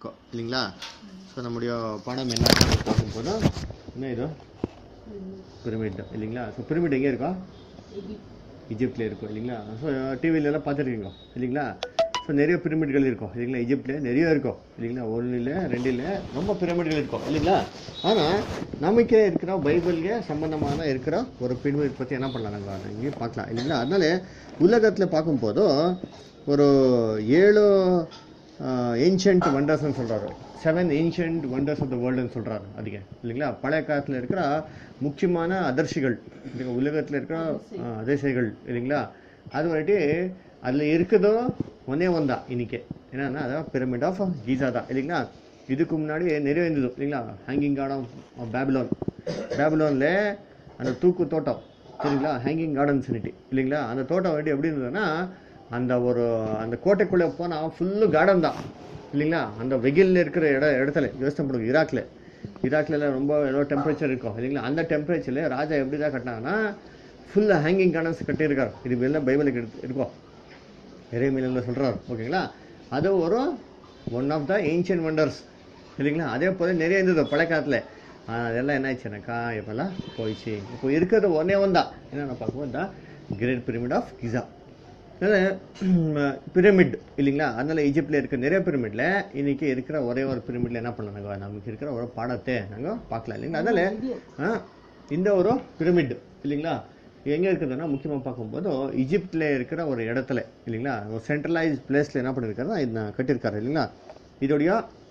இருக்கும் இல்லைங்களா ஸோ நம்முடைய படம் என்ன பார்க்கும்போது என்ன இது பிரமிட் இல்லைங்களா ஸோ பிரமிட் எங்கே இருக்கும் ஈஜிப்டில் இருக்கும் இல்லைங்களா ஸோ டிவிலெலாம் பார்த்துருக்கீங்க இல்லைங்களா ஸோ நிறைய பிரமிட்கள் இருக்கும் இல்லைங்களா ஈஜிப்டில் நிறைய இருக்கும் இல்லைங்களா ஒன்று இல்லை ரெண்டு இல்லை ரொம்ப பிரமிட்கள் இருக்கும் இல்லைங்களா ஆனால் நமக்கே இருக்கிற பைபிள்ಗೆ சம்பந்தமான இருக்கிற ஒரு பிரமிட் பற்றி என்ன பண்ணலாம் நாங்கள் இங்கேயும் பார்க்கலாம் இல்லைங்களா அதனால உலகத்தில் பார்க்கும்போது ஒரு ஏழு ஏன்ஷியன்ட் வண்டர்ஸ்னு சொல்கிறாரு seven ancient wonders of the வேர்ல்டுன்னு சொல்கிறாரு அதுக்கு இல்லைங்களா பழைய காலத்தில் இருக்கிற முக்கியமான அதர்சிகள் இல்லைங்க உலகத்தில் இருக்கிற ஆ, அதிசயங்கள் இல்லைங்களா அது வந்துட்டு அதில் இருக்குதோ ஒன்றே ஒன்றா இன்னைக்கு என்னன்னா அதான் பிரமிட் ஆஃப் கீசா தான் இல்லைங்களா இதுக்கு முன்னாடி நிறைய இருந்தது இல்லைங்களா ஹேங்கிங் கார்டன் ஆஃப் பேபிலோன் பேபிலோனில் அந்த தூக்கு தோட்டம் சரிங்களா ஹேங்கிங் கார்டன்ஸ் இல்லைங்களா அந்த தோட்டம் வந்துட்டு எப்படி இருந்ததுன்னா அந்த ஒரு அந்த கோட்டைக்குள்ளே போனால் ஃபுல்லு கார்டன் தான் இல்லைங்களா அந்த வெயில்ல இருக்கிற இட இடத்துல யோசனை பண்ணுங்க ஈராக்ல ஈராக்ல ரொம்ப எவ்வளோ டெம்பரேச்சர் இருக்கும் இல்லைங்களா அந்த டெம்பரேச்சர்ல ராஜா எப்படி தான் கட்டினாங்கன்னா ஃபுல்லாக ஹேங்கிங் கார்டன்ஸ் கட்டியிருக்காரு இது எல்லாம் பைபிளுக்கு எடுத்து இருக்கும் இறைமையில சொல்றாரு ஓகேங்களா அது ஒரு one of the ancient wonders இல்லைங்களா அதே போல நிறைய இருந்தது பழைய காலத்தில் அதெல்லாம் என்ன ஆச்சுனாக்கா இப்போல்லாம் போயிடுச்சு இப்போ இருக்கிறது ஒன்றே ஒன்றா என்னென்ன பார்க்கும்போது தான் great pyramid of Giza pyramid இல்லைங்களா அதனால ஈஜிப்டில் இருக்க நிறைய பிரமிட்ல இன்னைக்கு இருக்கிற ஒரே ஒரு பிரமிட்ல என்ன பண்ணலாம் நாங்கள் நமக்கு இருக்கிற ஒரு பாடத்தை நாங்கள் பார்க்கலாம் இல்லைங்களா அதனால ஆ, இந்த ஒரு பிரமிட் இல்லைங்களா எங்கே இருக்குதுன்னா முக்கியமாக பார்க்கும்போது ஈஜிப்டில் இருக்கிற ஒரு இடத்துல இல்லைங்களா ஒரு சென்ட்ரலைஸ் பிளேஸில் என்ன பண்ணியிருக்காருன்னா இது நான் கட்டியிருக்காரு இல்லைங்களா இதோடைய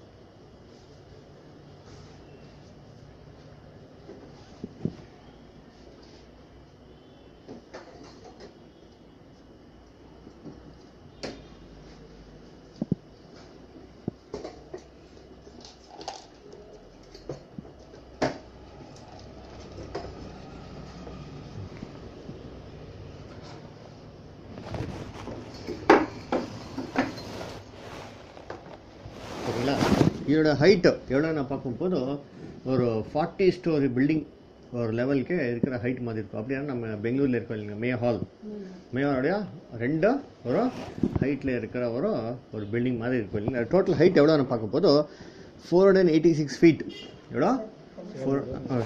ஓகேங்களா இதோட ஹைட்டு எவ்வளோ நான் பார்க்கும்போது ஒரு ஃபார்ட்டி ஸ்டோரி பில்டிங் ஒரு லெவலுக்கு இருக்கிற ஹைட் மாதிரி இருக்கும் அப்படின்னா நம்ம பெங்களூரில் இருக்கோம் இல்லைங்க மே ஹால் மேயோடைய ரெண்டு ஒரு ஹைட்டில் இருக்கிற ஒரு ஒரு பில்டிங் மாதிரி இருக்கும் இல்லைங்களா டோட்டல் ஹைட் எவ்வளோ நான் பார்க்கும்போது four hundred eighty six feet எவ்வளோ ஃபோர்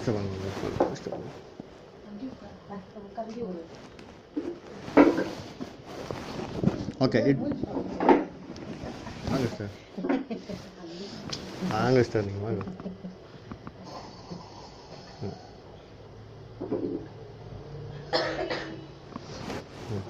ஓகே இட் வாங்க சார் வாங்க சார் நீங்கள் வாங்க ம். ம்.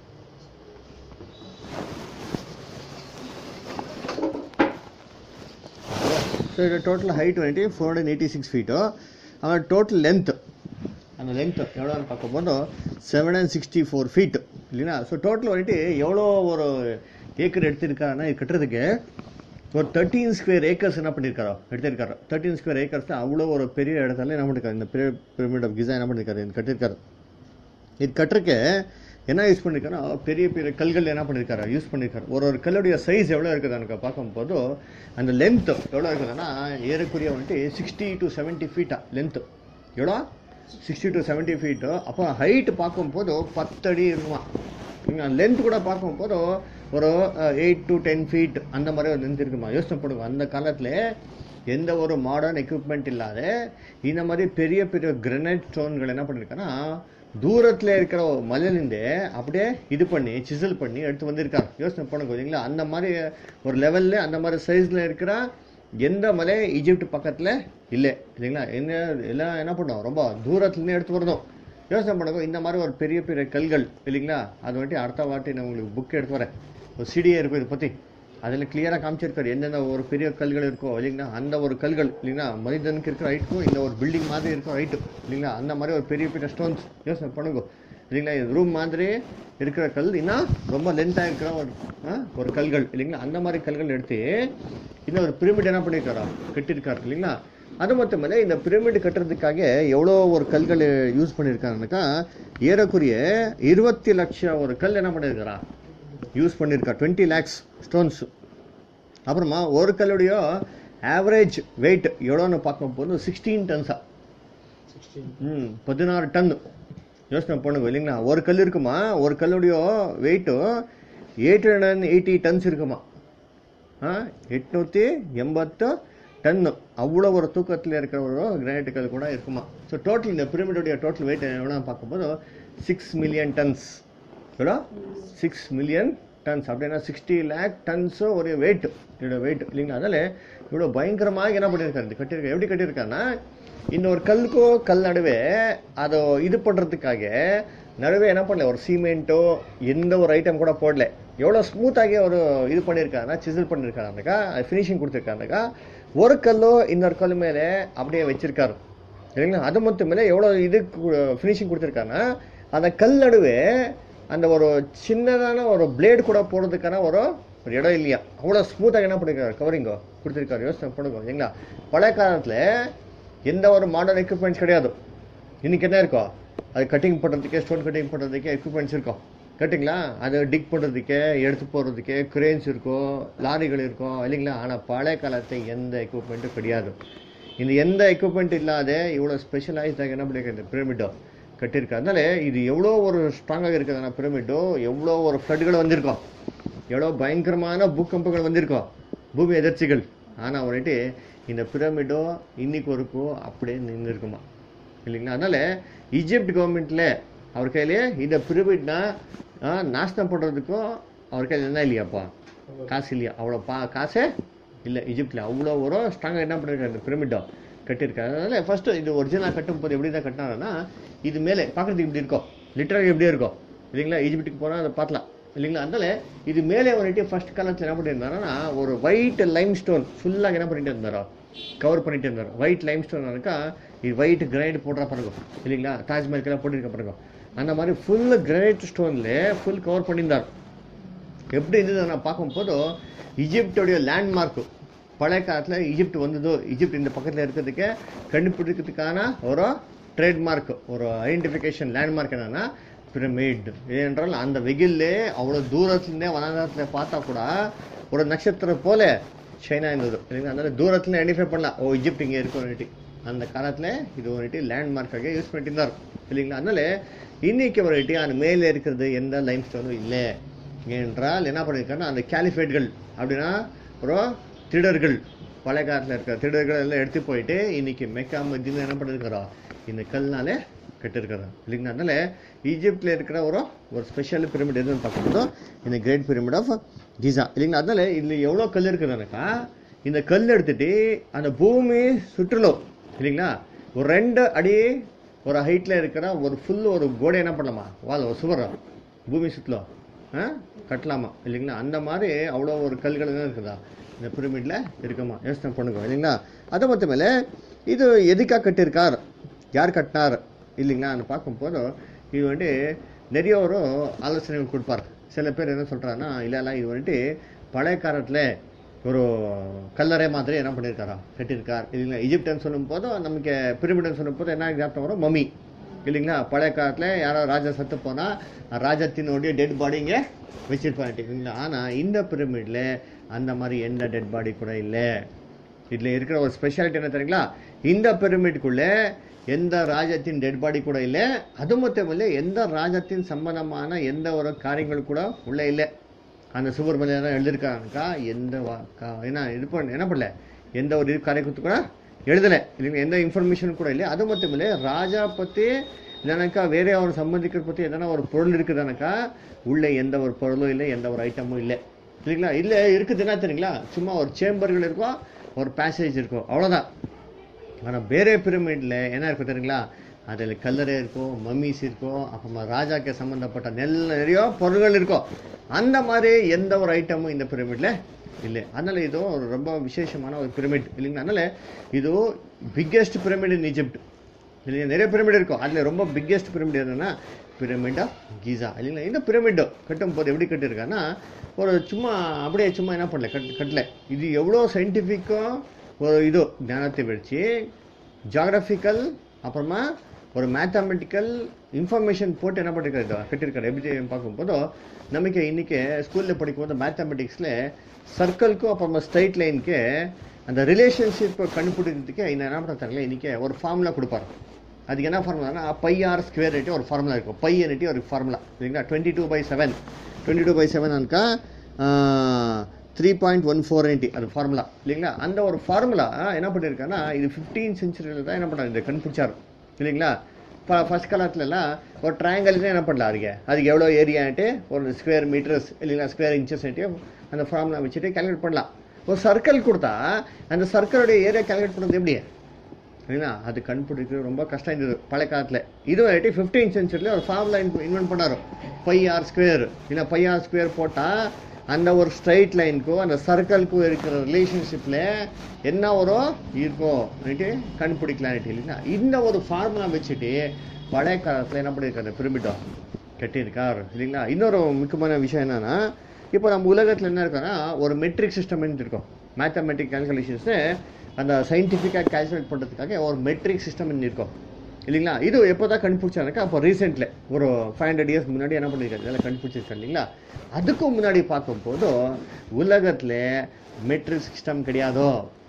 ஸோ இது டோட்டல் ஹைட் வந்துட்டு four hundred eighty six feet அவன் டோட்டல் லென்த் அந்த லென்த் எவ்வளோன்னு பார்க்கும்போது seven and sixty four feet இல்லைங்களா ஸோ டோட்டல் வந்துட்டு எவ்வளோ ஒரு ஏக்கர் எடுத்திருக்காருன்னா இது கட்டுறதுக்கு ஒரு தேர்ட்டீன் ஸ்கொயர் ஏக்கர்ஸ் என்ன பண்ணியிருக்காரோ எடுத்திருக்காரு தேர்ட்டீன் ஸ்கொயர் ஏக்கர்ஸ் அவ்வளோ ஒரு பெரிய இடத்துல என்ன பண்ணிருக்காரு இந்த பிரமிட் ஆஃப் கிசா என்ன பண்ணியிருக்காரு இது கட்டியிருக்காரு இது கட்டுறக்கு என்ன யூஸ் பண்ணிருக்காருன்னா பெரிய பெரிய கல்கள் என்ன பண்ணியிருக்காரு யூஸ் பண்ணியிருக்காரு ஒரு ஒரு கல்லுடைய சைஸ் எவ்வளோ இருக்குது எனக்கு பார்க்கும்போது அந்த லென்த் எவ்வளோ இருக்குதுன்னா ஏறக்குறைய வந்துட்டு சிக்ஸ்டி டு செவன்ட்டி ஃபீட்டா லென்த்து எவ்வளோ சிக்ஸ்டி டு செவன்ட்டி ஃபீட்டு அப்போ ஹைட் பார்க்கும்போது பத்தடி இருக்குமா லென்த் கூட பார்க்கும்போது ஒரு எயிட் டு டென் ஃபீட் அந்த மாதிரி ஒரு லென்த் இருக்குமா யோசனை பண்ணுங்க அந்த காலத்தில் எந்த ஒரு மாடர்ன் எக்யூப்மெண்ட் இல்லாத இந்த மாதிரி பெரிய பெரிய கிரனைட் ஸ்டோன்கள் என்ன பண்ணிருக்காங்கன்னா தூரத்தில் இருக்கிற ஒரு மலையிலேருந்து அப்படியே இது பண்ணி சிசல் பண்ணி எடுத்து வந்திருக்காங்க யோசனை பண்ணுங்க இல்லைங்களா அந்த மாதிரி ஒரு லெவலில் அந்த மாதிரி சைஸில் இருக்கிற எந்த மலை ஈஜிப்ட் பக்கத்தில் இல்லை இல்லைங்களா என்ன எல்லாம் என்ன பண்ணோம் ரொம்ப தூரத்துலேருந்து எடுத்து வரணும் யோசனை பண்ணுங்க இந்த மாதிரி ஒரு பெரிய பெரிய கல்கள் இல்லைங்களா அது வந்துட்டு அடுத்த வாட்டி நான் உங்களுக்கு புக் எடுத்து வரேன் ஒரு சிடியே இருக்கும் இதை பற்றி அதில் கிளியராக காமிச்சிருக்காரு எந்தெந்த ஒரு பெரிய கல்கள் இருக்கோ இல்லைங்களா அந்த ஒரு கல்கள் இல்லைங்களா மனிதனுக்கு இருக்கிற ஹைட்டுக்கும் இந்த ஒரு பில்டிங் மாதிரி இருக்கிற ஹைட்டு இல்லைங்களா அந்த மாதிரி ஒரு பெரிய பெரிய ஸ்டோன்ஸ் யோசனை பண்ணுங்க இல்லைங்களா இது ரூம் மாதிரி இருக்கிற கல் இன்னும் ரொம்ப லென்த்தாக இருக்கிற ஒரு ஆ, ஒரு கல்கள் இல்லைங்களா அந்த மாதிரி கல்கள் எடுத்து இந்த ஒரு பிரமிட் என்ன பண்ணியிருக்காரா கட்டியிருக்காரு இல்லைங்களா அது மட்டும் இல்லை இந்த பிரமிட் கட்டுறதுக்காக எவ்வளோ ஒரு கல்கள் யூஸ் பண்ணியிருக்காருனாக்கா ஏறக்குறைய இருபத்தி லட்சம் ஒரு கல் என்ன பண்ணியிருக்காரா யூஸ் பண்ணியிருக்கா டுவெண்ட்டி லேக்ஸ் ஸ்டோன்ஸ் அப்புறமா ஒரு கல்லுடைய ஆவரேஜ் வெயிட் எவ்வளோன்னு பார்க்கும்போது சிக்ஸ்டீன் டன்ஸா ம் பதினாறு டன் யோசனை பண்ணுங்க இல்லைங்களா ஒரு கல் இருக்குமா ஒரு கல்லுடைய weight eight hundred and eighty tons இருக்குமா எட்நூற்றி எண்பத்து டன்னு அவ்வளோ ஒரு தூக்கத்தில் இருக்கிற ஒரு கிரானைட்டுகள் கூட இருக்குமா ஸோ டோட்டல் இந்த பிரமிடோடைய டோட்டல் வெயிட் எவ்வளோ பார்க்கும்போது சிக்ஸ் மில்லியன் டன்ஸ் எவ்வளோ சிக்ஸ் மில்லியன் டன்ஸ் அப்படின்னா சிக்ஸ்டி லேக் டன்ஸு ஒரு வெயிட் இதோட வெயிட் இல்லைங்களா அதனால இவ்வளோ பயங்கரமாக என்ன பண்ணியிருக்காரு இது கட்டியிருக்க எப்படி கட்டியிருக்காருன்னா இந்த ஒரு கல்லுக்கோ கல் நடுவே அதை இது பண்ணுறதுக்காக நடுவே என்ன பண்ணல ஒரு சிமெண்ட்டோ எந்த ஒரு ஐட்டம் கூட போடல எவ்வளோ ஸ்மூத்தாகி ஒரு இது பண்ணியிருக்காருன்னா சிசில் பண்ணியிருக்காருனாக்கா ஃபினிஷிங் கொடுத்துருக்காருனாக்கா ஒரு கல்லோ இன்னொரு கல் மேலே அப்படியே வச்சிருக்காரு இல்லைங்களா அது மட்டும் மேலே எவ்வளோ இது ஃபினிஷிங் கொடுத்துருக்காருன்னா அந்த கல் நடுவே அந்த ஒரு சின்னதான ஒரு பிளேடு கூட போடுறதுக்கான ஒரு ஒரு இடம் இல்லையா அவ்வளோ ஸ்மூத்தாக என்ன பண்ணிருக்காரு கவரிங்கோ கொடுத்துருக்காரு யோசனை பண்ணுங்க இல்லைங்களா பழைய காலத்தில் எந்த ஒரு மாடர்ன் எக்யூப்மெண்ட்ஸ் கிடையாது இன்னைக்கு என்ன இருக்கோ அது கட்டிங் பண்ணுறதுக்கே ஸ்டோன் கட்டிங் பண்ணுறதுக்கே எக்யூப்மெண்ட்ஸ் இருக்கும் கட்டிங்களா அது டிக் பண்ணுறதுக்கே எடுத்து போகிறதுக்கே கிரேன்ஸ் இருக்கும் லாரிகள் இருக்கும் இல்லைங்களா ஆனால் பழைய காலத்தில் எந்த எக்யூப்மெண்ட்டும் கிடையாது இந்த எந்த எக்யூப்மெண்ட் இல்லாத இவ்வளோ ஸ்பெஷலைஸ்டாக என்ன பண்ணியிருக்காரு பிரமிடோ கட்டியிருக்காரு அதனால இது எவ்வளோ ஒரு ஸ்ட்ராங்காக இருக்குதுன்னா பிரமிடோ எவ்வளோ ஒரு ஃப்ளட்டுகள் வந்திருக்கும் எவ்வளோ பயங்கரமான பூகம்பங்கள் வந்திருக்கும் பூமி எதிர்ச்சிகள் ஆனால் வந்துட்டு இந்த பிரமிடோ இன்னைக்கு வரைக்கும் அப்படியே நின்று இருக்குமா இல்லைங்களா அதனால ஈஜிப்ட் கவர்மெண்ட்ல அவர் கையிலே இந்த பிரமிட்னா நாசனம் பண்ணுறதுக்கும் அவர் கையில் என்ன இல்லையாப்பா காசு இல்லையா அவ்வளோ பா காசே இல்லை ஈஜிப்டில் அவ்வளோ ஒரு ஸ்ட்ராங்காக என்ன பண்ணிருக்காரு இந்த பிரமிடோ கட்டியிருக்காரு அதனால ஃபர்ஸ்ட் இது ஒரிஜினலாக கட்டும் போது எப்படி தான் கட்டினாருன்னா இது மேலே பார்க்குறதுக்கு இப்படி இருக்கும் லிட்டராக எப்படியே இருக்கும் இல்லைங்களா ஈஜிப்ட்டுக்கு போனால் அதை பார்க்கலாம் இல்லைங்களா அதனால இது மேலே வந்துட்டு ஃபர்ஸ்ட் காலத்தில் என்ன பண்ணியிருந்தாருன்னா ஒரு ஒயிட் லைம் ஸ்டோன் ஃபுல்லாக என்ன பண்ணிட்டு இருந்தாரோ கவர் பண்ணிட்டு இருந்தார் ஒயிட் லைம் ஸ்டோன்னாக்கா இது ஒயிட் கிரைனைட் போடுற பாருங்க இல்லைங்களா தாஜ்மஹல்கெல்லாம் போட்டிருக்க பாருங்க அந்த மாதிரி ஃபுல் கிரைனைட் ஸ்டோன்ல ஃபுல் கவர் பண்ணியிருந்தார் எப்படி இருந்தது நான் பார்க்கும்போது ஈஜிப்டோடைய லேண்ட்மார்க் பழைய காலத்தில் ஈஜிப்ட் வந்ததோ ஈஜிப்ட் இந்த பக்கத்தில் இருக்கிறதுக்கு கண்டுபிடிக்கிறதுக்கான ஒரு ட்ரேட்மார்க் ஒரு ஐடென்டிஃபிகேஷன் லேண்ட்மார்க் என்னன்னா பிரமிட் ஏனென்றால் அந்த வெயிலே அவ்வளோ தூரத்துலேருந்தே வனாந்தரத்தில் பார்த்தா கூட ஒரு நட்சத்திரம் போல சைனா இருந்தது இல்லைங்களா அதனால தூரத்தில் ஐடென்டிஃபை பண்ணலாம் ஓ ஈஜிப்ட் இங்கே இருக்கும் அந்த காலத்தில் இது வந்துட்டு லேண்ட்மார்க்காக யூஸ் பண்ணிட்டு இருந்தார் இல்லைங்களா அதனால இன்னைக்கு வந்துட்டு அந்த மேலே இருக்கிறது எந்த லைம் ஸ்டோனும் இல்லை என்றால் என்ன பண்ணியிருக்காருன்னா அந்த கேலிஃபேட்கள் அப்படின்னா ஒரு திருடர்கள் பழைய காலத்தில் இருக்கிற திருடர்கள் எல்லாம் எடுத்து போயிட்டு இன்னைக்கு மெக்கா மத்தியில் என்ன பண்ணிருக்கிறோம் இந்த கல்னாலே கட்டிருக்கிறோம் இல்லைங்களா அதனால ஈஜிப்டில் இருக்கிற ஒரு ஒரு ஸ்பெஷல் பிரமிட் எதுன்னு பார்க்கும்போது இந்த கிரேட் பிரமிட் ஆஃப் கிசா இல்லைங்களா அதனால இதில் எவ்வளோ கல் இருக்குதுனாக்கா இந்த கல் எடுத்துட்டு அந்த பூமி சுற்றுலோ இல்லைங்களா ஒரு ரெண்டு அடி ஒரு ஹைட்டில் இருக்கிற ஒரு ஃபுல் ஒரு கோடை என்ன பண்ணலாமா வால் ஒரு சுவர் பூமி சுற்றுலோ ஆ கட்டலாமா இல்லைங்களா அந்த மாதிரி அவ்வளோ ஒரு கல்கள் தான் இருக்குதா இந்த பிரமிட்ல இருக்குமா யோசனை பண்ணுங்க இல்லைங்களா அது மட்டும் மேலே இது எதுக்காக கட்டியிருக்கார் யார் கட்டினார் இல்லைங்களா பார்க்கும்போது இது வந்துட்டு நிறைய ஒரு ஆலோசனைகள் கொடுப்பார் சில பேர் என்ன சொல்கிறாங்கன்னா இல்லை இல்லை இது வந்துட்டு பழைய காலத்தில் ஒரு கல்லறை மாதிரி என்ன பண்ணியிருக்காரா கட்டியிருக்கார் இல்லைங்களா ஈஜிப்டன் சொல்லும் போது நமக்கு பிரமிடன் சொல்லும் போது என்ன ஞாபகம் வரும் மம்மி இல்லைங்களா பழைய காலத்தில் யாரோ ராஜா சத்து போனால் ராஜத்தினுடைய டெட் பாடி இங்கே வச்சிருப்பாங்க இல்லைங்களா ஆனால் இந்த பிரமிடில் அந்த மாதிரி எந்த டெட் பாடி கூட இல்லை இதில் இருக்கிற ஒரு ஸ்பெஷாலிட்டி என்ன தெரியுங்களா இந்த பிரமிட்குள்ளே எந்த ராஜத்தின் டெட் பாடி கூட இல்லை அது மட்டும் இல்லை எந்த ராஜத்தின் சம்பந்தமான எந்த ஒரு காரியங்கள் கூட உள்ளே இல்லை அந்த சுவர் மேலே என்ன எழுதியிருக்காங்கக்கா எந்த வா- கா- என்ன இது பண்ண என்ன பண்ணல எந்த ஒரு இது காரியத்து கூட எழுதலை இல்லைங்களா எந்த இன்ஃபர்மேஷன் கூட இல்லை அது மட்டும் இல்லை ராஜா பற்றி இல்லைனாக்கா வேற ஒரு சம்பந்திக்கிற பற்றி எதனா ஒரு பொருள் இருக்குதானாக்கா உள்ளே எந்த ஒரு பொருளும் இல்லை எந்த ஒரு ஐட்டமும் இல்லை இல்லைங்களா இல்லை இருக்குதுன்னா தெரியுங்களா சும்மா ஒரு சேம்பர்கள் இருக்கும் ஒரு பேசேஜ் இருக்கும் அவ்வளோதான் ஆனால் வேறே பிரமிடில் என்ன இருக்கும் தெரியுங்களா அதில் கல்லறை இருக்கும் மம்மிஸ் இருக்கும் அப்புறமா ராஜாக்கு சம்மந்தப்பட்ட நெல் நிறைய பொருள்கள் இருக்கும் அந்த மாதிரி எந்த ஒரு ஐட்டமும் இந்த பிரமிடில் இல்லை அதனால இது ஒரு ரொம்ப விசேஷமான ஒரு பிரமிட் இல்லைங்களா அதனால இது பிக்கெஸ்ட் பிரமிட் இன் இஜிப்ட் இல்லைங்க நிறைய பிரமிட் இருக்கும் அதில் ரொம்ப பிக்கெஸ்ட் பிரமிட் என்னன்னா பிரமிட் ஆஃப் கீசா இல்லைங்களா இந்த பிரமிட் கட்டும் போது எப்படி கட்டியிருக்காங்கன்னா ஒரு சும்மா அப்படியே சும்மா என்ன பண்ணல கட் கட்டல இது எவ்வளோ சயின்டிஃபிக்கும் ஒரு இது ஞானத்தை வச்சு ஜாகிரபிக்கல் அப்புறமா ஒரு மேத்தமெட்டிக்கல் இன்ஃபர்மேஷன் போட்டு என்ன பண்ணிருக்காரு இதை கட்டியிருக்காரு எப்படி பார்க்கும்போது நமக்கு இன்னைக்கு ஸ்கூலில் படிக்கும்போது மேத்தமெட்டிக்ஸில் சர்க்கிள்க்கும் அப்புறமா ஸ்ட்ரைட் லைனுக்கு அந்த ரிலேஷன்ஷிப் கண்டுபிடிக்கிறதுக்கு இந்த என்ன பண்ணுறாங்களே இன்னைக்கு ஒரு ஃபார்முலா கொடுப்பாரு அதுக்கு என்ன ஃபார்முலானா பை ஆர் ஸ்கொயர் ரேட்டு ஒரு ஃபார்முலா இருக்கும் பை என்னட்டு ஒரு ஃபார்முலா சரிங்களா twenty two by seven twenty two by seven அனுக்கா three point one four ninety அது ஃபார்முலா இல்லைங்களா அந்த ஒரு ஃபார்முலா என்ன பண்ணியிருக்காங்கன்னா இது ஃபிஃப்டீன் சென்ச்சுரியில் தான் என்ன பண்ணாரு இதை கண்டுபிடிச்சாரு இல்லைங்களா இப்போ ஃபஸ்ட் காலத்துலலாம் ஒரு ட்ரையாங்கல் என்ன பண்ணலாம் அதுக்கு அதுக்கு எவ்வளோ ஏரியான்ட்டு ஒரு ஸ்கொயர் மீட்டர்ஸ் இல்லைங்களா ஸ்கொயர் இன்ச்சஸ் அந்த ஃபார்முலா வச்சுட்டு கால்குலேட் பண்ணலாம் ஒரு சர்க்கிள் கொடுத்தா அந்த சர்க்கிளோடைய ஏரியா கால்குலேட் பண்ணுறது எப்படி சரிங்களா அது கண்டுபிடிக்கிறது ரொம்ப கஷ்டம் இருந்தது பழைய காலத்தில் இது ஆகிட்டு ஃபிஃப்டீன் சென்ச்சுரியில் ஒரு ஃபார்முலா இன்வென்ட் பண்ணாரு பை ஆர் ஸ்கொயர் இல்லை பை ஆர் ஸ்கொயர் போட்டால் அந்த ஒரு ஸ்ட்ரைட் லைனுக்கும் அந்த சர்க்கிள்க்கும் இருக்கிற ரிலேஷன்ஷிப்பில் என்ன வரும் இருக்கும் கண்டுபிடிக்கலாம் இல்லைங்களா இந்த ஒரு ஃபார்முலா வச்சுட்டு பழைய காலத்தில் என்ன பண்ணியிருக்காரு பிரமிட்டோ கட்டியிருக்கார் இல்லைங்களா இன்னொரு முக்கியமான விஷயம் என்னன்னா இப்போ நம்ம உலகத்தில் என்ன இருக்கோன்னா ஒரு மெட்ரிக் சிஸ்டம் இருக்கும் மேத்தமெட்டிக் கால்குலேஷன்ஸு அந்த சயின்டிஃபிக்காக கால்குலேட் பண்ணுறதுக்காக ஒரு மெட்ரிக் சிஸ்டம் இருக்கும் இல்லைங்களா இது எப்போ தான் கண்டுபிடிச்சாருக்கா அப்போ ரீசெண்டில் ஒரு ஃபைவ் ஹண்ட்ரட் இயர்ஸ் முன்னாடி என்ன பண்ணியிருக்காரு இதெல்லாம் கண்டுபிடிச்சிருக்காரு இல்லைங்களா அதுக்கும் முன்னாடி பார்க்கும்போது உலகத்தில் மெட்ரிக் சிஸ்டம் கிடையாதோ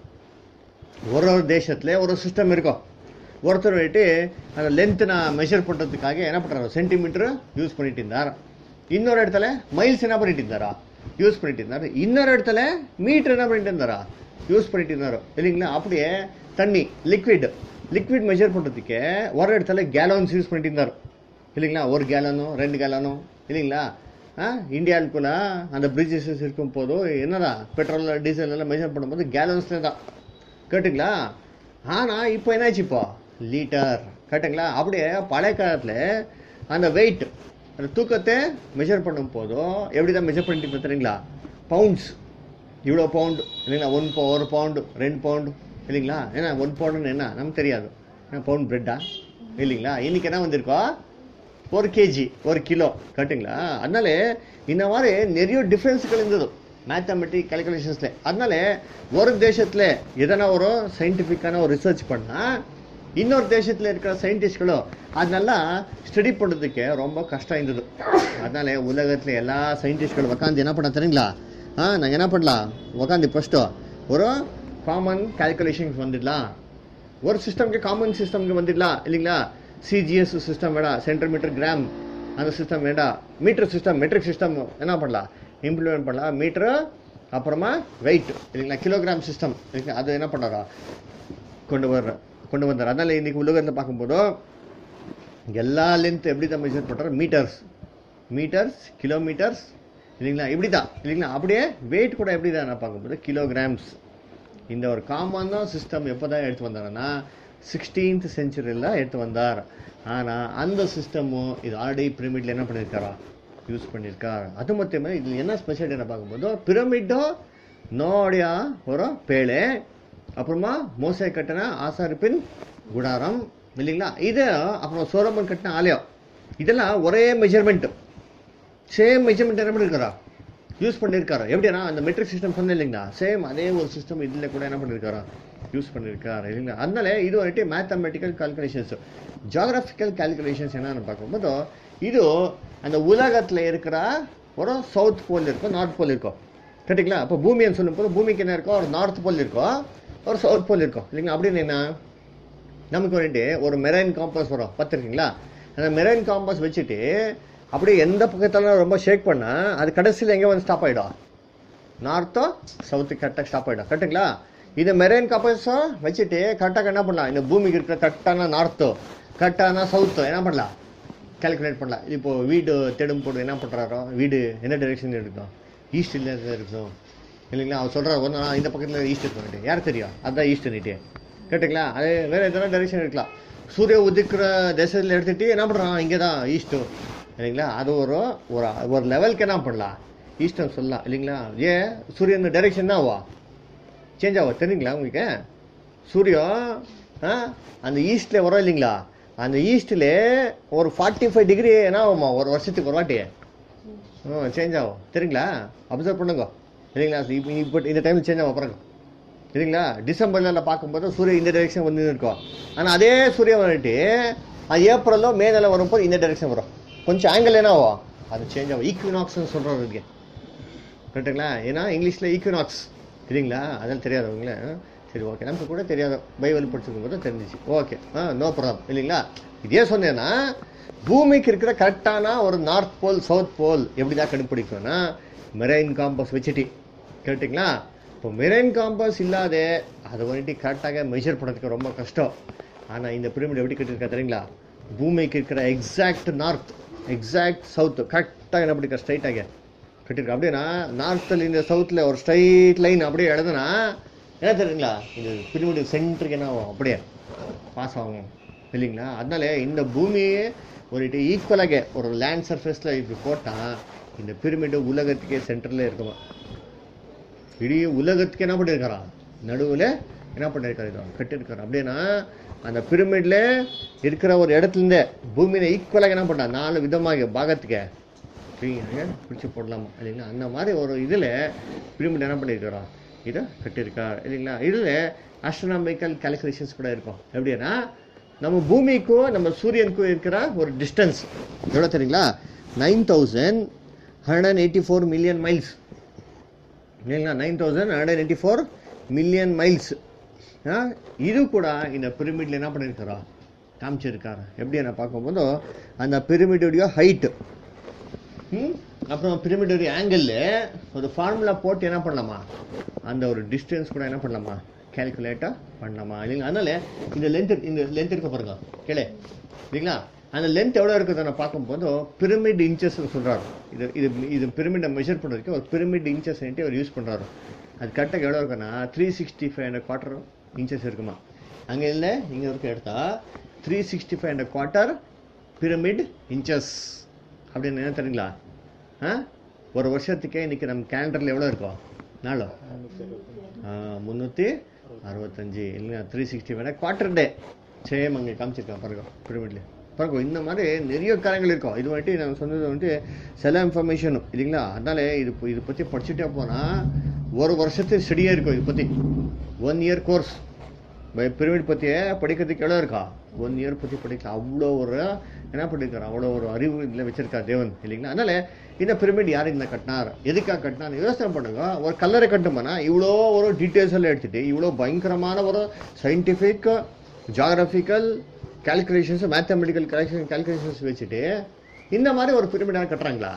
ஒரு ஒரு தேசத்துல ஒரு சிஸ்டம் இருக்கும் ஒருத்தர் வந்துட்டு அந்த லென்த் நான் மெஷர் பண்ணுறதுக்காக என்ன பண்ணுறாரு சென்டிமீட்டர் யூஸ் பண்ணிட்டு இருந்தார் இன்னொரு இடத்துல மைல்ஸ் என்ன பண்ணிட்டு இருந்தாரா யூஸ் பண்ணிட்டு இருந்தாரு இன்னொரு இடத்துல மீட்டர் என்ன பண்ணிட்டு இருந்தாரா யூஸ் பண்ணிட்டு இருந்தாரோ இல்லைங்களா அப்படியே தண்ணி லிக்விட் லிக்விட் மெஷர் பண்ணுறதுக்கு ஒரு இடத்துல கேலன்ஸ் யூஸ் பண்ணிட்டு இருந்தார் இல்லைங்களா ஒரு கேலனோ ரெண்டு கேலனோ இல்லைங்களா ஆ இந்தியாவுக்குள்ள அந்த பிரிட்ஜஸ் இருக்கும் போதோ என்னடா பெட்ரோல் டீசல் எல்லாம் மெஷர் பண்ணும்போது கேலன்ஸ்ல தான் கேட்டுங்களா ஆனால் இப்போ என்னாச்சு இப்போ லீட்டர் கேட்டுங்களா அப்படியே பழைய காலத்தில் அந்த வெயிட் அந்த தூக்கத்தை மெஷர் பண்ணும் போதும் எப்படி தான் மெஷர் பண்ணிட்டு இருந்தோம் தெரியுங்களா பவுண்ட்ஸ் இவ்வளோ பவுண்டு இல்லைங்களா ஒன் போ ஒரு பவுண்டு ரெண்டு பவுண்டு இல்லைங்களா ஏன்னா ஒன் பவுண்டுன்னு என்ன நமக்கு தெரியாது ஏன்னா பவுண்ட் பிரெட்டா இல்லைங்களா இன்னைக்கு என்ன வந்திருக்கோ ஒரு கேஜி ஒரு கிலோ கட்டுங்களா அதனால இந்த மாதிரி நிறைய டிஃப்ரென்ஸ்கள் இருந்தது மேத்தமெட்டிக் கேல்குலேஷன்ஸில் அதனால ஒரு தேசத்தில் எதனா ஒரு சயின்டிஃபிக்கான ஒரு ரிசர்ச் பண்ணால் இன்னொரு தேசத்தில் இருக்கிற சயின்டிஸ்ட்களோ அதனெல்லாம் ஸ்டடி பண்ணுறதுக்கு ரொம்ப கஷ்டம் இருந்தது அதனால உலகத்தில் எல்லா சயின்டிஸ்ட்களும் உட்காந்து என்ன பண்ண தெரியுங்களா ஆ நான் என்ன பண்ணலாம் உட்காந்து ஃபஸ்ட்டு ஒரு காமன் கால்குலேஷன்ஸ் வந்துடலாம் ஒரு சிஸ்டம்க்கு காமன் சிஸ்டம்க்கு வந்துடலாம் இல்லைங்களா சிஜிஎஸ் சிஸ்டம் வேடா சென்டிமீட்டர் கிராம் அந்த சிஸ்டம் வேண்டாம் மீட்டர் சிஸ்டம் மெட்ரிக் சிஸ்டம் என்ன பண்ணலாம் இம்ப்ளிமெண்ட் பண்ணலாம் மீட்டரு அப்புறமா வெயிட் இல்லைங்களா கிலோகிராம் சிஸ்டம் இல்லைங்களா அது என்ன பண்ணாரா கொண்டு வர்ற கொண்டு வந்தார் அதனால இன்னைக்கு உலகத்தில் பார்க்கும்போது எல்லா லென்த் எப்படி தான் மெஷர் பண்ணுறாரு மீட்டர்ஸ் மீட்டர்ஸ் கிலோமீட்டர்ஸ் இல்லைங்களா இப்படி தான் இல்லைங்களா அப்படியே வெயிட் கூட எப்படி தான் பார்க்கும்போது கிலோகிராம்ஸ் இந்த ஒரு காமனான சிஸ்டம் எப்போ தான் எடுத்து வந்தாருன்னா சிக்ஸ்டீன்த் செஞ்சுரியில் எடுத்து வந்தார் ஆனால் அந்த சிஸ்டமும் இது ஆல்ரெடி பிரமிட்ல என்ன பண்ணியிருக்காரா யூஸ் பண்ணியிருக்கார் அது மட்டுமே இதில் என்ன ஸ்பெஷல் என்ன பார்க்கும்போது பிரமிட்டோ நோடியா ஒரு பேಳೆ அப்புறமா மோசை கட்டின ஆசாரிப்பின் குடாரம் இல்லைங்களா இது அப்புறம் சோரமன் கட்டின ஆலயம் இதெல்லாம் ஒரே மெஷர்மெண்ட் சேம் மெஷர்மெண்ட் என்ன பண்ணியிருக்காரா யூஸ் பண்ணியிருக்காரு எப்படின்னா அந்த மெட்ரிக் சிஸ்டம் சொன்னேன் இல்லைங்களா சேம் அதே ஒரு சிஸ்டம் இதில் கூட என்ன பண்ணியிருக்காரா யூஸ் பண்ணியிருக்காரு இல்லைங்களா அதனால இது வந்துட்டு மேத்தமெட்டிக்கல் கால்குலேஷன்ஸ் ஜியாகிரபிக்கல் கால்குலேஷன்ஸ் என்னன்னு பார்க்கும்போது இது அந்த உலகத்தில் இருக்கிற ஒரு சவுத் போல் இருக்கும் நார்த் போல் இருக்கும் கரெக்டுங்களா அப்போ பூமின்னு சொல்லும்போது பூமிக்கு என்ன இருக்கும் ஒரு நார்த் போல் இருக்கும் ஒரு சவுத் போல் இருக்கும் இல்லைங்களா அப்படின்னு என்ன நமக்கு வந்துட்டு ஒரு மெரைன் காம்பஸ் வரும் பார்த்துருக்கீங்களா அந்த மெரைன் காம்பஸ் வச்சுட்டு அப்படியே எந்த பக்கத்துல ரொம்ப ஷேக் பண்ணா அது கடைசியில் எங்கே வந்து ஸ்டாப் ஆகிடும் நார்த்தோ சவுத்து கரெக்டாக ஸ்டாப் ஆகிடும் கரெக்டுங்களா இது மெரைன் காம்பஸோ வச்சுட்டு கரெக்டாக என்ன பண்ணலாம் இந்த பூமிக்கு இருக்கிற கரெக்டான நார்த்தோ கரெக்டான சவுத்தோ என்ன பண்ணலாம் கால்குலேட் பண்ணலாம் இப்போ வீடு தேடும் போது என்ன பண்ணுறாரோ வீடு என்ன டைரெக்ஷன் இருக்கும் ஈஸ்ட் இல்லை இருக்கும் இல்லைங்களா அவர் சொல்கிறார் ஒன்று நாள் இந்த பக்கத்தில் ஈஸ்ட் இருக்கும் யார் தெரியும் அதுதான் ஈஸ்ட் நீட்டு கேட்டுங்களா அது வேறு எதனா டைரெக்ஷன் இருக்கலாம் சூரிய உதிக்கிற தேசத்தில் எடுத்துட்டு என்ன பண்ணுறான் இங்கே தான் ஈஸ்ட்டு இல்லைங்களா அது ஒரு ஒரு ஒரு லெவலுக்கு என்ன பண்ணலாம் ஈஸ்ட்னு சொல்லலாம் இல்லைங்களா ஏன் சூரியன் டைரெக்ஷன் தான் ஆவா சேஞ்ச் ஆகும் தெரியுங்களா உங்களுக்கு சூரியன் ஆ அந்த ஈஸ்டில் வரும் இல்லைங்களா அந்த ஈஸ்டில் ஒரு ஃபார்ட்டி ஃபைவ் டிகிரி என்ன ஆகுமா ஒரு வருஷத்துக்கு ஒரு வாட்டி ம் சேஞ்ச் ஆகும் தெரியுங்களா அப்சர்வ் பண்ணுங்க இல்லைங்களா இப்போ இப்போ இந்த டைமில் சேஞ்ச் ஆகும் அப்புறம் இல்லைங்களா டிசம்பர்ல பார்க்கும்போது சூரியன் இந்த டைரெக்ஷன் வந்து இருக்கும் ஆனால் அதே சூரியன் வந்துட்டு அது ஏப்ரலோ மேல வரும்போது இந்த டைரெக்ஷன் வரும் கொஞ்சம் ஆங்கிள் என்ன ஆகும் அது சேஞ்ச் ஆகும் ஈக்வினாக்ஸ்னு சொல்கிறோம் இருக்கு கரெக்டுங்களா ஏன்னா இங்கிலீஷில் ஈக்வினாக்ஸ் இல்லைங்களா அதெல்லாம் தெரியாது அவங்களே சரி ஓகே நமக்கு கூட தெரியாது பைபிள் படிச்சிருக்கும் போது தெரிஞ்சிச்சு ஓகே ஆ நோ ப்ராப்ளம் இல்லைங்களா இதே சொன்னேன்னா பூமிக்கு இருக்கிற கரெக்டான ஒரு நார்த் போல் சவுத் போல் எப்படி தான் கண்டுபிடிக்கணும்னா மெரைன் காம்பஸ் வச்சுட்டு கேட்டிங்களா இப்போ மெரைன் காம்பஸ் இல்லாத அதை வந்துட்டு கரெக்டாக மெஷர் பண்ணுறதுக்கு ரொம்ப கஷ்டம் ஆனால் இந்த பிரமிட் எப்படி கட்டியிருக்கா தெரியுங்களா பூமிக்கு இருக்கிற எக்ஸாக்ட் நார்த் எக்ஸாக்ட் சவுத் கரெக்டாக என்ன பண்ணிருக்கா ஸ்ட்ரைட்டாக கட்டியிருக்கா அப்படின்னா நார்த்தில் இந்த சவுத்தில் ஒரு ஸ்ட்ரைட் லைன் அப்படியே எழுதுனா என்ன தெரியுங்களா இந்த பிரமிடு சென்டருக்கு என்ன ஆகும் அப்படியே பாஸ் ஆகும் இல்லைங்களா அதனால இந்த பூமியே ஒரு ஈக்குவலாக ஒரு லேண்ட் சர்ஃபேஸில் இப்படி போட்டால் இந்த பிரமிடு உலகத்துக்கே சென்டரில் இருக்குமா இಡೀ உலகத்துக்கு என்ன பண்ணியிருக்காராம் நடுவில் என்ன பண்ணியிருக்காரு இதோ கட்டியிருக்காரு அப்படின்னா அந்த பிரமிட்ல இருக்கிற ஒரு இடத்துலேருந்தே பூமியில ஈக்குவலாக என்ன பண்ணா நாலு விதமாக பாகத்துக்கு ஃப்ரீயாக பிடிச்சி போடலாமா இல்லைங்களா அந்த மாதிரி ஒரு இதில் பிரமிட் என்ன பண்ணியிருக்கிறோம் இதை கட்டியிருக்கார் இல்லைங்களா இதில் ஆஸ்ட்ரோனாமிக்கல் கால்குலேஷன்ஸ் கூட இருக்கும் எப்படின்னா நம்ம பூமிக்கும் நம்ம சூரியனுக்கும் இருக்கிற ஒரு டிஸ்டன்ஸ் எவ்வளோ தெரியுங்களா nine thousand hundred eighty four million miles இல்லைங்களா nine thousand hundred eighty four million miles இது கூட இந்த பிரமிட்ல என்ன பண்ணியிருக்காரா காமிச்சிருக்காரு எப்படி என்ன பார்க்கும்போது அந்த பிரமிடுடைய ஹைட்டு அப்புறம் பிரமிடுடைய ஆங்கிளில் ஒரு ஃபார்முலா போட்டு என்ன பண்ணலாமா அந்த ஒரு டிஸ்டன்ஸ் கூட என்ன பண்ணலாமா கேல்குலேட்டாக பண்ணலாமா இல்லைங்களா அதனால இந்த லென்த் இந்த லென்த் இருக்க பாருங்க கேளே இல்லைங்களா அந்த லென்த் எவ்வளோ இருக்குது நான் பார்க்கும்போது பிரமிட் இன்ச்சஸ் சொல்கிறாரு இது இது இது பிரமிடை மெஷர் பண்ணுறதுக்கு ஒரு பிரமிட் இன்ச்சஸ் அவர் யூஸ் பண்ணுறாரு அது கரெக்டாக எவ்வளோ இருக்குன்னா three sixty five hundred quarter inches இருக்குமா அங்கே இல்லை இங்கே இருக்க எடுத்தா three sixty five hundred quarter pyramid inches அப்படின்னு என்ன தெரியுங்களா ஆ ஒரு வருஷத்துக்கே இன்னைக்கு நம்ம கேலண்டரில் எவ்வளோ இருக்கும் நாளோ முந்நூற்றி அறுபத்தஞ்சு இல்லைங்க three sixty five quarter day same அங்கே காமிச்சிருக்கேன் பாருங்க பிரமிட்லேயே பாருங்க இந்த மாதிரி நிறைய காரியங்கள் இருக்கும் இது வந்துட்டு நான் சொன்னது வந்துட்டு சில இன்ஃபர்மேஷனும் இல்லைங்களா அதனால இது இது பற்றி படிச்சுட்டே போனால் ஒரு வருஷத்துக்கு ஸ்டடியாக இருக்கும் இது பற்றி ஒன் இயர் கோர்ஸ் பிரமிட் பற்றியே படிக்கிறதுக்கு எவ்வளோ இருக்கா ஒன் இயர் பற்றி படிக்கலாம் அவ்வளோ ஒரு என்ன பண்ணியிருக்காரு அவ்வளோ ஒரு அறிவு இதில் வச்சிருக்கார் தேவன் இல்லைங்களா அதனால இந்த பிரமிட் யார் இந்த கட்டினார் எதுக்காக கட்டினார் யோசனை பண்ணுங்க ஒரு கல்லறை கட்டுமானா இவ்வளோ ஒரு டீட்டெயில்ஸ் எல்லாம் எடுத்துட்டு இவ்வளோ பயங்கரமான ஒரு scientific geographical calculations mathematical collection calculations வச்சுட்டு இந்த மாதிரி ஒரு பிரமிடாக கட்டுறாங்களா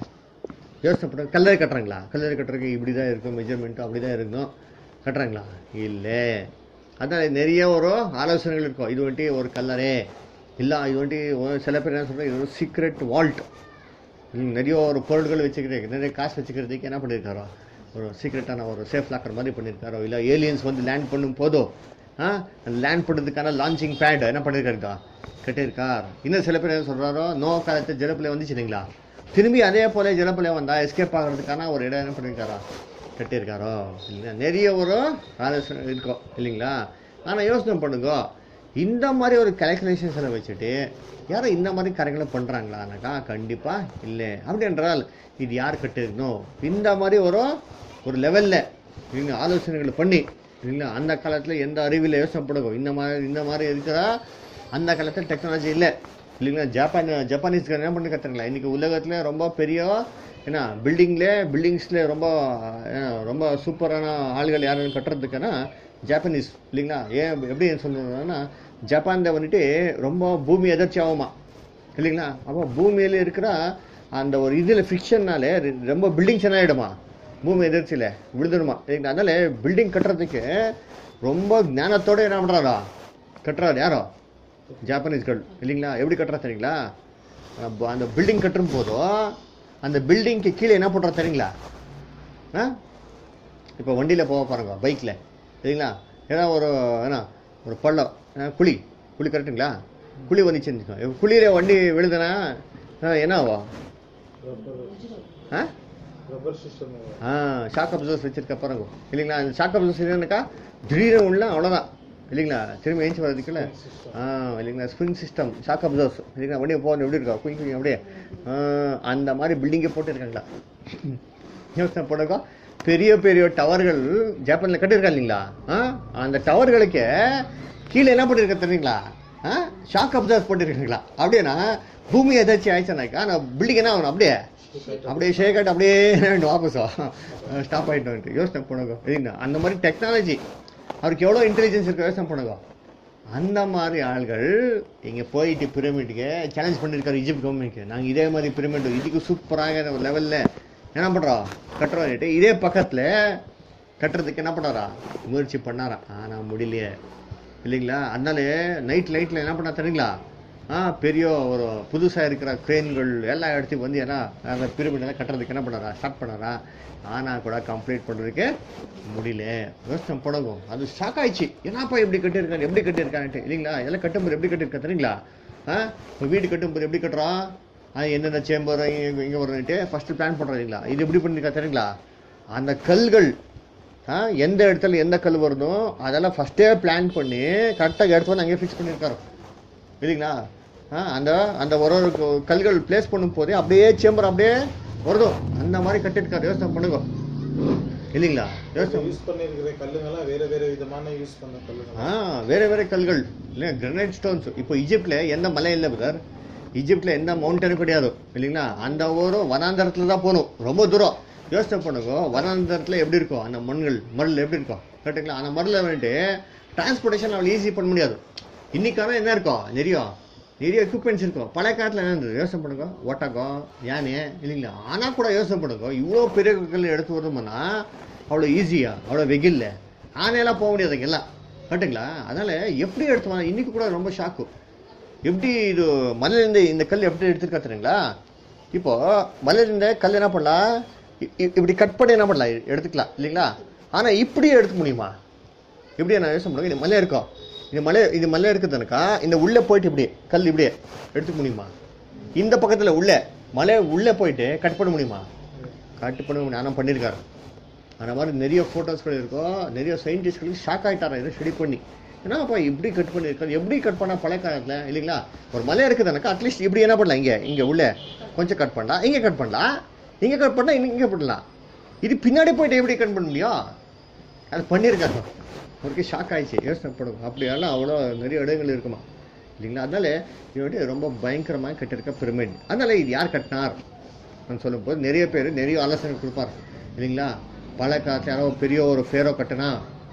யோசனை பண்ணுங்க கல்லறை கட்டுறாங்களா கல்லறை கட்டுறதுக்கு இப்படி தான் இருக்கும் மெஜர்மெண்ட்டும் அப்படி தான் இருக்கும் கட்டுறாங்களா இல்லை அதான் நிறைய ஒரு ஆலோசனைகள் இருக்கும் இது வந்துட்டு ஒரு கல்லறை இல்லை இது வந்துட்டு ஒரு சில பேர் என்ன சொல்கிறாங்க இது ஒரு சீக்ரெட் வால்ட் நிறைய ஒரு பொருட்கள் வச்சுக்கிறதுக்கு நிறைய காசு வச்சுக்கிறதுக்கு என்ன பண்ணியிருக்காரோ ஒரு சீக்ரெட்டான ஒரு சேஃப் லாக்கர் மாதிரி பண்ணியிருக்காரோ இல்லை ஏலியன்ஸ் வந்து லேண்ட் பண்ணும் போதோ ஆ அந்த லேண்ட் பண்ணுறதுக்கான லான்ச்சிங் பேட் என்ன பண்ணியிருக்காருக்கா கட்டியிருக்கார் இன்னும் சில பேர் என்ன சொல்கிறாரோ நோ காலத்து ஜலப்பிள்ளை வந்துச்சு இல்லைங்களா திரும்பி அதே போல ஜலப்பிள்ளை வந்தா எஸ்கேப் ஆகிறதுக்கான ஒரு இடம் என்ன பண்ணியிருக்காரா கட்டியிருக்காரோ இல்லைங்களா நிறைய ஒரு ஆலோசனை இருக்கும் இல்லைங்களா ஆனால் யோசனை பண்ணுங்க இந்த மாதிரி ஒரு calculations எல்லாம் வச்சுட்டு யாரும் இந்த மாதிரி காரியங்களை பண்ணுறாங்களானாக்கா கண்டிப்பாக இல்லை அப்படி என்றால் இது யார் கட்டிருக்கணும் இந்த மாதிரி ஒரு ஒரு லெவலில் இல்லைங்க ஆலோசனைகளை பண்ணி இல்லைங்களா அந்த காலத்தில் எந்த அறிவில் யோசனை பண்ணுங்க இந்த மாதிரி இந்த மாதிரி இருக்கிறா அந்த காலத்தில் டெக்னாலஜி இல்லை இல்லைங்களா ஜப்பான் ஜப்பானீஸ் என்ன பண்ணி கத்துறீங்களா இன்னைக்கு உலகத்துல ரொம்ப பெரிய என்ன பில்டிங்ல பில்டிங்ஸ்ல ரொம்ப அஹ், ரொம்ப சூப்பரான ஆளுகள் யாரும் கட்டுறதுக்குன்னா ஜப்பானீஸ் இல்லைங்களா ஏன் எப்படி சொல்றதுன்னா ஜப்பான்ல வந்துட்டு ரொம்ப பூமி எதர்ச்சி ஆகுமா இல்லைங்களா அப்போ பூமியில இருக்கிற அந்த ஒரு இதில் ஃபிக்ஷன்னாலே ரொம்ப பில்டிங் சென்னாயிடுமா பூமி எதிர்ச்சியில் விழுந்துடுமா இல்லைங்களா அதனால பில்டிங் கட்டுறதுக்கு ரொம்ப ஞானத்தோட என்ன பண்ணுறாரா கட்டுறாரு யாரோ ஜாப்பனீஸ்கள் இல்லைங்களா எப்படி கட்டுறா தெரியுங்களா அப்ப அந்த பில்டிங் கட்டும் போதும் அந்த பில்டிங்க்கு கீழே என்ன பண்ணுறா தெரியுங்களா ஆ இப்போ வண்டியில் போக பாருங்க பைக்கில் சரிங்களா ஏன்னா ஒரு என்ன ஒரு பள்ளம் ஆ, குழி குழி கரெக்டுங்களா குழி வந்துச்சுன்னு குழியில வண்டி விழுதுனா ஆ, என்ன ஆகும் ஆ ரப்பர் சிஸ்டம் ஆ ஷாக் அப்சர்ஸ் வச்சிருக்க பாருங்க இல்லைங்களா அந்த ஷாக் அப்சர்ஸ் என்னக்கா திடீர்னு உள்ள அவ்வளோதான் இல்லைங்களா திரும்பி ஏஞ்சி வர்றதுக்குள்ள ஆ இல்லைங்களா ஸ்ப்ரிங் சிஸ்டம் ஷாக் அப்சர்ஸ் இல்லைங்களா வண்டியை போகணும் எப்படி இருக்கா குயிங் குயிங் அப்படியே ஆ, அந்த மாதிரி பில்டிங்கை போட்டுருக்காங்களா யோசனை பண்ணுங்க பெரிய பெரிய டவர்கள் ஜப்பானில் கட்டியிருக்கா இல்லைங்களா ஆ அந்த டவர்களுக்கு கீழே என்ன பண்ணிருக்க தெரியுங்களா ஆ ஷாக் அப்சர்வ் பண்ணிருக்காங்களா அப்படின்னா பூமி ஏதாச்சும் ஆயிடுச்சுனாக்கா நான் பில்டிங் என்ன ஆகணும் அப்படியே அப்படியே ஷேக் ஆகிட்டு அப்படியே வாபஸா ஸ்டாப் ஆகிட்டு வந்துட்டு யோசனை பண்ணுங்க இல்லைங்களா அந்த மாதிரி டெக்னாலஜி அவருக்கு எவ்வளோ இன்டெலிஜென்ஸ் இருக்கு யோசனை பண்ணுங்க அந்த மாதிரி ஆள்கள் இங்கே போயிட்டு பிரமிட்டுக்கு சேலஞ்ச் பண்ணியிருக்காரு இஜிப்ட் கவர்மெண்ட்க்கு நாங்கள் இதே மாதிரி பிரமிட் இதுக்கு சூப்பராக ஒரு லெவலில் என்ன பண்ணுறோம் கட்டுறோம் இதே பக்கத்தில் கட்டுறதுக்கு என்ன பண்ணாரா முயற்சி பண்ணாரா ஆனால் முடியலையே இல்லைங்களா அதனால நைட் லைட்டில் என்ன பண்ணா தெரியுங்களா ஆ பெரிய ஒரு புதுசாக இருக்கிற கிரேன்கள் எல்லா இடத்துக்கும் வந்து ஏன்னா அந்த பிரமிட் எல்லாம் கட்டுறதுக்கு என்ன பண்ணாரா ஸ்டார்ட் பண்ணாரா ஆனால் கூட கம்ப்ளீட் பண்ணுறதுக்கு முடியல யோசனை படகும் அது ஷாக் ஆயிடுச்சு என்னப்பா எப்படி கட்டியிருக்காரு எப்படி கட்டியிருக்கான்ட்டு இல்லைங்களா எல்லாம் கட்டும்போது எப்படி கட்டியிருக்கா தெரியுங்களா ஆ இப்போ வீடு கட்டும்போது எப்படி கட்டுறோம் ஆ என்னென்ன சேம்பர் இங்கே இங்கே வரணுன்ட்டு ஃபஸ்ட்டு பிளான் பண்ணுறோம் இல்லைங்களா இது எப்படி பண்ணியிருக்கா தெரியுங்களா அந்த கல்கள் ஆ எந்த இடத்துல எந்த கல் வருதோ அதெல்லாம் ஃபஸ்ட்டே பிளான் பண்ணி கரெக்டாக எடுத்து வந்து அங்கேயே ஃபிக்ஸ் பண்ணியிருக்காரு இல்லைங்களா ஆ அந்த அந்த ஒரு ஒரு க- கல்கள் பிளேஸ் பண்ணும் போதே அப்படியே சேம்பர் அப்படியே வருதும் அந்த மாதிரி கட்டிருக்காரு யோசனை பண்ணுங்க இல்லைங்களா யோசனை யூஸ் பண்ணிருக்கிற கல்லுங்கெல்லாம் வேற வேற விதமான யூஸ் பண்ண கல்லுங்க ஆ வேற வேற கல்கள் இல்லையா கிரனைட் ஸ்டோன்ஸ் இப்போ ஈஜிப்ட்ல எந்த மலை இல்லை பிரதர் ஈஜிப்ட்ல எந்த மவுண்டனும் கிடையாது இல்லைங்களா அந்த ஊர் வனாந்தரத்துல தான் போகணும் ரொம்ப தூரம் யோசனை பண்ணுங்க வனாந்தரத்துல எப்படி இருக்கும் அந்த மண்கள் மணல் எப்படி இருக்கும் கரெக்டுங்களா அந்த மண்ணில் வந்துட்டு டிரான்ஸ்போர்ட்டேஷன் அவ்வளோ ஈஸி பண்ண முடியாது இன்னைக்கான என்ன இருக்கும் நிறைய நிறைய எக்யூப்மெண்ட்ஸ் இருக்கும் பழைய காலத்தில் என்ன இருந்தது யோசனை பண்ணுங்க ஒட்டகம் யானை இல்லைங்களா ஆனால் கூட யோசனை பண்ணுங்க இவ்வளோ பெரிய கல் எடுத்து வரணும்னா அவ்வளோ ஈஸியா அவ்வளோ வெகில்ல ஆனையெல்லாம் போக முடியாது எல்லாம் கரெக்டுங்களா அதனால எப்படி எடுத்து வர இன்னைக்கு கூட ரொம்ப ஷாக்கு எப்படி இது மலையிலேருந்து இந்த கல் எப்படி எடுத்துருக்கா தெரியுங்களா இப்போ மலையிலேருந்து கல் என்ன பண்ணலாம் இ- இ- இப்படி கட் பண்ணி என்ன பண்ணலாம் எடுத்துக்கலாம் இல்லைங்களா ஆனால் இப்படி எடுக்க முடியுமா எப்படி நான் யோசனை பண்ணுங்க இது மலை இருக்கும் இது மலை இது மலை இருக்குதுனாக்கா இந்த உள்ளே போயிட்டு இப்படி கல் இப்படியே எடுத்துக்க முடியுமா இந்த பக்கத்தில் உள்ள மலை உள்ளே போயிட்டு கட் பண்ண முடியுமா கட் பண்ண முடியும் ஆனால் பண்ணியிருக்காரு அந்த மாதிரி நிறைய ஃபோட்டோஸ்கள் இருக்கும் நிறைய சயின்டிஸ்ட்களுக்கு ஷாக் ஆகிட்டாரா இதை ஸ்டடி பண்ணி ஏன்னா அப்போ இப்படி கட் பண்ணியிருக்காரு எப்படி கட் பண்ணால் பழைய காலத்தில் இல்லைங்களா ஒரு மலை இருக்குதுனாக்கா அட்லீஸ்ட் இப்படி என்ன பண்ணலாம் இங்கே இங்கே உள்ள கொஞ்சம் கட் பண்ணலாம் இங்கே கட் பண்ணலாம் இங்கே கட் பண்ணால் இங்கே இங்கே பண்ணலாம் இது பின்னாடி போயிட்டு எப்படி கட் பண்ண முடியும் அது பண்ணியிருக்காங்க அவருக்கு ஷாக் ஆயிடுச்சு யோசனை படும் அப்படியெல்லாம் அவ்வளோ நிறைய இடங்கள் இருக்குமா இல்லைங்களா அதனால இது வந்து ரொம்ப பயங்கரமாக கட்டியிருக்க பிரமிட் அதனால இது யார் கட்டினார் நான் சொல்லும்போது நிறைய பேர் நிறைய ஆலோசனை கொடுப்பார் இல்லைங்களா பல காலத்தில் யாரோ பெரிய ஒரு ஃபேரோ கட்டினா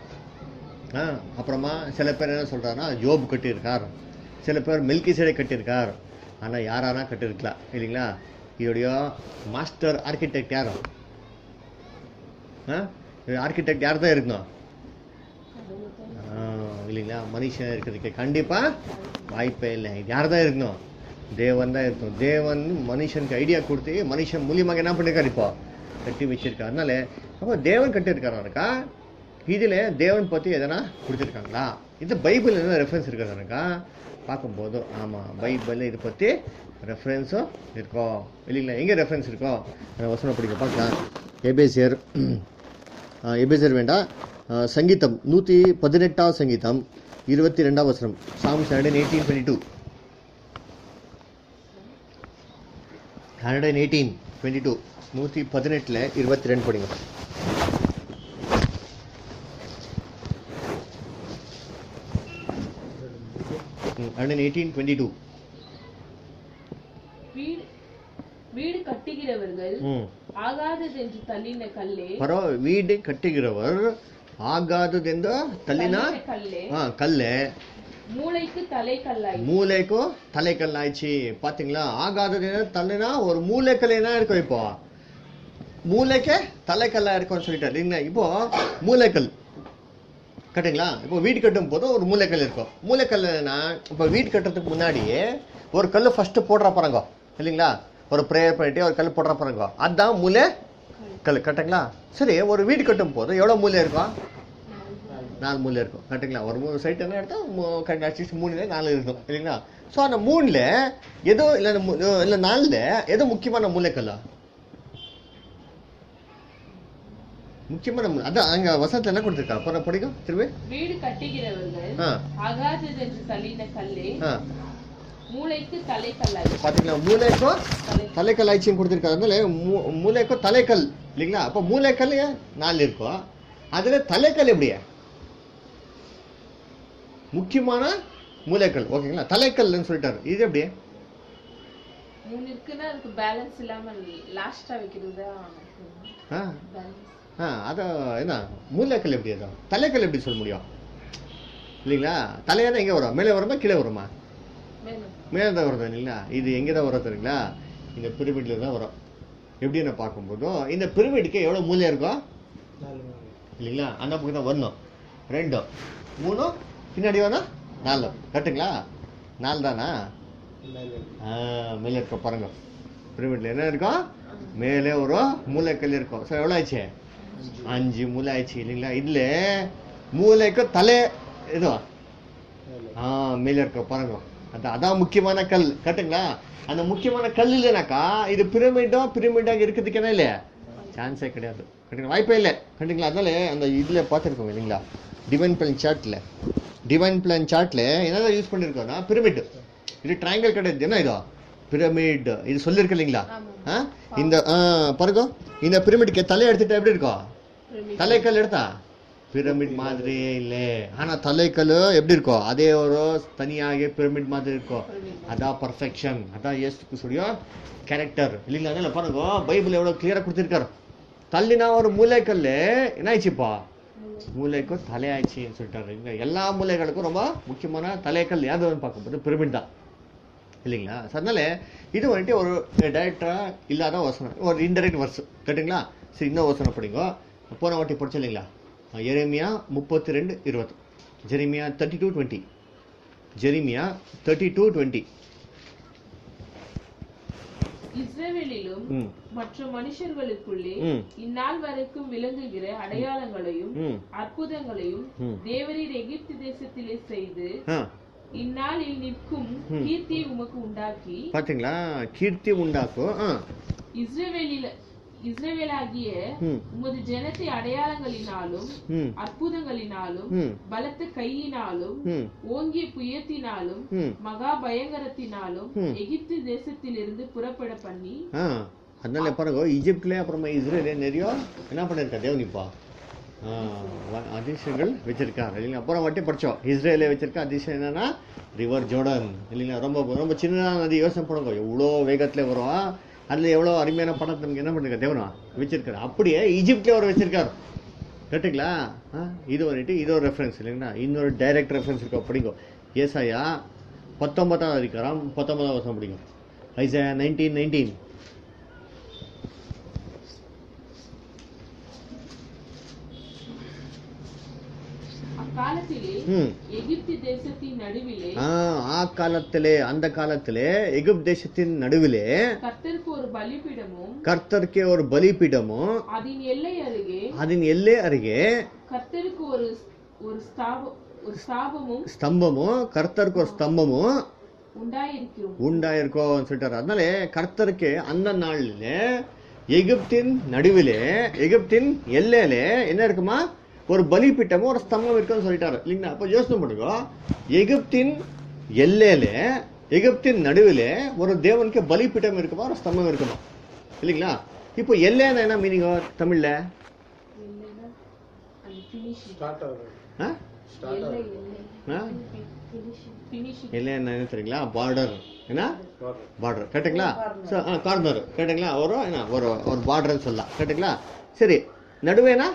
ஆ அப்புறமா சில பேர் என்ன சொல்கிறாருன்னா ஜோப் கட்டியிருக்கார் சில பேர் மில்கி சேடை கட்டியிருக்கார் ஆனால் யாரானா கட்டியிருக்கலாம் இல்லைங்களா இதோடைய மாஸ்டர் ஆர்கிடெக்ட் யார் ஆ ஆர்கிடெக்ட் யார் தான் இருக்கணும் ஆ, இல்லைங்களா மனுஷன் இருக்கிறதுக்கு கண்டிப்பா வாய்ப்பே இல்லை இது யார் தான் இருக்கணும் தேவன் தான் இருக்கணும் தேவன் மனுஷனுக்கு ஐடியா கொடுத்து மனுஷன் மூலியமாக என்ன பண்ணிருக்காரு இப்போ கட்டி வச்சிருக்காரு அதனால அப்போ தேவன் கட்டியிருக்காருக்கா இதில் தேவன் பற்றி எதனா கொடுத்துருக்காங்களா இது பைபிள் என்ன ரெஃபரன்ஸ் இருக்கிறதுனாக்கா பார்க்கும்போது ஆமாம் பைபிளில் இதை பற்றி ரெஃபரன்ஸும் இருக்கும் இல்லைங்களா எங்கே ரெஃபரன்ஸ் இருக்கோ அந்த வசனம் படிக்க பார்க்கலாம் எபேசியர் ஆ, எபேசியர் வேண்டாம் ஆ, சங்கீதம் நூற்றி பதினெட்டாம் சங்கீதம் இருபத்தி ரெண்டாம் வசனம் Psalms hundred eighteen twenty two hundred eighteen twenty two நூற்றி பதினெட்டில் இருபத்தி ரெண்டு படிங்க ஹண்ட்ரட் எயிட்டீன் டுவெண்ட்டி டூ வீடு வீடு கட்டுகிறவர்கள் ம் ஆகாததென்று தள்ளின கல்லே பரவ வீடு கட்டுகிறவர் ஆகாததெಂದು ತಲ್ಲಿನ தள்ளின கல்லே ஆ கல்லு மூளைக்கு தலை கல்லாய் மூளைக்கும் தலைக்கல் ஆயிடுச்சு பாத்தீங்களா ஆகாதது தள்ளினா ஒரு மூளைக்கல் என்ன இருக்கும் இப்போ மூளைக்கு தலைக்கல்லா இருக்கும்னு சொல்லிட்டாரு இல்லைங்களா இப்போ மூளைக்கல் கட்டுங்களா இப்போ வீடு கட்டும் போது ஒரு மூளைக்கல் இருக்கும் மூளைக்கல்னா இப்போ வீடு கட்டுறதுக்கு முன்னாடியே ஒரு கல் ஃபர்ஸ்ட் போடுற பாருங்க இல்லைங்களா ஒரு ப்ரேயர் பண்ணிட்டு ஒரு கல் போடுற பாருங்க அதான் மூளை கல் கரெக்டுங்களா சரி ஒரு வீடு கட்டும் போது எவ்வளோ மூளை இருக்கும் நாலு மூலை இருக்கும் கரெக்டுங்களா ஒரு மூணு சைட் என்ன எடுத்தால் கரெக்ட் அட்லீஸ்ட் மூணுல நாலு இருக்கும் இல்லைங்களா ஸோ அந்த மூணில் ஏதோ இல்லை இல்லை நாலில் ஏதோ முக்கியமான மூலைக்கல்லா முக்கியமான மூலை அதான் அங்கே வசனத்தில் என்ன கொடுத்துருக்கா அப்புறம் படிக்கும் திரும்பி வீடு கட்டுகிறவர்கள் ஆ ஆகாததென்று தள்ளின கல்லே ஆ மூளைக்கு தலை கல்லாய் பார்த்தீங்களா மூளைக்கும் தலை தலைக்கல் ஆயிடுச்சுன்னு கொடுத்துருக்காரு அதனால மூ மூளைக்கும் தலைக்கல் இல்லைங்களா அப்போ மூளைக்கல் நாலு இருக்கும் அதில் தலைக்கல் எப்படியா முக்கியமான மூளைக்கல் ஓகேங்களா தலைக்கல்னு சொல்லிட்டாரு இது எப்படி மூணு இருக்குன்னா அதுக்கு பேலன்ஸ் இல்லாம லாஸ்டா வைக்கிறது தான் ஆ பேலன்ஸ் ஆ அதை என்ன மூளைக்கல் எப்படி அது தலைக்கல் எப்படி சொல்ல முடியும் இல்லைங்களா தலையானா எங்கே வரும் மேலே வருமா கீழே வருமா மேலும் மேலே தான் வருது இல்லைங்களா இது எங்கே தான் வரும் தெரியுங்களா இந்த பிரமிட்ல தான் வரும் எப்படின்னு பார்க்கும்போது இந்த பிரமிடுக்கு எவ்வளோ மூலை இருக்கும் நாலு மூணு இல்லைங்களா அந்த பக்கம் தான் ஒன்று ரெண்டு மூணு பின்னாடி வேணா நாலு கரெக்டுங்களா நாலு தானா மேலே ஆ, மேலே இருக்க பாருங்க பிரமிட்ல என்ன இருக்கும் மேலே ஒரு மூளைக்கல் இருக்கும் ஸோ எவ்வளோ ஆச்சு அஞ்சு மூளை ஆயிடுச்சு இல்லைங்களா இதுல மூளைக்கு தலை இது மேலே ஆ மேலே இருக்க பாருங்க அது அதான் முக்கியமான கல் கரெக்டுங்களா அந்த முக்கியமான கல் இல்லைனாக்கா இது பிரமிடோ பிரமிடாக இருக்கிறதுக்கேனா இல்லையா சான்ஸே கிடையாது கரெக்டுங்களா வாய்ப்பே இல்லை கரெக்டுங்களா அதனால அந்த இதில் பார்த்துருக்கோம் இல்லைங்களா டிவைன் பிளான் சார்ட்டில் டிவைன் பிளான் சார்ட்டில் என்னதான் யூஸ் பண்ணியிருக்கோம்னா பிரமிட் இது ட்ரையாங்கல் கிடையாது என்ன இதோ பிரமிட் இது சொல்லியிருக்கு இல்லைங்களா ஆ இந்த ஆ பாருங்க இந்த பிரமிடுக்கு தலை எடுத்துட்டா எப்படி இருக்கும் pyramid. தலைக்கல் எடுத்தா பிரமிட் மாதிரியே இல்லை ஆனா தலைக்கல் எப்படி இருக்கும் அதே ஒரு தனியாக பிரமிட் மாதிரி இருக்கும் அதான் பர்ஃபெக்ஷன் அதான் ஏசு கிறிஸ்துடைய கேரக்டர் இல்லைங்களா அதனால பாருங்க பைபிள் எவ்வளவு கிளியரா கொடுத்திருக்காரு தள்ளினா ஒரு மூளைக்கல் என்ன ஆயிடுச்சுப்பா மூளைக்கும் தலை ஆயிடுச்சுன்னு சொல்லிட்டாரு இங்க எல்லா மூளைகளுக்கும் ரொம்ப முக்கியமான தலைக்கல் யாதவன் பார்க்கும்போது பிரமிட் தான் இல்லைங்களா So, அதனால இது வந்துட்டு ஒரு டைரக்டரா இல்லாத வசனம் ஒரு இன்டெரக்ட் வர்ஸ் கேட்டுங்களா சரி இன்னும் வசனம் படிங்க போன வாட்டி படிச்சோம் இல்லைங்களா எரேமியா முப்பத்தி ரெண்டு இருபது Jeremiah thirty two twenty Jeremiah thirty two twenty இஸ்ரவேலிலும் ம் மற்ற மனுஷர்களுக்குள்ளே ம். இந்நாள் வரைக்கும் விளங்குகிற அடையாளங்களையும் ம் அற்புதங்களையும் ம். தேவரீர் எகிப்து தேசத்திலே செய்து ஆ இந்நாளில் நிற்கும் ம். கீர்த்தியை உமக்கு உண்டாக்கி பார்த்தீங்களா கீர்த்தி உண்டாக்கும் ஆ இஸ்ரவேலில இஸ்ரவேலாகிய ம் உமது ஜனத்தை அடையாளங்களினாலும் ம் அற்புதங்களினாலும் ம் பலத்த கையினாலும் ம் ஓங்கிய புயத்தினாலும் ம் மகா பயங்கரத்தினாலும் ம். எகிப்து தேசத்திலிருந்து புறப்பட பண்ணி ஆ அதனால பாருங்க ஈஜிப்ட்ல அப்புறமா இஸ்ரேல நிறைய என்ன பண்ணிருக்கா தேவன் இப்போ ஆ, வ- அதிசயங்கள் வச்சிருக்காரு இல்லைங்களா அப்புறம் வட்டி படிச்சோம் இஸ்ரேல வச்சிருக்க அதிசயம் என்னன்னா ரிவர் ஜோர்டன் இல்லைங்களா ரொம்ப ரொம்ப சின்னதான நதி யோசனை பண்ணுங்க எவ்வளோ வேகத்துல வரும் அதுல எவ்வளோ அருமையான படம் நமக்கு என்ன பண்ணிருக்கா தேவனா வச்சிருக்காரு அப்படியே ஈஜிப்ட்ல அவர் வச்சிருக்காரு கரெக்டுங்களா ஆ, இது வந்துட்டு இது ஒரு ரெஃபரன்ஸ் இல்லைங்களா இன்னொரு டைரக்ட் ரெஃபரன்ஸ் இருக்கா படிங்க ஏசாயா பத்தொன்பதாவது அதிகாரம் பத்தொன்பதாவது வருஷம் படிங்க ஐசாயா நைன்டீன் நைன்டீன் அக்காலத்திலே ம் எகிப்து தேசத்தின் நடுவிலே ஆ ஆ காலத்திலே அந்த காலத்திலே எகிப்து தேசத்தின் நடுவிலே கர்த்தருக்கு ஒரு பலிபீடமும் கர்த்தருக்கு ஒரு பலிபீடமும் அதன் எல்லை அருகே அதன் எல்லை அருகே கர்த்தருக்கு ஒரு ஒரு ஸ்தாப ஒரு ஸ்தாபமும் ஸ்தம்பமும் கர்த்தருக்கு ஒரு ஸ்தம்பமும் உண்டாயிருக்கும் உண்டாயிருக்கும் சொல்லிட்டாரு அதனால கர்த்தருக்கு அந்த நாள்ல எகிப்தின் நடுவிலே எகிப்தின் எல்லையில என்ன இருக்குமா ஒரு பலிபீட்டமும் ஒரு ஸ்தம்பம் இருக்குன்னு சொல்லிட்டாரு இல்லைங்களா அப்ப யோசனை பண்ணுங்க எகிப்தின் எல்லையில எகிப்தின் நடுவிலே ஒரு தேவனுக்கு பலிபீட்டம் இருக்குமா ஒரு ஸ்தம்பம் இருக்குமா இல்லைங்களா இப்போ எல்லைன்னா என்ன மீனிங் தமிழ்ல இல்லைன்னா அது finishing. ஸ்டார்ட் ஆகுது ஆ? ஸ்டார்ட் எல்லை, ஆகுது எல்லை. ஆ? Finishing. Finishing. எல்லை என்ன என்ன தெரியுங்களா பார்டர் என்ன Border. பார்டர் கரெக்டுங்களா கார்னர் கரெக்டுங்களா ஒரு என்ன ஒரு ஒரு பார்டர்னு சொல்லலாம் கரெக்டுங்களா சரி நடுவேனா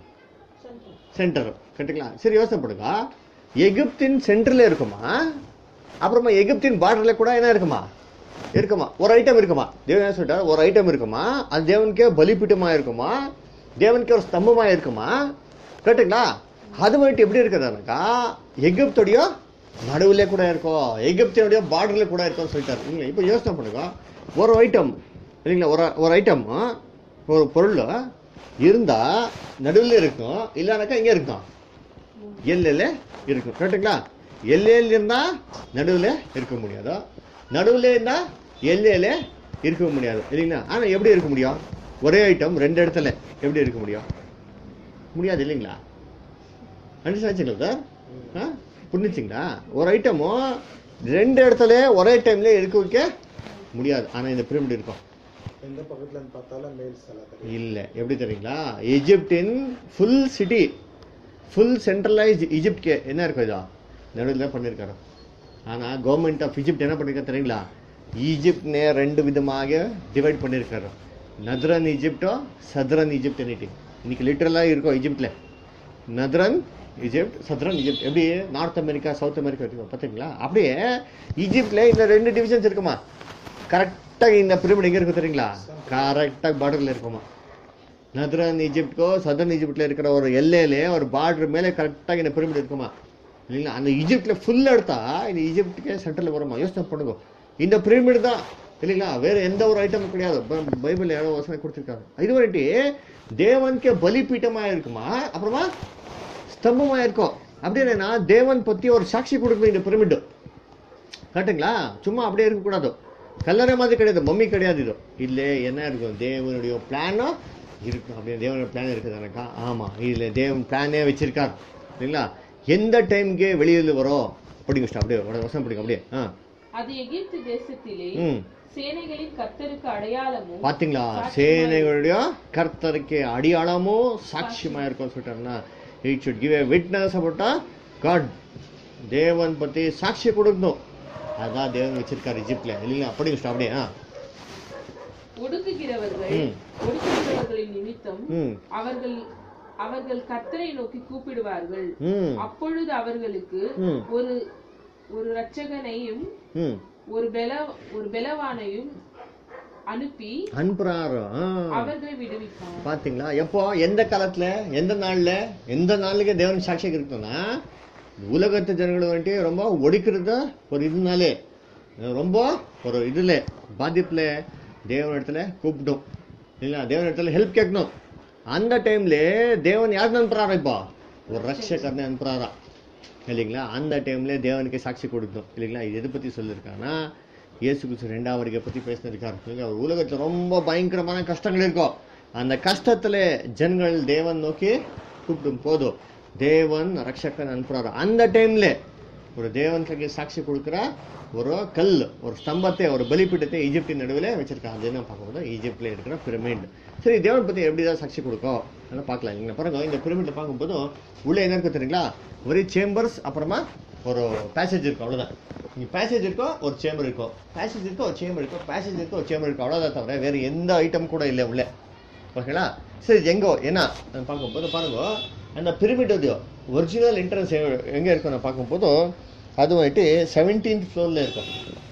சென்டர் கரெக்டுங்களா சரி யோசனை பண்ணுங்க எகிப்தின் சென்டர்ல இருக்குமா அப்புறமா எகிப்தின் பார்டர்ல கூட என்ன இருக்குமா இருக்குமா ஒரு ஐட்டம் இருக்குமா தேவன் என்ன சொல்லிட்டாரு ஒரு ஐட்டம் இருக்குமா அது தேவனுக்கே பலிபீட்டமா இருக்குமா தேவனுக்கே ஒரு ஸ்தம்பமா இருக்குமா கரெக்டுங்களா அது வந்துட்டு எப்படி இருக்குதுனாக்கா எகிப்துடைய நடுவுல கூட இருக்கும் எகிப்தினுடைய பார்டர்ல கூட இருக்கும்னு சொல்லிட்டாரு இல்லைங்களா இப்போ யோசனை பண்ணுங்க ஒரு ஐட்டம் இல்லைங்களா ஒரு ஒரு ஐட்டம் ஒரு பொருள் இருந்தா நடுவில் இருக்கும் இல்லைனாக்கா இங்க இருக்கும் எல்லையில இருக்கும் கரெக்டுங்களா எல்லையில் இருந்தா நடுவில் இருக்க முடியாதோ நடுவில் இருந்தா எல்லையில இருக்க முடியாது இல்லைங்களா ஆனா எப்படி இருக்க முடியும் ஒரே ஐட்டம் ரெண்டு இடத்துல எப்படி இருக்க முடியும் முடியாது இல்லைங்களா அண்டர்ஸ்டாச்சுங்களா சார் ஆ புரிஞ்சுச்சிங்களா ஒரு ஐட்டமும் ரெண்டு இடத்துல ஒரே டைம்ல இருக்க வைக்க முடியாது ஆனா இந்த பிரமிட் இருக்கும் எந்த பக்கத்துல இருந்து பார்த்தாலும் மேல் சிலை தெரியும் இல்ல எப்படி தெரியுங்களா எஜிப்டின் ஃபுல் சிட்டி ஃபுல் சென்ட்ரலைஸ்ட் ஈஜிப்ட்க்கு என்ன இருக்கும் இதா நடுவில் தான் பண்ணியிருக்காரு ஆனா கவர்மெண்ட் ஆஃப் ஈஜிப்ட் என்ன பண்ணிருக்காரு தெரியுங்களா ஈஜிப்ட்னே ரெண்டு விதமாக டிவைட் பண்ணியிருக்காரு நத்ரன் ஈஜிப்டோ சத்ரன் ஈஜிப்ட் என்னிட்டு இன்னைக்கு லிட்டரலாக இருக்கும் ஈஜிப்ட்ல நத்ரன் ஈஜிப்ட் சத்ரன் ஈஜிப்ட் எப்படி நார்த் அமெரிக்கா சவுத் அமெரிக்கா இருக்கும் பார்த்தீங்களா அப்படியே ஈஜிப்ட்ல இந்த ரெண்டு டிவிஷன்ஸ் இருக்குமா கரெக்டாக இந்த பிரமிட் எங்கே இருக்கும் தெரியுங்களா கரெக்டாக பார்டரில் இருக்குமா நத்ரன் ஈஜிப்ட்கோ சதர்ன் ஈஜிப்ட்ல இருக்கிற ஒரு எல்லையிலே ஒரு பார்டர் மேலே கரெக்டாக இந்த பிரமிட் இருக்குமா இல்லைங்களா அந்த ஈஜிப்ட்ல ஃபுல்லாக எடுத்தா இந்த ஈஜிப்டுக்கே சென்டரில் வருமா யோசனை பண்ணுங்க இந்த பிரமிட் தான் இல்லைங்களா வேற எந்த ஒரு ஐட்டமும் கிடையாது ப- பைபிள்ல எவ்வளோ வசனம் கொடுத்துருக்காங்க இது வந்துட்டு தேவனுக்கே பலிபீட்டமா இருக்குமா அப்புறமா ஸ்தம்பமா இருக்கும் அப்படின்னா தேவன் பத்தி ஒரு சாட்சி கொடுக்கணும் இந்த பிரமிட் கரெக்டுங்களா சும்மா அப்படியே இருக்கக்கூடாது கல்லறை மாதிரி கிடையாது மம்மி கிடையாது இது இல்லை என்ன இருக்கும் தேவனுடைய பிளானோ இருக்கும் அப்படியே தேவனுடைய பிளான் இருக்குது எனக்கா ஆமாம் இதில் தேவன் பிளானே வச்சிருக்கார் இல்லைங்களா எந்த டைம்க்கு வெளியில் வரும் படிங்க sister, அப்படியே உடனே வசனம் படிங்க அப்படியே ஆ அது எகிப்து தேசத்திலே ம் சேனைகளின் கர்த்தருக்கு அடையாளமும் பாத்தீங்களா சாட்சியுமாய் சேனைகளுடைய கர்த்தருக்கு அடியாளமும் சாட்சியமா இருக்கும் சொல்லிட்டாருன்னா it should give a witness about a God தேவன் பத்தி சாட்சி கொடுக்கணும் அதான் தேவன் வச்சிருக்காரு இஜிப்ட்ல இல்லைங்களா அப்படிங்க sister, அப்படியே ஆ ஒடுக்குகிறவர்கள் ம். ஒடுக்குகிறவர்களின் நிமித்தம் ம் அவர்கள் அவர்கள் கர்த்தரை நோக்கி கூப்பிடுவார்கள் ம் அப்பொழுது அவர்களுக்கு ம். ஒரு ஒரு இரட்சகனையும் ம் ஒரு பெல ஒரு பெலவானையும் அனுப்பி அனுப்புறாரு ஆ. அவர்களை விடுவிப்பார் பாத்தீங்களா எப்போ எந்த காலத்துல எந்த நாள்ல எந்த நாளுக்கு தேவன் சாட்சி இருக்குன்னா உலகத்து ஜனங்கள் வந்துட்டு ரொம்ப ஒடிக்கிறது ஒரு இதுனாலே ரொம்ப ஒரு இதுல பாதிப்புல தேவன் இடத்துல கூப்பிட்டோம் இல்லைங்களா தேவன் இடத்துல ஹெல்ப் கேட்கணும் அந்த டைம்ல தேவன் யாருன்னு அனுப்புறாரா இப்போ ஒரு ரட்சகர்னு அனுப்புறாரா இல்லைங்களா அந்த டைம்ல தேவனுக்கு சாட்சி கொடுக்கணும் இல்லைங்களா இது எதை பத்தி சொல்லியிருக்காங்கன்னா இயேசு கிறிஸ்து ரெண்டாம் வருகை பத்தி பேசினிருக்காரு இல்லைங்களா ஒரு உலகத்துல ரொம்ப பயங்கரமான கஷ்டங்கள் இருக்கும் அந்த கஷ்டத்துல ஜனங்கள் தேவன் நோக்கி கூப்பிடும் போதும் தேவன் ரட்சகன் அனுப்புறாரு அந்த டைம்ல ஒரு தேவனுக்கு சாட்சி கொடுக்குற ஒரு கல் ஒரு ஸ்தம்பத்தை ஒரு பலிபீட்டத்தை ஈஜிப்டின் நடுவில் வச்சிருக்காங்க அது என்ன பார்க்கும்போது ஈஜிப்ட்ல இருக்கிற பிரமிட் சரி தேவன் பத்தி எப்படி தான் சாட்சி கொடுக்கும் அதெல்லாம் பார்க்கலாம் நீங்க பாருங்க இந்த பிரமிட்ல பார்க்கும்போது உள்ள என்ன இருக்கு தெரியுங்களா ஒரே சேம்பர்ஸ் அப்புறமா ஒரு பேசேஜ் இருக்கும் அவ்வளவுதான் இங்க பேசேஜ் இருக்கும் ஒரு சேம்பர் இருக்கும் பேசேஜ் இருக்கும் ஒரு சேம்பர் இருக்கும் பேசேஜ் இருக்கும் ஒரு சேம்பர் இருக்கும் அவ்வளவுதான் தவிர வேற எந்த ஐட்டம் கூட இல்லை உள்ள ஓகேங்களா சரி எங்கோ என்ன அது பார்க்கும்போது பாருங்க அந்த பிரமிட் அது ஒரிஜினல் என்ட்ரன்ஸ் எங்கே இருக்கும் நான் பார்க்கும்போது அது வந்துட்டு செவன்டீன்த் ஃப்ளோரில் இருக்கும்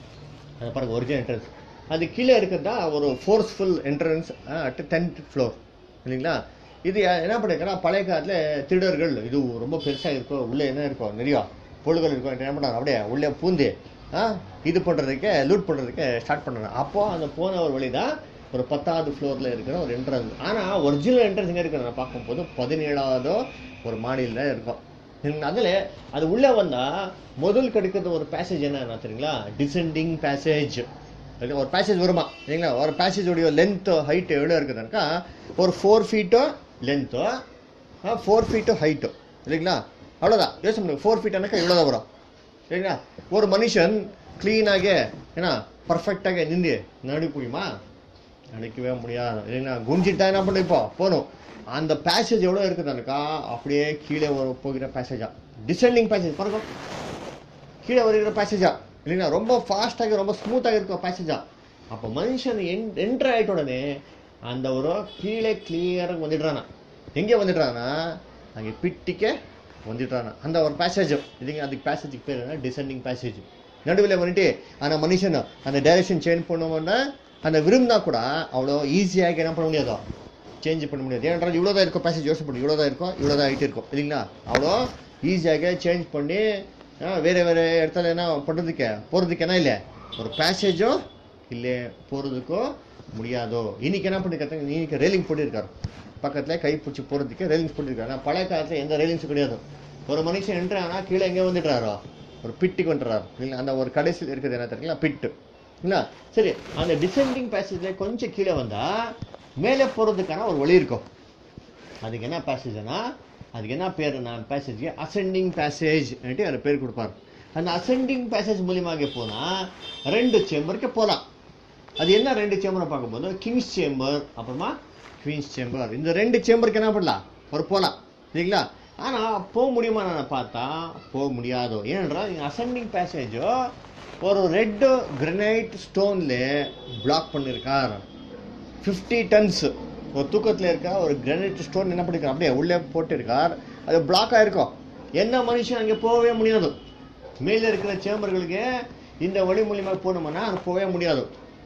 அது பாருங்க ஒரிஜினல் என்ட்ரன்ஸ் அது கீழே இருக்கிறதா ஒரு forceful entrance at tenth floor இல்லைங்களா இது யா- என்ன பண்ணிருக்கா பழைய காலத்தில் திருடர்கள் இது ரொம்ப பெருசாக இருக்கும் உள்ளே என்ன இருக்கும் நிறையா பொருள்கள் இருக்கும் என்ன பண்ணாங்க அப்படியே உள்ளே பூந்து ஆ, இது பண்ணுறதுக்கு லூட் பண்ணுறதுக்கு ஸ்டார்ட் பண்ணுறாங்க அப்போ அந்த போன ஒரு வழி தான் ஒரு பத்தாவது ஃப்ளோரில் இருக்கிற ஒரு என்ட்ரன்ஸ் ஆனால் ஒரிஜினல் என்ட்ரன்ஸ் எங்கே இருக்கு நான் பார்க்கும்போது பதினேழாவது ஒரு மாடியில் இருக்கும் சரிங்களா? அதுல அது உள்ள வந்தா முதல் கிடைக்கிறது ஒரு பேசேஜ் என்ன தெரியுங்களா டிசெண்டிங் பேசேஜ் ஒரு பேசேஜ் வருமா சரிங்களா ஒரு பேசேஜோடைய லென்த் ஹைட் எவ்வளோ இருக்குதுனாக்கா ஒரு ஃபோர் ஃபீட்டோ லென்த்தோ ஃபோர் ஃபீட்டோ ஹைட்டோ இல்லைங்களா அவ்வளோதான் யோசனை பண்ணுங்க ஃபோர் ஃபீட்னாக்கா இவ்வளோ தான் வரும் சரிங்களா ஒரு மனுஷன் க்ளீனாக ஏன்னா பர்ஃபெக்டாக நின்று நடி முடியுமா நினைக்கவே முடியாது இல்லைங்களா குஞ்சிட்டா என்ன பண்ண இப்போ போகணும் அந்த பேசேஜ் எவ்வளோ இருக்குதானுக்கா அப்படியே கீழே ஒரு போகிற பேசேஜா டிசெண்டிங் பேசேஜ் பாருங்க கீழே வருகிற பேசேஜா இல்லைங்களா ரொம்ப ஃபாஸ்ட்டாக ரொம்ப ஸ்மூத்தாக இருக்கும் பேசேஜா அப்போ மனுஷன் என் என்ட்ரு ஆகிட்ட உடனே அந்த ஒரு கீழே கிளியராக வந்துடுறானா எங்கே வந்துடுறானா அங்கே பிட்டிக்க வந்துடுறானா அந்த ஒரு பேசேஜ் இதுங்க அதுக்கு பேசேஜுக்கு பேர் என்ன டிசெண்டிங் பேசேஜ் நடுவில் வந்துட்டு அந்த மனுஷன் அந்த டைரக்ஷன் சேஞ்ச் பண்ணுவோன்னா அந்த விரும்பினா கூட அவ்வளோ ஈஸியாக என்ன பண்ண முடியாதோ சேஞ்ச் பண்ண முடியாது ஏனென்றால் இவ்வளோ தான் இருக்கும் பேசேஜ் யோசனை பண்ணி இவ்வளோ தான் இருக்கும் இவ்வளோ தான் ஆகிட்டு இருக்கும் இல்லைங்களா அவ்வளோ ஈஸியாக சேஞ்ச் பண்ணி ஆ, வேற வேற இடத்துல என்ன பண்ணுறதுக்கு போகிறதுக்கு என்ன இல்லை ஒரு பேசேஜோ இல்லை போகிறதுக்கோ முடியாதோ இன்னைக்கு என்ன பண்ணிருக்காங்க இன்னைக்கு ரேலிங் போட்டிருக்காரு பக்கத்தில் கை பிடிச்சி போகிறதுக்கு ரேலிங்ஸ் போட்டிருக்காரு ஆனால் பழைய காலத்தில் எந்த ரேலிங்ஸும் கிடையாது ஒரு மனுஷன் என்ட்ரு ஆனால் கீழே எங்கே வந்துடுறாரோ ஒரு பிட்டுக்கு வந்துடுறாரு இல்லைங்களா அந்த ஒரு கடைசியில் இருக்குது என்ன தெரியுங்களா பிட்டு இல்ல சரி அந்த டிசெண்டிங் பேசேஜ்ல கொஞ்சம் கீழே வந்தா மேலே போறதுக்கான ஒரு வழி இருக்கும் அதுக்கு என்ன பேசேஜ்னா அதுக்கு என்ன பேருனா பேசேஜ் அசெண்டிங் பேசேஜ் அந்த பேர் கொடுப்பாரு அந்த அசெண்டிங் பேசேஜ் மூலியமாக போனா ரெண்டு சேம்பருக்கு போகலாம் அது என்ன ரெண்டு சேம்பரை பார்க்கும்போது கிங்ஸ் சேம்பர் அப்புறமா குவீன்ஸ் சேம்பர் இந்த ரெண்டு சேம்பருக்கு என்ன பண்ணலாம் ஒரு போகலாம் சரிங்களா ஆனா போக முடியுமா நான் பார்த்தா போக முடியாதோ ஏனென்றால் அசெண்டிங் பேசேஜோ ஒரு ரெட் கிரனைட் ஸ்டோன்ல பிளாக் பண்ணியிருக்கார் ஃபிஃப்டி டன்ஸ் ஒரு தூக்கத்தில் இருக்க ஒரு கிரானைட் ஸ்டோன் என்ன பண்ணிருக்கார் அப்படியே உள்ளே போட்டிருக்கார் அது பிளாக் ஆயிருக்கும் என்ன மனுஷன் அங்கே போகவே முடியாது மேலே இருக்கிற சேம்பர்களுக்கு இந்த வழி மூலியமாக போகணும்னா அது போகவே முடியாது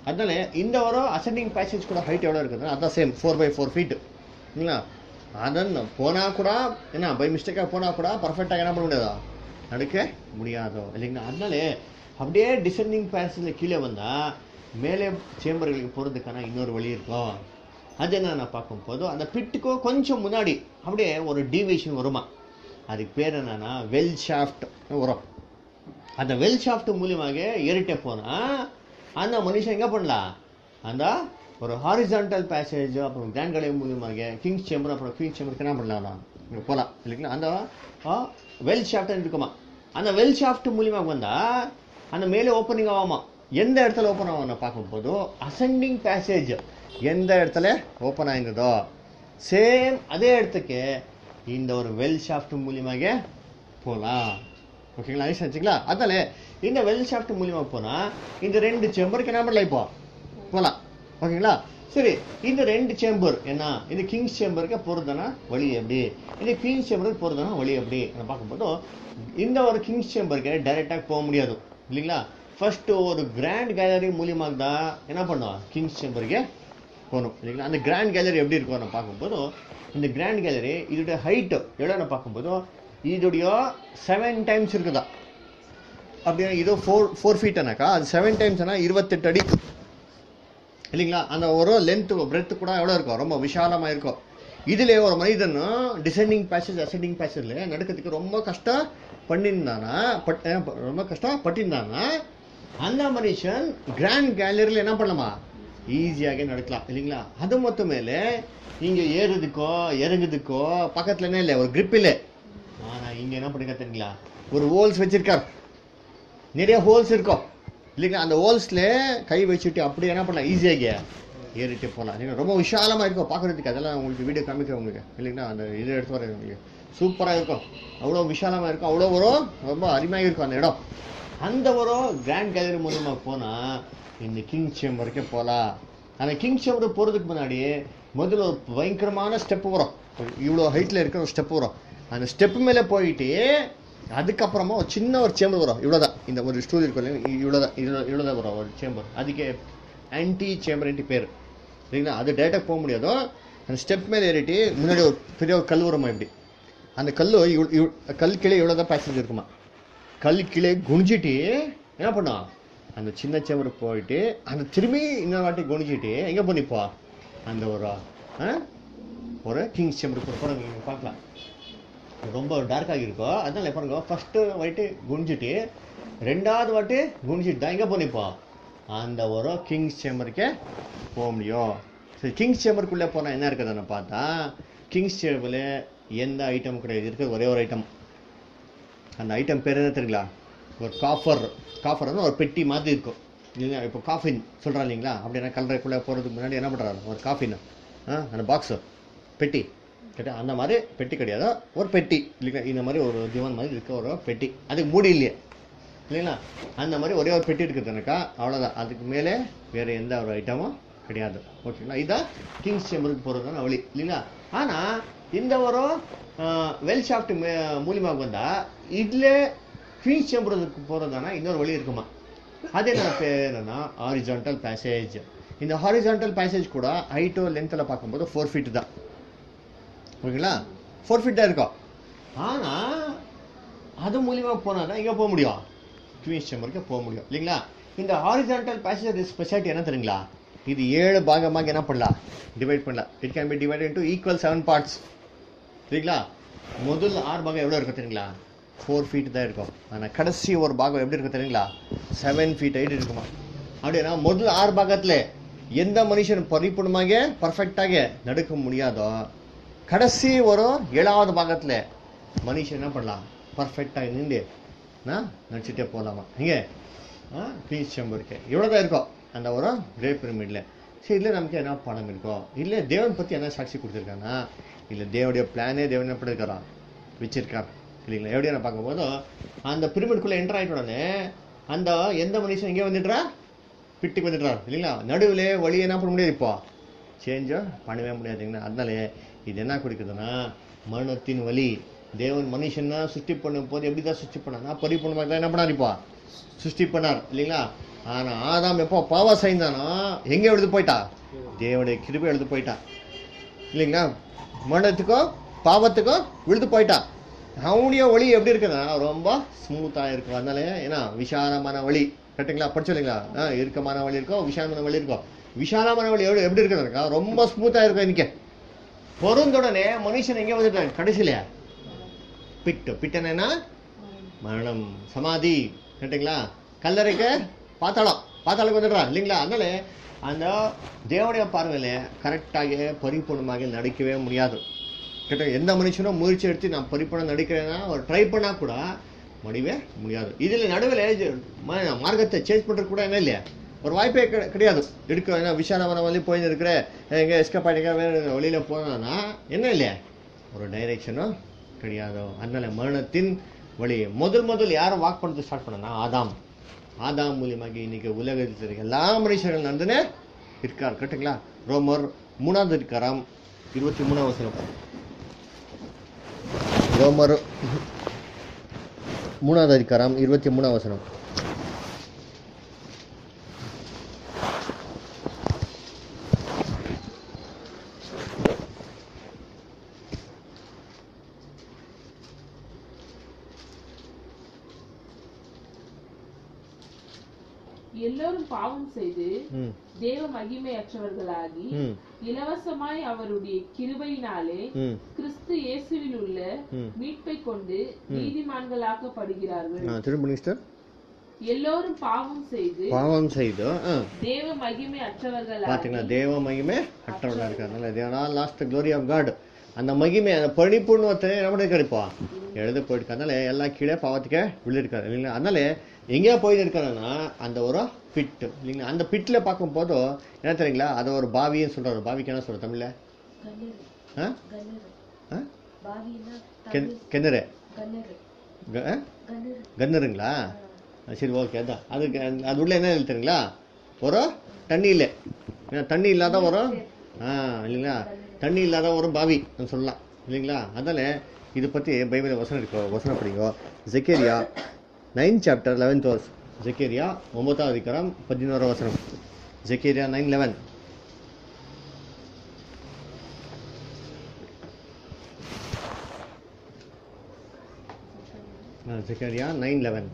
அதனால இந்த ஒரு அசெண்டிங் பேசேஜ் கூட ஹைட் எவ்வளோ இருக்குதுன்னா அதான் same four by four feet இல்லைங்களா அதன் போனால் கூட என்ன பை மிஸ்டேக்காக போனால் கூட பர்ஃபெக்டாக என்ன பண்ண முடியாதா நடக்க முடியாதோ இல்லைங்களா அதனால அப்படியே டிசெண்டிங் பேசேஜில் கீழே வந்தால் மேலே சேம்பர்களுக்கு போகிறதுக்கான இன்னொரு வழி இருக்கும் அது என்ன பார்க்கும்போது அந்த பிட்டுக்கோ கொஞ்சம் முன்னாடி அப்படியே ஒரு டீவியேஷன் வருமா அதுக்கு பேர் என்னன்னா வெல் ஷாஃப்ட் வரும் அந்த வெல் ஷாஃப்ட் மூலியமாக ஏறிட்டே போனால் அந்த மனுஷன் எங்கே பண்ணலாம் அந்த ஒரு ஹாரிசான்டல் பேசேஜ் அப்புறம் கிராண்ட் கலை மூலியமாக கிங்ஸ் சேம்பர் அப்புறம் குயின்ஸ் சேம்பருக்கு என்ன பண்ணலாம் இங்கே போகலாம் இல்லைங்களா அந்த வெல் ஷாஃப்ட் இருக்குமா அந்த வெல் ஷாஃப்ட் மூலியமாக வந்தால் அந்த மேலே ஓப்பனிங் ஆகாமா எந்த இடத்துல ஓப்பன் ஆகும் பார்க்கும்போது அசெண்டிங் பேசேஜ் எந்த இடத்துல ஓப்பன் ஆயிருந்ததோ சேம் அதே இடத்துக்கு இந்த ஒரு வெல் ஷாஃப்ட் மூலியமாக போகலாம் ஓகேங்களா ஐஸ் வச்சுங்களா அதனால இந்த வெல் ஷாஃப்ட் மூலியமா போனா இந்த ரெண்டு சேம்பருக்கு என்ன பண்ணலாம் இப்போ போகலாம் ஓகேங்களா சரி இந்த ரெண்டு சேம்பர் என்ன இந்த கிங்ஸ் சேம்பருக்கு போகிறதுனா வழி எப்படி இந்த கிங்ஸ் சேம்பருக்கு போகிறதுனா வழி எப்படி நான் பார்க்கும்போது இந்த ஒரு கிங்ஸ் சேம்பருக்கு டைரெக்டாக போக முடியாது இல்லைங்களா ஃபர்ஸ்ட் ஒரு கிராண்ட் கேலரி மூலியமாக தான் என்ன பண்ணுவோம் கிங்ஸ் சேம்பருக்கு போகணும் இல்லைங்களா அந்த கிராண்ட் கேலரி எப்படி இருக்கும் நான் பார்க்கும்போது இந்த கிராண்ட் கேலரி இதோட ஹைட் எவ்வளோ நான் பார்க்கும்போது இதோடைய செவன் டைம்ஸ் இருக்குதா அப்படின்னா இதோ ஃபோர் ஃபோர் ஃபீட்னாக்கா அது செவன் டைம்ஸ்னா இருபத்தெட்டு அடி இல்லைங்களா அந்த ஒரு லென்த் பிரெத் கூட எவ்வளோ இருக்கும் ரொம்ப விஷாலமாக இருக்கும் இதில் ஒரு மனிதன் டிசெண்டிங் பேசேஜ் அசெண்டிங் பேசேஜில் நடக்கிறதுக்கு ரொம்ப கஷ்டம் பண்ணியிருந்தானா பட் அஹ் ப- ரொம்ப கஷ்டம் பட்டிருந்தானா அந்த மனுஷன் கிராண்ட் கேலரியில் என்ன பண்ணலாமா ஈஸியாக நடக்கலாம் இல்லைங்களா அது மொத்தம் மேலே இங்கே ஏறுறதுக்கோ இறங்குறதுக்கோ பக்கத்தில் என்ன இல்லை ஒரு grip இல்லை ஆனால் இங்கே என்ன பண்ணிருக்கா தெரியுங்களா ஒரு ஹோல்ஸ் வச்சிருக்கார் நிறைய ஹோல்ஸ் இருக்கும் இல்லைங்களா அந்த ஹோல்ஸ்ல கை வச்சுட்டு அப்படியே என்ன பண்ணலாம் ஈஸியாக ஏறிட்டு போகலாம் இல்லைங்களா ரொம்ப விஷாலமாக இருக்கும் பார்க்குறதுக்கு அதெல்லாம் உங்களுக்கு வீடியோ காமிக்கிறேன் உங்களுக்கு இல்லைங்களா அந்த இது எடுத்து வரேன் உங்களுக்கு சூப்பராக இருக்கும் அவ்வளோ விஷாலமாக இருக்கும் அவ்வளோ வரும் ரொம்ப அருமையாக இருக்கும் அந்த இடம் அந்த ஒரு கிராண்ட் கேலரி மூலமாக போனால் இந்த கிங் சேம்பருக்கே போகலாம் அந்த கிங் சேம்பர் போகிறதுக்கு முன்னாடி முதல்ல ஒரு பயங்கரமான ஸ்டெப் வரும் இவ்வளோ ஹைட்டில் இருக்கிற ஒரு ஸ்டெப் வரும் அந்த ஸ்டெப் மேலே போயிட்டு அதுக்கப்புறமா ஒரு சின்ன ஒரு சேம்பர் வரும் இவ்வளோதான் இந்த ஒரு ஸ்டூல் இருக்கும் இல்லைங்க இவ்வளோதான் இவ்வளோ இவ்வளோதான் வரும் ஒரு சேம்பர் அதுக்கு ஆன்டி சேம்பர்ன்ட்டு பேர் சரிங்களா அது டேரெக்டாக போக முடியாதோ அந்த ஸ்டெப் மேலே ஏறிட்டு முன்னாடி ஒரு பெரிய ஒரு கல் வருமா இப்படி அந்த கல் இவ் இவ் கல் கீழே இவ்வளோ தான் பேசேஜ் இருக்குமா கல் கீழே குனிஞ்சிட்டு என்ன பண்ணோம் அந்த சின்ன சேம்பருக்கு போயிட்டு அந்த திரும்பி இன்னொரு வாட்டி குனிஞ்சிட்டு எங்கே பண்ணிப்போ அந்த ஒரு ஆ, ஒரு கிங்ஸ் சேம்பருக்கு போகிற நீங்கள் பார்க்கலாம் ரொம்ப டார்க்காக இருக்கும் அதனால பாருங்க ஃபஸ்ட்டு வாட்டி குனிஞ்சிட்டு ரெண்டாவது வாட்டி குனிஞ்சிட்டு தான் எங்கே பண்ணிப்போம் அந்த ஒரு கிங்ஸ் சேம்பருக்கே போக முடியும் சரி கிங்ஸ் சேம்பருக்குள்ளே போனால் என்ன இருக்குதுன்னு பார்த்தா கிங்ஸ் சேம்பரில் எந்த ஐட்டம் கிடையாது இருக்குது ஒரே ஒரு ஐட்டம் அந்த ஐட்டம் பேர் என்ன தெரியுங்களா ஒரு காஃபர் காஃபர்னா ஒரு பெட்டி மாதிரி இருக்கும் இல்லைங்களா இப்போ காஃபின் சொல்கிறா இல்லைங்களா அப்படின்னா கல்லறைக்குள்ளே போகிறதுக்கு முன்னாடி என்ன பண்ணுறாரு ஒரு காஃபின் ஆ அந்த பாக்ஸு பெட்டி கேட்டா அந்த மாதிரி பெட்டி கிடையாது ஒரு பெட்டி இல்லைங்களா இந்த மாதிரி ஒரு திவான் மாதிரி இருக்க ஒரு பெட்டி அதுக்கு மூடி இல்லையே இல்லைங்களா அந்த மாதிரி ஒரே ஒரு பெட்டி இருக்குதுனாக்கா அவ்வளோதான் அதுக்கு மேலே வேறு எந்த ஒரு ஐட்டமும் கிடையாது ஓகேங்களா இதான் கிங்ஸ் சேம்பருக்கு போகிறதுக்கான வழி இல்லைங்களா ஆனால் இந்த ஒரு வெல் ஷாஃப்ட் மூலியமாக வந்தால் இதில் கிங்ஸ் சேம்பருக்கு போகிறதானா இன்னொரு வழி இருக்குமா அது என்ன பேருன்னா ஹாரிஜான்டல் பேசேஜ் இந்த ஹாரிஜான்டல் பேசேஜ் கூட ஹைட்டோ லென்த்தில் பார்க்கும்போது ஃபோர் ஃபீட் தான் ஓகேங்களா ஃபோர் ஃபீட் தான் இருக்கும் ஆனால் அது மூலியமா போனால் தான் எங்கே போக முடியும் குவீன்ஸ் சேம்பருக்கு போக முடியும் இல்லைங்களா இந்த ஹாரிசான்டல் பேசேஜ் ஸ்பெஷாலிட்டி என்ன தெரியுங்களா இது ஏழு பாகமாக என்ன பண்ணலாம் டிவைட் பண்ணலாம் it can be divide into equal seven parts சரிங்களா முதல் ஆறு பாகம் எவ்வளோ இருக்கும் தெரியுங்களா ஃபோர் ஃபீட் தான் இருக்கும் ஆனால் கடைசி ஒரு பாகம் எப்படி இருக்கும் தெரியுங்களா செவன் ஃபீட் ஹைட் இருக்குமா அப்படின்னா முதல் ஆறு பாகத்தில் எந்த மனுஷன் பரிபூர்ணமாக பர்ஃபெக்டாக நடக்க முடியாதோ கடைசி ஒரு ஏழாவது பாகத்தில் மனுஷன் என்ன பண்ணலாம் பர்ஃபெக்டாக நின்று நான் நடிச்சுட்டே போகலாமா இங்கே பீச் சேம்பருக்கு இவ்வளோ தான் இருக்கும் அந்த ஒரு கிரே பிரமிடில் சரி இல்லை நமக்கு என்ன பணம் இருக்கும் இல்லை தேவன் பற்றி என்ன சாட்சி கொடுத்துருக்காங்கன்னா இல்லை தேவனுடைய பிளானே தேவன் என்ன பண்ணிருக்காராம் வச்சிருக்கார் இல்லைங்களா எப்படியா நான் பார்க்கும்போது அந்த பிரமிடுக்குள்ளே என்டர் ஆகிட்ட உடனே அந்த எந்த மனுஷன் இங்கே வந்துடுறா பிட்டுக்கு வந்துடுறார் இல்லைங்களா நடுவில் வழி என்ன பண்ண முடியாது இப்போ சேஞ்சோ பண்ணவே முடியாதுங்கண்ணா அதனால இது என்ன கொடுக்குதுன்னா மரணத்தின் வலி தேவன் மனுஷன்னா சுஷ்டி பண்ணும் போது எப்படி தான் சுஷ்டி பண்ணார்னா பரிபூர்ணமாக தான் என்ன பண்ணார் இப்போ சுஷ்டி பண்ணார் இல்லைங்களா ஆனா ஆதாம் எப்போ பாவ செய்தானோ எங்க எழுது போயிட்டா தேவனுடைய கிருபை எழுது போயிட்டா இல்லைங்களா மரணத்துக்கோ பாவத்துக்கோ விழுது போயிட்டா அவனுடைய வழி எப்படி இருக்குன்னா ரொம்ப ஸ்மூத்தா இருக்கும் அதனால ஏன்னா விசாலமான வழி கரெக்டுங்களா படிச்சு இல்லைங்களா ஆ, இறுக்கமான வழி இருக்கும் விசாலமான வழி இருக்கும் விசாலமான வழி எப்படி எப்படி இருக்குதுக்கா ரொம்ப ஸ்மூத்தா இருக்கும் இன்னைக்கு பொருந்துடனே மனுஷன் எங்க வந்துட்டான் கடைசியில பிட்டு பிட்டனா மரணம் சமாதி கேட்டிங்களா கல்லறைக்கு பாத்தாளம் பாத்தாளுக்கு வந்துடுறான் இல்லைங்களா அதனால அந்த தேவனுடைய பார்வையில கரெக்டாக பரிபூர்ணமாக நடிக்கவே முடியாது கேட்ட எந்த மனுஷனும் முயற்சி எடுத்து நான் பரிபூர்ணம் நடிக்கிறேன்னா அவர் ட்ரை பண்ணா கூட முடியவே முடியாது இதில் நடுவில் மார்க்கத்தை சேஞ்ச் பண்ணுறது கூட என்ன இல்லையா ஒரு வாய்ப்பே கிடை- கிடையாது எடுக்க ஏன்னா விசாலமான வழி போயின்னு இருக்கிற எங்கே எஸ்கப் ஆகிக்க வேறு வழியில் போனா என்ன இல்லையா ஒரு டைரெக்ஷனும் கிடையாது அதனால மரணத்தின் வழி முதல் முதல் யாரை வாக் பண்ணுறது ஸ்டார்ட் பண்ணனா ஆதாம் ஆதாம் மூலியமாக இன்னைக்கு உலகத்தில் இருக்க எல்லா மனுஷர்கள் நடந்துனே இருக்கார் கரெக்டுங்களா ரோமர் மூணாவது இருக்காராம் இருபத்தி மூணாவது வசனம் ரோமர் மூணாவது அதிகாரம் இருபத்தி மூணாவது வசனம் எல்லோரும் பாவம் செய்து ம் தேவ மகிமையற்றவர்களாகி ம் இலவசமாய் அவருடைய கிருபையினாலே ம் கிறிஸ்து இயேசுவில் உள்ள ம். மீட்பை கொண்டு நீதிமான்களாக்கப்படுகிறார்கள் ஆ திரும்ப மினிஸ்டர் எல்லோரும் பாவம் செய்து பாவம் செய்து ஆ தேவ மகிமை அற்றவர்களாகி பார்த்தீங்களா தேவ மகிமை அற்றவர்களாக இருக்காங்க தேவனா லாஸ்ட் க்ளோரி ஆஃப் காட் அந்த மகிமை அந்த பணிப்புண்ணுவத்தை நம்ம கிடைப்பா எழுத போயிருக்கு அதனால எல்லாம் கீழே பாவத்துக்கே விழுந்திருக்காரு இல்லைங்களா அதனால எங்கேயா போய் இருக்காருன்னா அந்த ஒரு பிட் இல்லைங்களா அந்த பிட்டில் பார்க்கும்போது என்ன தெரியுங்களா அதை ஒரு பாவின்னு சொல்றாரு பாவிக்கு என்ன சொல்ற தமிழ்ல ஆ ஆ கெ- கிணறு க- ஆ? கன்னுருங்களா ஆ, சரி ஓகே அதான் அதுக்கு அந்த- அது உள்ள என்ன இருக்கு தெரியுங்களா ஒரு தண்ணி இல்லை ஏன்னா தண்ணி இல்லாத ஒரு ஆ இல்லைங்களா தண்ணி இல்லாத ஒரு பாவி ன்னு சொல்லலாம் இல்லைங்களா அதனால இதை பற்றி பைபிள் வசனம் இருக்கோ வசனம் படிங்கோ Zechariah nine chapter eleventh verse Zechariah ஒன்பதாவது அதிகாரம் பதினோரா வசனம் Zechariah nine eleven Zechariah nine eleven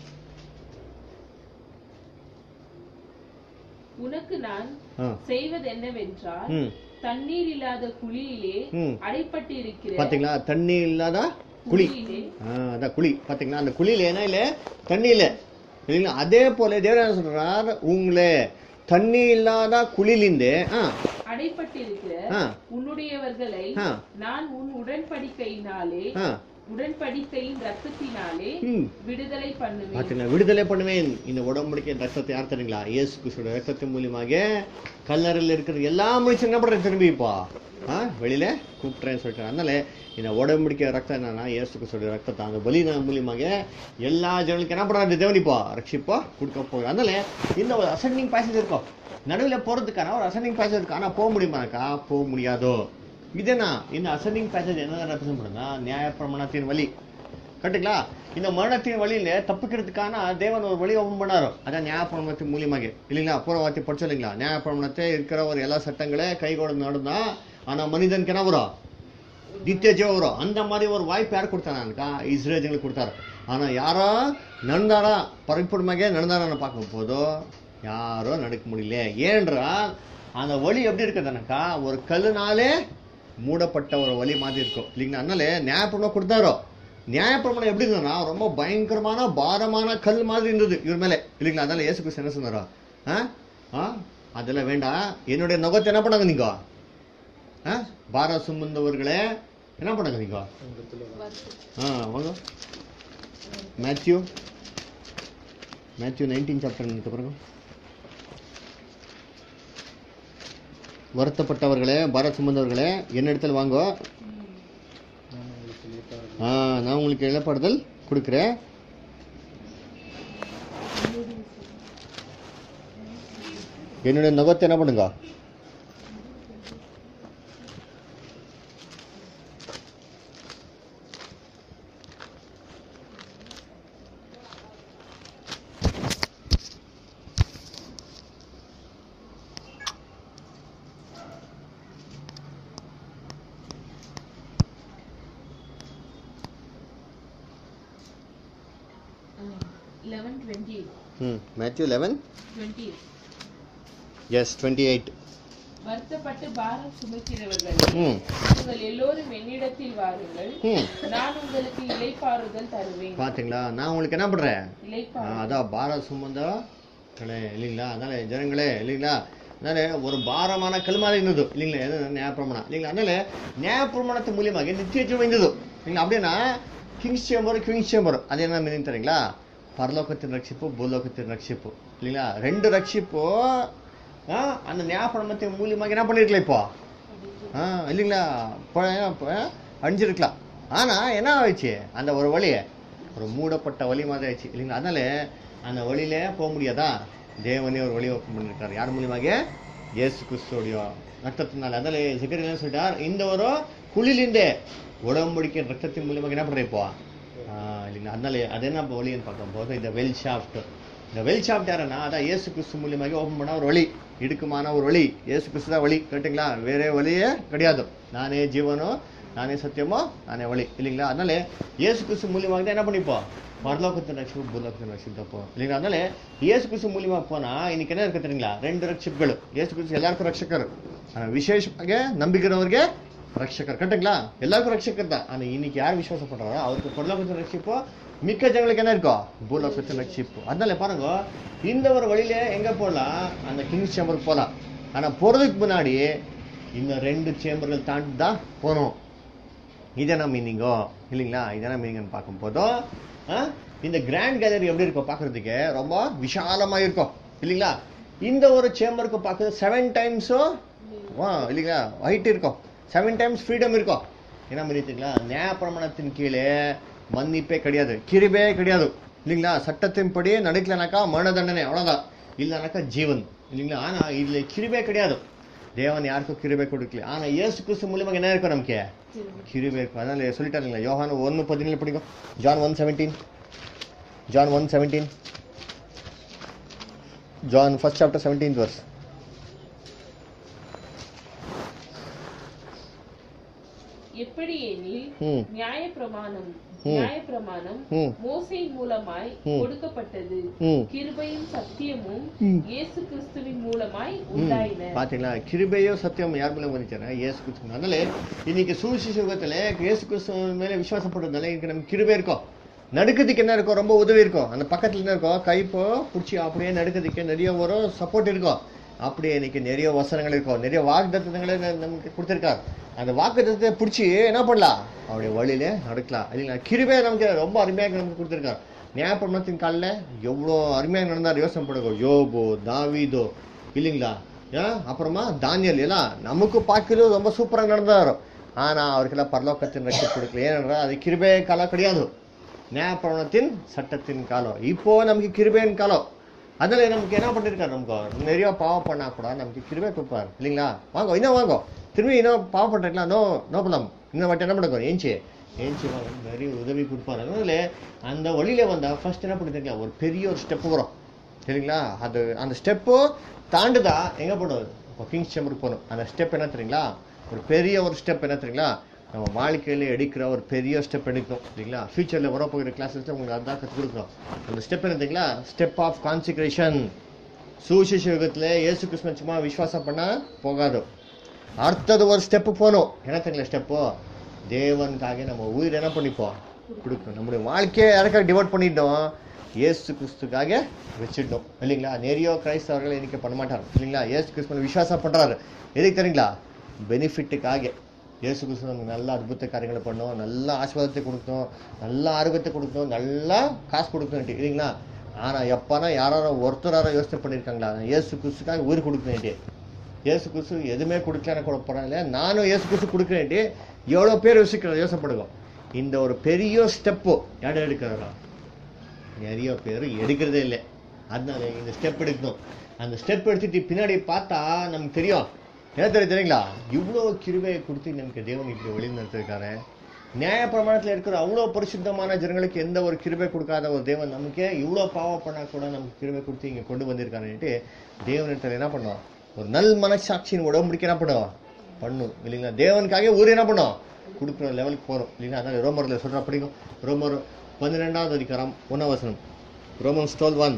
உனக்கு நான் ஆ செய்வது என்னவென்றால் ம் தண்ணீர் இல்லாத குழியிலே ம் அடைப்பட்டு இருக்கிற பாத்தீங்களா தண்ணி இல்லாத குழி குழியிலே ஆ, அதான் குழி பாத்தீங்களா அந்த குழியில என்ன இல்ல தண்ணி இல்ல இல்லைங்களா அதே போல தேவன் என்ன சொல்றார் உங்களே தண்ணி இல்லாத குழிலிந்து ஆ அடைப்பட்டு இருக்கிற ஆ உன்னுடையவர்களை ஆ நான் உன் உடன்படிக்கையினாலே ஆ உடன்படிக்கையின் ரத்தத்தினாலே ம் விடுதலை பண்ணுவேன் பாத்தீங்களா விடுதலை பண்ணுவேன் இந்த உடம்புடிக்கை ரத்தத்தை யார் தருங்களா இயேசு கிறிஸ்துவோட ரத்தத்தின் மூலியமாக கல்லறையில் இருக்கிற எல்லா மனுஷன் என்ன பண்றேன் திரும்பி இப்போ ஆ வெளியில கூப்பிட்றேன்னு சொல்லிட்டு அதனால இந்த உடம்புடிக்கை ரத்தம் என்னன்னா இயேசு கிறிஸ்துவோட ரத்தத்தை அந்த பலிதான் மூலியமாக எல்லா ஜனங்களுக்கு என்ன பண்றாரு தேவன் இப்போ ரட்சிப்போ கொடுக்க போகுது அதனால இந்த ஒரு அசெண்டிங் பேசேஜ் இருக்கும் நடுவில் போறதுக்கான ஒரு அசெண்டிங் பேசேஜ் இருக்கு ஆனா போக முடியுமாக்கா போக முடியாதோ இதுனா இந்த அசெண்டிங் பேசேஜ் என்ன ரெப்ரசென்ட் பண்ணுன்னா நியாய பிரமாணத்தின் வழி கரெக்டுங்களா இந்த மரணத்தின் வழியில தப்பிக்கிறதுக்கான தேவன் ஒரு வழி ஓபன் பண்ணாரோ அதான் நியாயப்பிரமணத்தின் மூலியமாக இல்லைங்களா பூர்வவாத்தி படிச்சோம் இல்லைங்களா நியாயப்பிரமணத்தை இருக்கிற ஒரு எல்லா சட்டங்களே கை கொண்டு நடந்தா ஆனா மனிதனுக்கு என்ன வரும் நித்திய ஜீவம் வரும் அந்த மாதிரி ஒரு வாய்ப்பு யார் கொடுத்தானாக்கா இஸ்ரேஜங்களுக்கு கொடுத்தாரு ஆனா யாரோ நடந்தாரா பரிபூர்ணமாக நடந்தாரான்னு பார்க்கும் போதோ யாரோ நடக்க முடியல ஏனென்றால் அந்த வழி எப்படி இருக்குதுனாக்கா ஒரு கல்லுனாலே மூடப்பட்ட ஒரு வழி மாதிரி இருக்கும் இல்லைங்களா அதனால நியாயப்பிரமணம் கொடுத்தாரோ நியாயப்பிரமாணம் எப்படி இருந்ததுன்னா ரொம்ப பயங்கரமான பாரமான கல் மாதிரி இருந்தது இவர் மேலே இல்லைங்களா அதனால இயேசு கிறிஸ்து என்ன சொன்னாரோ ஆ ஆ அதெல்லாம் வேண்டாம் என்னுடைய நுகத்தை என்ன பண்ணாங்க நீங்க ஆ பார சுமந்தவர்களே என்ன பண்ணாங்க நீங்க ஆ வாங்க மேத்யூ மேத்யூ நைன்டீன் சாப்டர் பிறகு வருத்தப்பட்டவர்களே பார சுமந்தவர்களே என்னிடத்தில் வாங்க ஆ நான் உங்களுக்கு இழப்படுதல் கொடுக்குறேன் என்னுடைய நுகத்தை என்ன பண்ணுங்க லெவன் டுவெண்ட்டி ம் Matthew eleven twenty yes twenty eight வருத்தப்பட்டு பாரம் சுமக்கிறவர்கள் ம் உங்கள் எல்லோரும் என்னிடத்தில் வாருங்கள் ம் நான் உங்களுக்கு இளைப்பாறுதல் தருவேன் பார்த்தீங்களா நான் உங்களுக்கு என்ன பண்ணுறேன் ஆ, இளைப்பாறு அதான் பார சுமந்தா கடை இல்லைங்களா அதனால ஜனங்களே இல்லைங்களா அதனால ஒரு பாரமான கல்மாதிரி இருந்தது இல்லைங்களா எது ನ್ಯಾಯಪ್ರಮಾಣ இல்லைங்களா அதனால ನ್ಯಾಯಪ್ರಮಾಣத்து மூலியமாக நித்திய ஜீவம் இருந்தது இல்லைங்களா அப்படின்னா கிங்ஸ் சேம்பர் குயின்ஸ் சேம்பர் அது என்ன மீனிங் தெரியுங்களா பரலோகத்தின் ரட்சிப்பு பூலோகத்தின் ரட்சிப்பு இல்லைங்களா ரெண்டு ரட்சிப்பு ஆ, அந்த ನ್ಯಾಯಪ್ರಮಾணத்தின் மூலியமாக என்ன பண்ணிருக்கலாம் இப்போ ஆ இல்லைங்களா ப- ப- அழிஞ்சிருக்கலாம் ஆனா என்ன ஆயிடுச்சு அந்த ஒரு வழி ஒரு மூடப்பட்ட வழி மாதிரி ஆயிடுச்சு இல்லைங்களா அதனால அந்த வழியிலே போக முடியாதா தேவனே ஒரு வழி ஓப்பன் பண்ணிருக்காரு யார் மூலியமாக இயேசு கிறிஸ்துவோடைய ரத்தத்தினால அதனால சிக்கரி என்ன சொல்லிட்டார் இந்த ஒரு குழிலிருந்தே உடம்படிக்கை ரத்தத்தின் மூலியமாக என்ன பண்ற இப்போ ஆ, இல்லைங்களா அதனால அது என்ன வழின்னு பார்க்கும்போது இந்த வெல் ஷாஃப்ட் இந்த வெல் ஷாஃப்ட் யாருன்னா அதான் இயேசு கிறிஸ்து மூலியமாக ஓப்பன் பண்ண ஒரு வழி இடுக்குமான ஒரு வழி இயேசு கிறிஸ்து தான் வழி கேட்டுங்களா வேற வழியே கிடையாது நானே ஜீவனோ நானே சத்தியமோ நானே வழி இல்லைங்களா அதனால இயேசு கிறிஸ்து மூலியமாக தான் என்ன பண்ணிப்போம் பரலோகத்தின் ரட்சிப்பு பூலோகத்தின் ரட்சிப்பு தான் போகும் இல்லைங்களா அதனால இயேசு கிறிஸ்து மூலியமா போனா இன்னைக்கு என்ன இருக்கு தெரியுங்களா ரெண்டு ரட்சிப்புகள் இயேசு கிறிஸ்து எல்லாருக்கும் ரட்சகர் ஆனா விசேஷமாக நம்பிக்கிறவರಿಗೆ ரட்சகர் கரெக்டுங்களா எல்லாருக்கும் ரட்சகர் தான் ஆனா இன்னைக்கு யார் விசுவாசம் பண்றாரோ அவருக்கு பரலோகத்தின் ரட்சிப்போ மிக்க ஜனங்களுக்கு என்ன இருக்கும் பூலோகத்தின் ரட்சிப்பு அதனால பாருங்க இந்த ஒரு வழியில எங்க போகலாம் அந்த கிங்ஸ் சேம்பருக்கு போகலாம் ஆனா போறதுக்கு முன்னாடி இந்த ரெண்டு சேம்பர்கள் தாண்டி தான் போகணும் இதென்ன மீனிங்கோ இல்லைங்களா இதென்ன மீனிங்னு பார்க்கும்போதோ ஆ, இந்த கிராண்ட் கேலரி எப்படி இருக்கும் பார்க்கறதுக்கு ரொம்ப விசாலமா இருக்கும் இல்லைங்களா இந்த ஒரு சேம்பருக்கு பார்க்கறது செவன் டைம்ஸோ வா இல்லைங்களா ஹைட் இருக்கும் செவன் டைம்ஸ் ஃப்ரீடம் இருக்கும் என்ன பண்ணிட்டீங்களா நியாய பிரமாணத்தின் கீழே மன்னிப்பே கிடையாது கிருபே கிடையாது இல்லைங்களா சட்டத்தின்படி நடக்கலனாக்கா மரண தண்டனை அவ்வளோதான் இல்லைனாக்கா ஜீவன் இல்லைங்களா ஆனா இதுல கிருபே கிடையாது தேவன் யாருக்கும் கிருபை கொடுக்கல ஆனா இயேசு கிறிஸ்து மூலியமாக என்ன இருக்கும் நமக்கு கிருபை இருக்கும் அதனால சொல்லிட்டாருங்களா யோகான் ஒன்று பதினேழு படிக்கும் John one seventeen John one seventeen John first chapter seventeenth verse எப்படி எனில் ம் நியாயப்பிரமாணம் ம். நியாயப்பிரமாணம் ம். மோசை மூலமாய் ம். கொடுக்கப்பட்டது ம் கிருபையும் சத்தியமும் ம். இயேசு கிறிஸ்துவின் மூலமாய் ம். உண்டாயின பாத்தீங்களா கிருபையோ சத்தியம் யார் மேல வந்துச்சாங்க இயேசு கிறிஸ்து அதனால இன்னைக்கு சூழ்ச்சி சுகத்துல இயேசு கிறிஸ்து மேல விசுவாசம் பண்றதுனால இன்னைக்கு நமக்கு கிருபை இருக்கும் நடுக்கிறதுக்கு என்ன இருக்கும் ரொம்ப உதவி இருக்கும் அந்த பக்கத்துல என்ன இருக்கும் கைப்போ பிடிச்சி அப்படியே நடுக்கிறதுக்கு நிறைய ஒரு சப்போர்ட் இருக்கும் அப்படியே இன்னைக்கு நிறைய வசனங்கள் இருக்கும் நிறைய வாக்குத்தத்தங்களை ந- நமக்கு கொடுத்திருக்காரு அந்த வாக்குத்தத்தை பிடிச்சி என்ன பண்ணலாம் அவருடைய வழியில நடக்கலாம் இல்லைங்களா கிருபை நமக்கு ரொம்ப அருமையாக நமக்கு கொடுத்திருக்காரு ஞாபகத்தின் காலில் எவ்வளோ அருமையாக நடந்தார் யோசனை பண்ணுங்க யோபோ தாவீதோ இல்லைங்களா ஏன் அப்புறமா தானியல் எல்லாம் நமக்கு பார்க்கறது ரொம்ப சூப்பராக நடந்தார் ஆனா அவருக்கெல்லாம் பரலோகத்தின் ரட்சி கொடுக்கல ஏனென்றால் அது கிருபை காலம் கிடையாது ನ್ಯಾಯಪ್ರಮಾಣத்தின் சட்டத்தின் காலம் இப்போ நமக்கு கிருபையின் காலம் அதனால நமக்கு என்ன பண்ணிருக்காரு நமக்கு நிறைய பாவம் பண்ணா கூட நமக்கு கிருபை கொடுப்பாரு இல்லைங்களா வாங்க இன்னும் வாங்க திரும்பி இன்னும் பாவம் பண்றீங்களா நோ நோ ப்ராப்ளம் இன்னும் வாட்டி என்ன பண்ணுங்க ஏஞ்சி ஏஞ்சி வாங்க நிறைய உதவி கொடுப்பாரு அதனால அந்த வழியில வந்தா ஃபர்ஸ்ட் என்ன பண்ணிருக்கீங்களா ஒரு பெரிய ஒரு ஸ்டெப் வரும் சரிங்களா அது அந்த ஸ்டெப்பு தாண்டுதா எங்க போடும் இப்போ கிங்ஸ் சேம்பருக்கு போகணும் அந்த ஸ்டெப் என்ன தெரியுங்களா ஒரு பெரிய ஒரு ஸ்டெப் என்ன தெரியுங்களா நம்ம வாழ்க்கையில எடுக்கிற ஒரு பெரிய ஸ்டெப் எடுக்கணும் சரிங்களா ஃபியூச்சர்ல வரப்போகிற கிளாஸஸ்ல உங்களுக்கு அதான் கற்றுக் கொடுக்கணும் அந்த ஸ்டெப் என்ன தெரியுங்களா ஸ்டெப் ஆஃப் கான்சிக்ரேஷன் சுவிசேஷ யுகத்துல இயேசு கிறிஸ்துவ சும்மா விசுவாசம் பண்ணா போகாது அடுத்தது ஒரு ஸ்டெப்பு போகணும் என்ன தெரியல ஸ்டெப்பு தேவனுக்காக நம்ம உயிர் என்ன பண்ணிப்போம் கொடுக்கணும் நம்முடைய வாழ்க்கையை யாருக்காக டிவோட் பண்ணிட்டோம் இயேசு கிறிஸ்துக்காக வச்சிட்டோம் இல்லைங்களா நிறைய கிரைஸ்தவர்கள் இன்னைக்கு பண்ண மாட்டார் இல்லைங்களா இயேசு கிறிஸ்துவ விசுவாசம் பண்றாரு எதுக்கு தெரியுங்களா பெனிஃபிட்டுக்காக இயேசு கிறிஸ்து நமக்கு நல்ல அற்புத காரியங்களை பண்ணோம் நல்ல ஆசீர்வாதத்தை கொடுக்கணும் நல்ல ஆரோக்கியத்தை கொடுக்கணும் நல்லா காசு கொடுக்கணும் இல்லைங்களா ஆனா எப்பனா யாராரோ ஒருத்தராரோ யோசனை பண்ணியிருக்காங்களா இயேசு கிறிஸ்துக்காக உயிர் கொடுக்கணுன்ட்டு இயேசு கிறிஸ்து எதுவுமே கொடுக்கலன்னு கூட பரவாயில்ல நானும் இயேசு கிறிஸ்து கொடுக்குறேன்ட்டு எவ்வளோ பேர் யோசிக்கிற யோசனைப்படுவோம் இந்த ஒரு பெரிய ஸ்டெப்பு யார் எடுக்கிறதா நிறைய பேர் எடுக்கிறதே இல்லை அதனால இந்த ஸ்டெப் எடுக்கணும் அந்த ஸ்டெப் எடுத்துட்டு பின்னாடி பார்த்தா நமக்கு தெரியும் என்ன தெரியும் தெரியுங்களா இவ்வளோ கிருபையை கொடுத்து நமக்கு தேவன் இப்படி வழி நடத்திருக்காரு நியாய பிரமாணத்தில் இருக்கிற அவ்வளோ பரிசுத்தமான ஜனங்களுக்கு எந்த ஒரு கிருபை கொடுக்காத ஒரு தேவன் நமக்கே இவ்வளோ பாவம் பண்ணா கூட நமக்கு கிருபை கொடுத்து இங்கே கொண்டு வந்திருக்காருன்ட்டு தேவனிடத்தில் என்ன பண்ணுவோம் ஒரு நல் மனசாட்சியின் உடம்புடிக்க என்ன பண்ணுவோம் பண்ணும் இல்லைங்களா தேவனுக்காக ஊர் என்ன பண்ணும் கொடுக்குற லெவலுக்கு போகிறோம் இல்லைங்களா அதனால ரோமரில் சொல்கிறா படிக்கும் ரோமர் பன்னிரெண்டாவது அதிகாரம் ஒன்றாம் வசனம் ரோமன்ஸ் டுவெல் ஒன்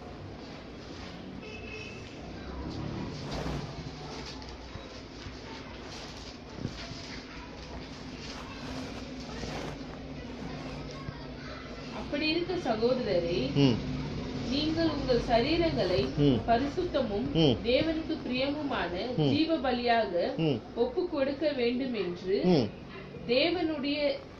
அப்படி இருக்க சகோதரரே ம் நீங்கள் உங்கள் சரீரங்களை ம். பரிசுத்தமும் ம். தேவனுக்கு பிரியமுமான ம். ஜீவ பலியாக ம் ஒப்பு கொடுக்க வேண்டும் என்று ம் தேவனுடைய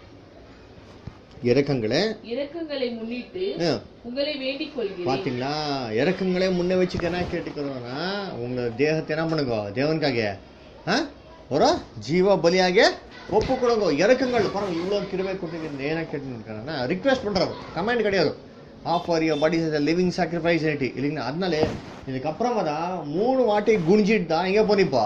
இறக்கங்களே இரக்கங்களை முன்னிட்டு ஆ, உங்களை வேண்டிக் கொள்கிறேன் பாத்தீங்களா இறக்கங்களே முன்ன வச்சுட்டு என்ன கேட்டுக்கிறோம்னா உங்க தேகத்தை என்ன பண்ணுங்க தேவனுக்காக ஆ? ஒரு ஜீவ பலியாக ஒப்பு கொடுங்க இறக்கங்கள் பாருங்க இவ்வளோ கிருபை கொடுத்தீங்க ஏன்னா கேட்டுருக்காங்கன்னா ரிக்வெஸ்ட் பண்றாரு கமெண்ட் கிடையாது offer your body living sacrifice இல்லைங்களா அதனால இதுக்கப்புறமா தான் மூணு வாட்டி குனிஞ்சிட்டு தான் எங்கே போனிப்பா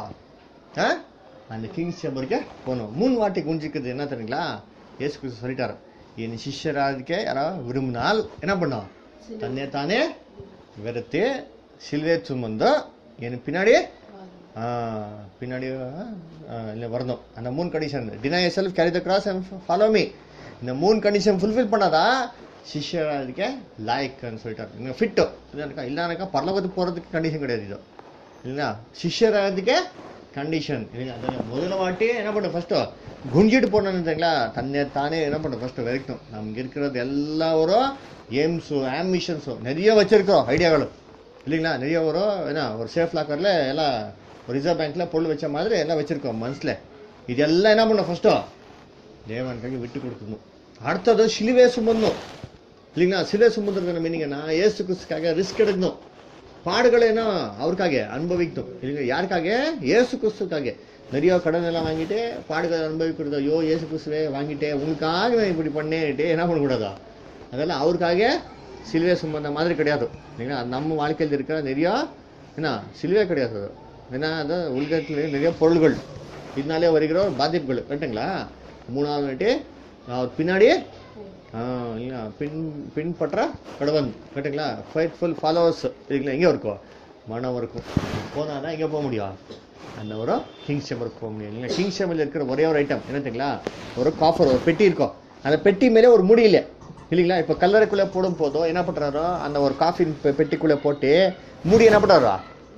ஆ அந்த கிங்ஸ் சேம்பருக்கு போகணும் மூணு வாட்டி குஞ்சிக்கிறது என்ன தெரியுங்களா ஏசு கிறிஸ்து சொல்லிட்டாரு என் சிஷ்யராதுக்கே யாராவது விரும்பினால் என்ன பண்ணோம் தன்னை தானே வெறுத்து சிலுவை சுமந்து என் பின்னாடி ஆ, பின்னாடி இல்லை வரணும் அந்த மூணு condition deny self carry the cross and follow me இந்த மூணு கண்டிஷன் ஃபுல்ஃபில் பண்ணாதான் சிஷ்யராதுக்கே லாய்க்குன்னு சொல்லிட்டாரு இங்கே ஃபிட்டு இல்லைனாக்கா இல்லைனாக்கா பரலோகத்துக்கு போகிறதுக்கு கண்டிஷன் கிடையாது இது இல்லைங்களா சிஷ்யராகிறதுக்கே கண்டிஷன் இல்லைங்களா அதானே முதல்ல வாட்டி என்ன பண்ண ஃபர்ஸ்ட்டு குஞ்சிட்டு போனோம்னுங்களா தன்னை தானே என்ன பண்ண ஃபர்ஸ்ட்டு வரைக்கும் நமக்கு இருக்கிறது எல்லா ஒரு ஏம்ஸு ஆம்பிஷன்ஸும் நிறைய வச்சிருக்கோம் ஐடியாಗಳು இல்லைங்களா நிறைய ஒரு என்ன ஒரு சேஃப் லாக்கரில் எல்லாம் ஒரு ரிசர்வ் பேங்க்கில் பொருள் வச்ச மாதிரி எல்லாம் வச்சிருக்கோம் மனசில் இதெல்லாம் என்ன பண்ண ஃபர்ஸ்ட்டு தேவனுக்காக விட்டு கொடுக்கணும் அடுத்தது சிலுவே சுமந்தணும் இல்லைங்களா சிலுவை சுமந்துருக்கிற மீனிங் என்ன ஏசு கிறிஸ்துக்காக ரிஸ்க் எடுக்கணும் பாடுகளை என்ன அவருக்காக அனுபவிக்கணும் இல்லைங்க யாருக்காக ஏசு கிறிஸ்துக்காக நிறைய கடன் எல்லாம் வாங்கிட்டு பாடுகளை அனுபவிக்கிறது ஐயோ ஏசு கிறிஸ்துவே வாங்கிட்டேன் உங்களுக்காக நான் இப்படி பண்ணேன்ட்டு என்ன பண்ணக்கூடாதா அதெல்லாம் அவருக்காக சிலுவை சுமந்த மாதிரி கிடையாது இல்லைங்களா நம்ம வாழ்க்கையில் இருக்கிற நிறைய என்ன சிலுவை கிடையாது அது. ஏன்னா அது உலகத்தில் நிறைய பொருள்கள் இதனாலே வருகிற ஒரு பாதிப்புகள் கரெக்டுங்களா மூணாவது வாட்டி அவர் பின்னாடி ஆ, இல்ல பின் பின்பற்ற கடவன் கரெக்டுங்களா ஃபைட்ஃபுல் ஃபாலோவர்ஸ் இல்லைங்களா எங்கே இருக்கும் மனம் இருக்கும் போனால் தான் எங்கே போக முடியும் அந்த ஒரு கிங் சேம்பருக்கு போக முடியும் இல்லைங்களா கிங் சேம்பரில் இருக்கிற ஒரே ஒரு ஐட்டம் என்ன தெரியுங்களா ஒரு காஃபர் ஒரு பெட்டி இருக்கும் அந்த பெட்டி மேலே ஒரு முடி இல்லை இல்லைங்களா இப்போ கல்லறைக்குள்ளே போடும் போதோ என்ன பண்ணுறாரோ அந்த ஒரு காஃபின் பெட்டிக்குள்ளே போட்டு மூடி என்ன பண்ணுறாரோ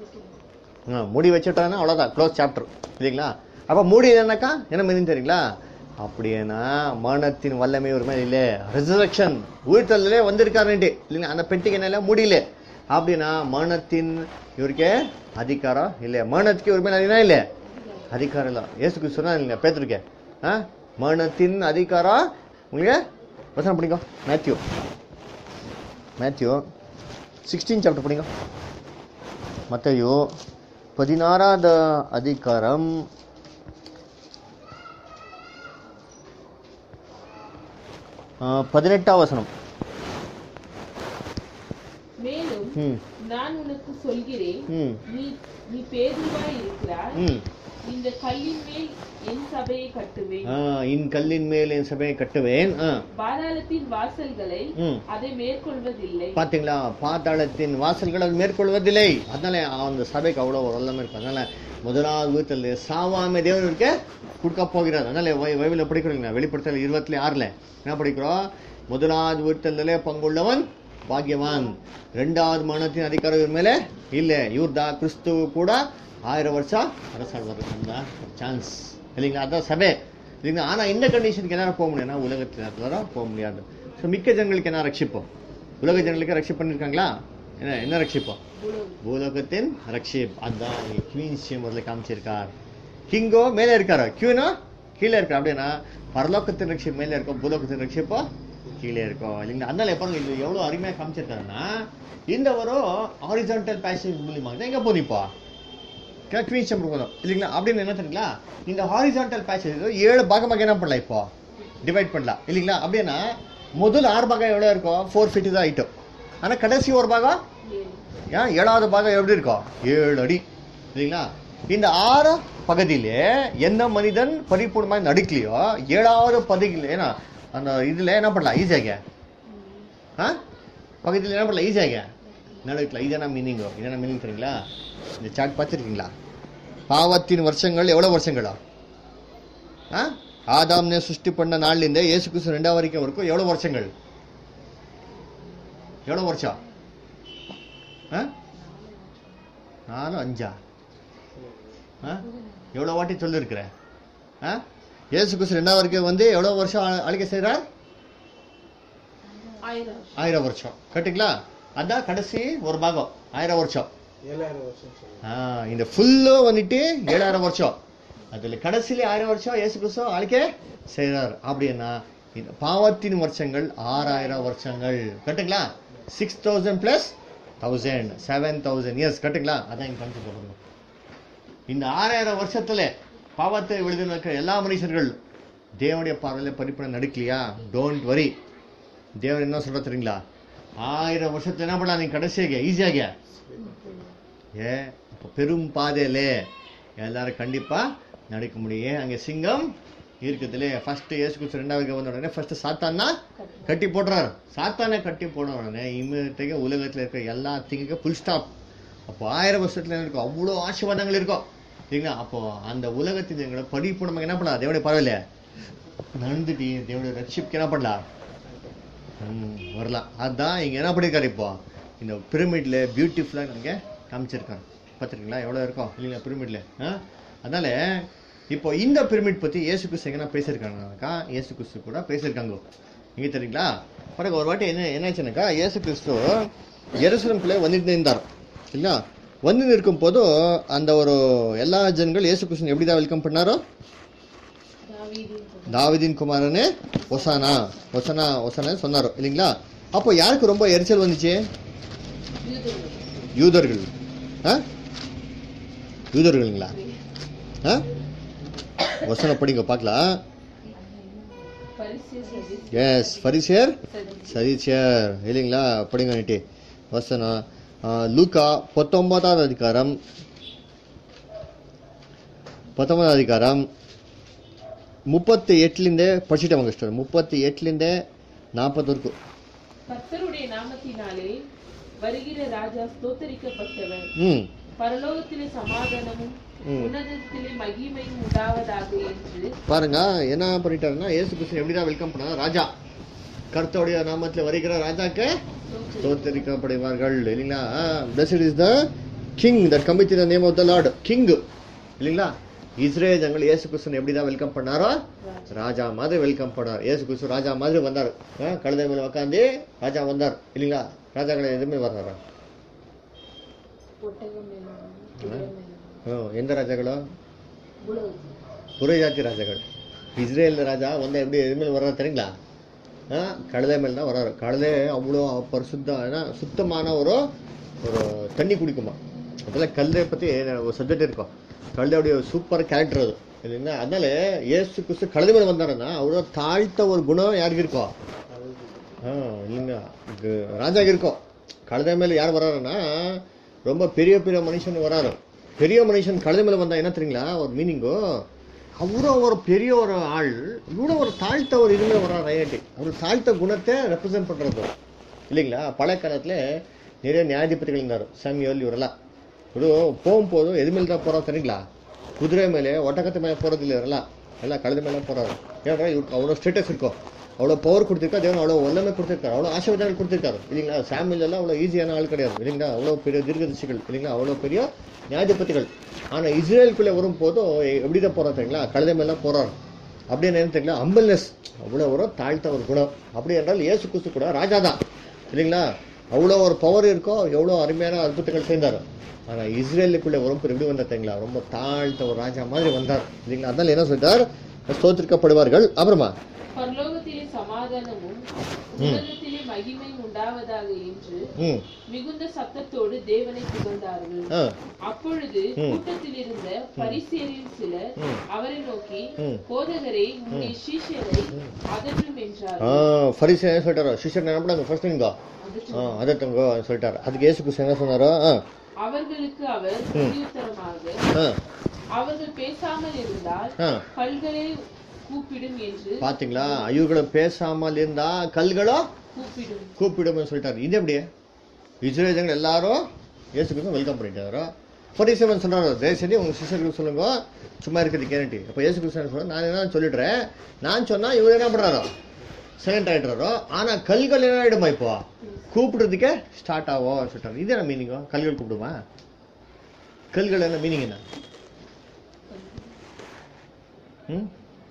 ஆ, மூடி வச்சுட்டாங்கன்னா அவ்வளோதான் க்ளோஸ் சாப்டர் இல்லைங்களா அப்போ மூடி என்னக்கா என்ன மீனிங் தெரியுங்களா அப்படியேனா மரணத்தின் வல்லமை ஒரு மாதிரி இல்லை ரிசரக்ஷன் உயிர்த்தலே வந்திருக்காருன்ட்டு இல்லைங்களா அந்த பெட்டிக்கு என்ன இல்லை முடியல அப்படின்னா மரணத்தின் இவருக்கே அதிகாரம் இல்லை மரணத்துக்கு ஒரு மேலே என்ன இல்லை அதிகாரம் இல்லை ஏசுக்கு சொன்னா இல்லைங்க பேத்துருக்கே ஆ மரணத்தின் அதிகாரம் உங்களுக்கு வசனம் படிங்க மேத்யூ மேத்யூ சிக்ஸ்டீன் சாப்டர் படிங்க மத்தையோ பதினாறாவது அதிகாரம் ஆ, பதினெட்டாம் வசனம் மேலும் ம் நான் உனக்கு சொல்கிறேன் ம் நீ நீ பேதுருவாய் இருக்கிறாய் ம் இந்த கல்லின் மேல் என் சபையை கட்டுவேன் ஆ, இன் கல்லின் மேல் என் சபையை கட்டுவேன் ஆ பாதாளத்தின் வாசல்களை ம் அதை மேற்கொள்வதில்லை பாத்தீங்களா பாத்தாளத்தின் வாசல்கள் அது மேற்கொள்வதில்லை அதனால அந்த சபைக்கு அவ்வளோ ஒரு வல்லமை இருக்கும் அதனால முதலாவது வீட்டில் சாவாம தேவனுக்கு கொடுக்க போகிறார் அதனால பைபிளில் படிக்கிறீங்களா வெளிப்படுத்தல இருபத்தி ஆறில் என்ன படிக்கிறோம் முதலாவது வீட்டிலே பங்குள்ளவன் பாக்யவான் ரெண்டாவது மரணத்தின் அதிகாரம் இவர் மேலே இல்லை இவர் தான் கிறிஸ்துவ கூட ஆயிரம் வருஷம் அரசாழ்வார் அந்த சான்ஸ் இல்லைங்களா அதான் சபை இல்லைங்களா ஆனால் இந்த கண்டிஷனுக்கு என்ன போக முடியும்னா உலகத்தில் தான் போக முடியாது ஸோ மிக்க ஜனங்களுக்கு என்ன ரட்சிப்போம் உலக ஜனங்களுக்கு ரட்சிப் பண்ணியிருக்காங்களா என்ன என்ன ரட்சிப்போம் பூலோகத்தின் ரட்சிப் அதான் குவீன்ஸ் முதல்ல காமிச்சிருக்கார் கிங்கோ மேலே இருக்காரு கியூனோ கீழே இருக்கா அப்படின்னா பரலோகத்தின் ரட்சிப் மேலே இருக்கும் பூலோகத்தின் ரட்சிப்போ கீழே இருக்கும் இல்லைங்களா அதனால எப்போ இது எவ்வளோ அருமையாக காமிச்சிருக்காருன்னா இந்த ஒரு ஹாரிசான்டல் பேசேஜ் மூலியமாக தான் எங்கே போனிப்பா குவீன்ஸ் சேம்பர் போதும் இல்லைங்களா அப்படின்னு என்ன தெரியுங்களா இந்த ஹாரிசான்டல் பேசேஜ் ஏழு பாகமாக என்ன பண்ணலாம் இப்போ டிவைட் பண்ணலாம் இல்லைங்களா அப்படின்னா முதல் ஆறு பாகம் எவ்வளோ இருக்கும் ஃபோர் ஃபீட்டு தான் ஐட்டம் ஆனால் கடைசி ஒரு பாகம் ஏன் ஏழாவது பாகம் எப்படி இருக்கும் ஏழு அடி இல்லைங்களா இந்த ஆறு பகுதியிலே எந்த மனிதன் பரிபூர்ணமாக நடிக்கலையோ ஏழாவது பகுதியில் ஏன்னா அந்த இதில் என்ன பண்ணலாம் ஈஸியாக ஆ பக்கத்தில் என்ன பண்ணலாம் ஈஸியாக நடக்கலாம் இதான மீனிங்கோ இதான மீனிங் தெரியுங்களா இந்த சார்ட் பார்த்துருக்கீங்களா பாவத்தின் வருஷங்கள் எவ்வளோ வருஷங்களா ஆ ஆதாம்னே சிருஷ்டி பண்ண நாள்லேருந்து இயேசு கிறிஸ்து ரெண்டாவது வரைக்கும் வரைக்கும் எவ்வளோ வருஷங்கள் எவ்வளோ வருஷம் ஆ நாலு அஞ்சா ஆ எவ்வளோ வாட்டி சொல்லியிருக்கிறேன் ஆ இயேசு கிறிஸ்து ரெண்டாவது வரைக்கும் வந்து எவ்வளோ வருஷம் ஆ- ஆளுகை செய்கிறார் ஆயிரம் ஆயிரம் வருஷம் கரெக்டுங்களா அதான் கடைசி ஒரு பாகம் ஆயிரம் வருஷம் ஏழாயிரம் வருஷம் சொல்லுங்க ஆ, இந்த ஃபுல்லும் வந்துட்டு ஏழாயிரம் வருஷம் அதில் கடைசியில ஆயிரம் வருஷம் இயேசு கிறிஸ்து ஆளுக்கே செய்கிறார் அப்படின்னா இந்த பாவத்தின் வருஷங்கள் ஆறாயிரம் வருஷங்கள் கரெக்டுங்களா six thousand plus thousand seven thousand years கரெக்டுங்களா அதான் இங்கே கான்செப்ட் வரணும் இந்த ஆறாயிரம் வருஷத்துல பாவத்தை எழுதின எல்லா மனுஷர்கள் தேவனுடைய பார்வையில் பரிப்பனை நடிக்கலையா டோன்ட் வரி தேவன் என்ன சொல்ற தெரியுங்களா ஆயிரம் வருஷத்துல என்ன பண்ணலாம் நீங்க கடைசியாக ஈஸியாக ஏ அப்போ பெரும் பாதையிலே எல்லாரும் கண்டிப்பா நடக்க முடியும் ஏன் அங்கே சிங்கம் இருக்குதுலே ஃபர்ஸ்ட் இயேசு கிறிஸ்து ரெண்டாவது வந்த உடனே ஃபர்ஸ்ட் சாத்தான்னா கட்டி போடுறாரு சாத்தானை கட்டி போட உடனே இம்மீடியட்டாக உலகத்தில் இருக்க எல்லா திங்குக்கும் ஃபுல் ஸ்டாப் அப்போ ஆயிரம் வருஷத்துல இருக்கும் அவ்வளோ ஆசீர்வாதங்கள் இருக்கும் சரிங்களா அப்போ அந்த உலகத்தின் எங்களை படிப்பு நமக்கு என்ன பண்ணலாம் தேவனுடைய பரவாயில்ல நடந்துட்டு தேவனுடைய ரட்சிப்புக்கு என்ன பண்ணலாம் ம், வரலாம் அதான் இங்க என்ன பண்ணியிருக்காரு இப்போ இந்த பிரமிட்ல பியூட்டிஃபுல்லாக நமக்கு காமிச்சிருக்காரு பார்த்துருக்கீங்களா எவ்வளோ இருக்கும் இல்லைங்களா பிரமிட்ல ஆ அதனால இப்போ இந்த பிரமிட் பத்தி இயேசு கிறிஸ்து எங்கன்னா பேசியிருக்காங்கனாக்கா இயேசு கிறிஸ்து கூட பேசியிருக்காங்க இங்கே தெரியுங்களா பாருங்க ஒரு வாட்டி என்ன என்னாச்சுனாக்கா இயேசு கிறிஸ்து எருசலம்குள்ளே வந்துட்டு இருந்தார் இல்லைங்களா வந்து இருக்கும் போது அந்த ஒரு எல்லா ஜனங்கள் இயேசு கிறிஸ்து எப்படி தான் வெல்கம் பண்ணாரோ தாவீதின் தாவிதின் குமாரனே ஒசானா ஒசனா ஒசனா சொன்னாரோ இல்லைங்களா அப்போ யாருக்கு ரொம்ப எரிச்சல் வந்துச்சு யூதர்கள் யூதர்கள் ஆ யூதர்களுங்களா ஆ வசன படிங்க பார்க்கலாம் பரிசு சதி எஸ் ஃபரிசியர் சதி சதீச்சியர் இல்லைங்களா படிங்க நட்டி வசனம் ஆ, லூக்கா பத்தொன்பதாவது அதிகாரம் பத்தொன்பதாவது அதிகாரம் முப்பத்தி எட்டுலேருந்தே படிச்சுட்டவங்க சிஸ்டர் முப்பத்தி எட்டுலேருந்தே நாற்பது வரைக்கும் கர்த்தருடைய நாமத்தினாலே வருகிற ராஜா ஸ்தோத்தரிக்கப்பட்டவர் ம் பரலோகத்திலே சமாதானமும் ம். உன்னதத்திலே மகிமையும் உண்டாவதாக என்று பாருங்க என்ன பண்ணிட்டாருன்னா இயேசு கிறிஸ்து எப்படிதான் வெல்கம் பண்ணாரு ராஜா கர்த்தருடைய நாமத்தில் வருகிற ராஜாக்கு தோத்தரிக்கப்படுவார்கள் இல்லைங்களா blessed is the king that cometh the name of the Lord king இல்லைங்களா இஸ்ரேல் ஜனங்கள் இயேசு கிறிஸ்துவன் எப்படி தான் வெல்கம் பண்ணாரோ ராஜா மாதிரி வெல்கம் பண்ணார் இயேசு கிறிஸ்து ராஜா மாதிரி வந்தார் ஆ, கழுதை மேல உட்காந்து ராஜா வந்தார் இல்லைங்களா ராஜாக்களை எதுவுமே வர்றாரா ஒட்டகம் மேலும் குதிரை மேலும் ஆ, எந்த ராஜாக்களோ உலகத்தில் புற ஜாதி ராஜாக்கள் இஸ்ரேல் ராஜா வந்து எப்படி எதுவுமே வர்றாரு தெரியுங்களா ஆ, கழுதை மேல் தான் வர்றாரு கழுதை அவ்வளோ பரிசுத்த ஏன்னா சுத்தமான ஒரு ஒரு தண்ணி குடிக்குமா அதெல்லாம் கழுதையை பற்றி ஒரு சப்ஜெக்ட் இருக்கும் கழுதையுடைய சூப்பர் கேரக்டர் அது இல்லைங்களா அதனால ஏசு கிறிஸ்து கழுதை மேலே வந்தாருன்னா அவ்வளோ தாழ்த்த ஒரு குணம் யாருக்கு இருக்கும் ஆ இல்லைங்க இது ராஜாக்கு இருக்கும் கழுதை மேலே யார் வர்றாருன்னா ரொம்ப பெரிய பெரிய மனுஷன் வராரு பெரிய மனுஷன் கழுதை மேலே வந்தா என்ன தெரியுங்களா ஒரு மீனிங்கோ அவ்வளோ ஒரு பெரிய ஒரு ஆள் இவ்வளோ ஒரு தாழ்த்த ஒரு இதுமே வர்றாரு ஐயாட்டி அவர் தாழ்த்த குணத்தை ரெப்ரசென்ட் பண்ணுறது இல்லைங்களா பழைய காலத்தில் நிறைய நியாயாதிபதிகள் இருந்தார் சாமியோல் இவரெல்லாம் ஒரு போகும்போது எது மேலே தான் போகிறோம் தெரியுங்களா குதிரை மேலே ஒட்டகத்து மேலே போகிறது இல்லை இவரெல்லாம் எல்லாம் கழுதை மேலே போகிறாரு ஏன்னா இவருக்கு அவ்வளோ ஸ்டேட்டஸ் இருக்கும் அவ்வளோ பவர் கொடுத்துருக்கா தேவன் அவ்வளோ வல்லமை கொடுத்துருக்காரு அவ்வளோ ஆசீர்வாதங்கள் கொடுத்துருக்காரு இல்லைங்களா சாமியில் எல்லாம் அவ்வளோ ஈஸியான ஆள் கிடையாது இல்லைங்களா அவ்வளோ பெரிய தீர்க்கதரிசிகள் இல்லைங்களா அவ்வளோ பெரிய நியாயாதிபதிகள் ஆனால் இஸ்ரேலுக்குள்ளே வரும்போது எப்படி தான் போகிறோம் தெரியுங்களா கழுதை மேலே போகிறாரு அப்படி என்ன தெரியுங்களா அம்பல்னஸ் அவ்வளோ ஒரு தாழ்த்த ஒரு குணம் அப்படி என்றால் இயேசு கிறிஸ்து கூட ராஜா தான் இல்லைங்களா அவ்வளோ ஒரு பவர் இருக்கோ எவ்வளோ அருமையான அற்புதங்கள் செய்தார் ஆனால் இஸ்ரேலுக்குள்ளே வரும்போது எப்படி வந்தார் தெரியுங்களா ரொம்ப தாழ்த்த ஒரு ராஜா மாதிரி வந்தார் இல்லைங்களா அதனால என்ன சொல்லிட்டார் ஸ்தோத்திரிக்கப்படுவார்கள் அப்புறமா பரலோகத்திலே சமாதானமும் உன்னதத்திலே மகிமையும் உண்டாவதாக என்று ம் மிகுந்த சத்தத்தோடு தேவனை புகழ்ந்தார்கள் ஆ அப்பொழுது ம். கூட்டத்தில் இருந்த பரிசேரில் சிலர் ம். அவரை நோக்கி ம். போதகரே உன்னை சீஷரை அதற்றும் என்றார் ஆ ஃபரிசே என்ன சொல்லிட்டாரோ சிஷர் என்ன பண்ணாங்க ஃபர்ஸ்ட் நீங்க ஆ அதட்டங்க சொல்லிட்டாரு அதுக்கு இயேசு கிறிஸ்து என்ன சொன்னாரோ ஆ அவர்களுக்கு அவர் பிரதியுத்தரமாக ஆ அவர்கள் பேசாமல் இருந்தால் ஆ கல்களை கூப்பிடும் என்று பாத்தீங்களா ஐயோகளை பேசாமல் இருந்தா கல்களோ கூப்பிடும் கூப்பிடும்னு சொல்லிட்டாரு இது எப்படியே இஸ்ரேல் ஜனங்கள் எல்லாரும் இயேசு கிறிஸ்து வெல்கம் பண்ணிட்டாரோ ஃபரிசேவன் சொல்றாரு தயவு செஞ்சு உங்க சிஸ்டருக்கு சொல்லுங்க சும்மா இருக்கிறது கேரண்டி அப்போ இயேசு கிறிஸ்து என்ன சொல்றாரு நான் என்ன சொல்லிடுறேன் நான் சொன்னா இவர் என்ன பண்றாரோ சைலண்ட் ஆயிடுறாரோ ஆனா கல்கள் என்ன ஆயிடுமா இப்போ கூப்பிடுறதுக்கே ஸ்டார்ட் ஆகும் சொல்லிட்டாரு இது என்ன மீனிங்கோ கல்கள் கூப்பிடுமா கல்கள் என்ன மீனிங் என்ன ம்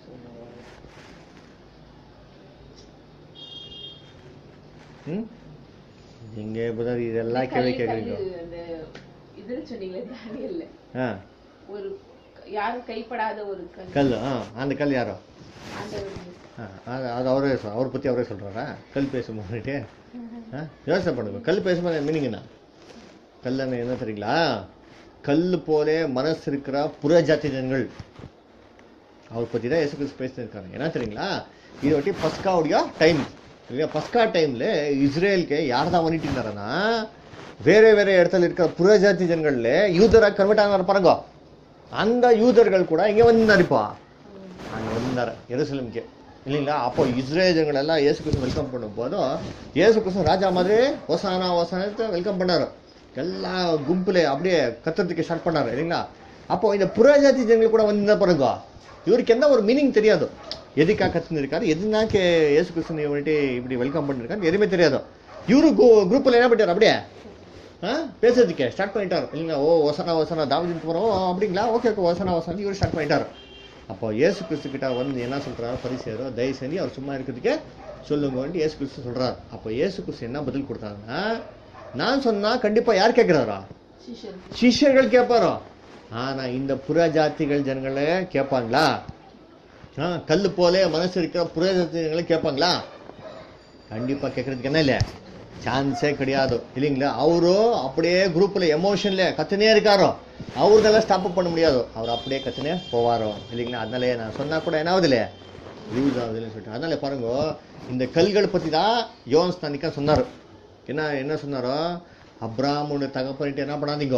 ம் நீங்க இப்பதான் இதெல்லாம் கேள்வி கேட்குறீங்க கல்லு, அந்த இதுல சொன்னீங்களே தானியல்ல ஆ ஒரு யாரும் கைப்படாத ஒரு கல் கல் ஆ அந்த கல் யாரோ ஆண்டவர் ஆ, அது அது அவரே சொல் அவரை பற்றி அவரே சொல்கிறாரா கல் பேசும்போது ஆ யோசனை பண்ணுங்க கல் பேசும்போது மீனிங் என்ன கல் என்ன தெரியுங்களா கல் போலே மனசு இருக்கிற புறஜாதி ஜனங்கள் அவர் பற்றி தான் இயேசு கிறிஸ்து பேசியிருக்காங்க என்ன தெரியுங்களா இது ஒட்டி பஸ்காவுடைய டைம் இல்லையா பஸ்கா டைமில் இஸ்ரேலுக்கு யார் தான் பண்ணிட்டு இருந்தாருன்னா வேற வேற இடத்துல இருக்கிற புறஜாதி ஜனங்கள்ல யூதராக கன்வெர்ட் ஆனார் பாருங்க அந்த யூதர்கள் கூட இங்கே வந்திருப்பா அங்கே வந்தார் எருசலேமுக்கு இல்லைங்களா அப்போ இஸ்ரேல் ஜனங்கள் எல்லாம் இயேசு கிறிஸ்து வெல்கம் பண்ணும் போதும் இயேசு கிறிஸ்து ராஜா மாதிரி ஒசானா ஒசானத்தை வெல்கம் பண்ணாரு எல்லா கும்பல அப்படியே கத்துறதுக்கு ஸ்டார்ட் பண்ணாரு இல்லைங்களா அப்போ இந்த புறஜாதி ஜனங்கள் கூட வந்திருந்தா பாருங்க இவருக்கு என்ன ஒரு மீனிங் தெரியாது எதுக்காக கத்துனிருக்காரு எதுனாக்க இயேசு கிறிஸ்து வந்துட்டு இப்படி வெல்கம் பண்ணிருக்காரு எதுவுமே தெரியாது இவரு குரூப்ல என்ன பண்ணிட்டாரு அப்படியே ஆ பேசுறதுக்கே ஸ்டார்ட் பண்ணிட்டாரு இல்லைங்களா ஓ ஒசனா ஒசனா தாவதிக்கு போகிறோம் ஓ அப்படிங்களா ஓகே ஓகே ஒசனா ஒசனா இவர் ஸ்டார்ட் பண்ணிட்டாரு அப்போ இயேசு கிறிஸ்து கிட்ட வந்து என்ன சொல்றாரு பரிசேரோ தயவு செஞ்சு அவர் சும்மா இருக்கிறதுக்கே சொல்லுங்கன்ட்டு இயேசு கிறிஸ்து சொல்றாரு அப்போ இயேசு கிறிஸ்து என்ன பதில் கொடுத்தாருன்னா நான் சொன்னா கண்டிப்பா யார் கேட்கிறாரா சிஷ்யர் சிஷ்யர்கள் கேட்பாரோ ஆனா இந்த புறஜாதிகள் ஜனங்களே கேட்பாங்களா ஆ, கல்லு போலே மனசு இருக்கிற புறஜாதி ஜனங்களே கேட்பாங்களா கண்டிப்பா கேட்கறதுக்கு என்ன இல்லை சான்ஸே கிடையாது இல்லைங்களா அவரு அப்படியே குரூப்ல எமோஷன்ல கத்துனே இருக்காரோ அவருதெல்லாம் ஸ்டாப் பண்ண முடியாது அவர் அப்படியே கத்துனே போவாரோ இல்லைங்களா அதனாலே நான் சொன்னா கூட என்ன ஆகுது இல்லையா யூஸ் ஆகுதுன்னு சொல்லிட்டு அதனால பாருங்க இந்த கல்கள் பத்தி தான் யோன் ஸ்தானிக்கா சொன்னார் என்ன என்ன சொன்னாரோ அப்ராமுடைய தகப்பனிட்டு என்ன பண்ணாதீங்க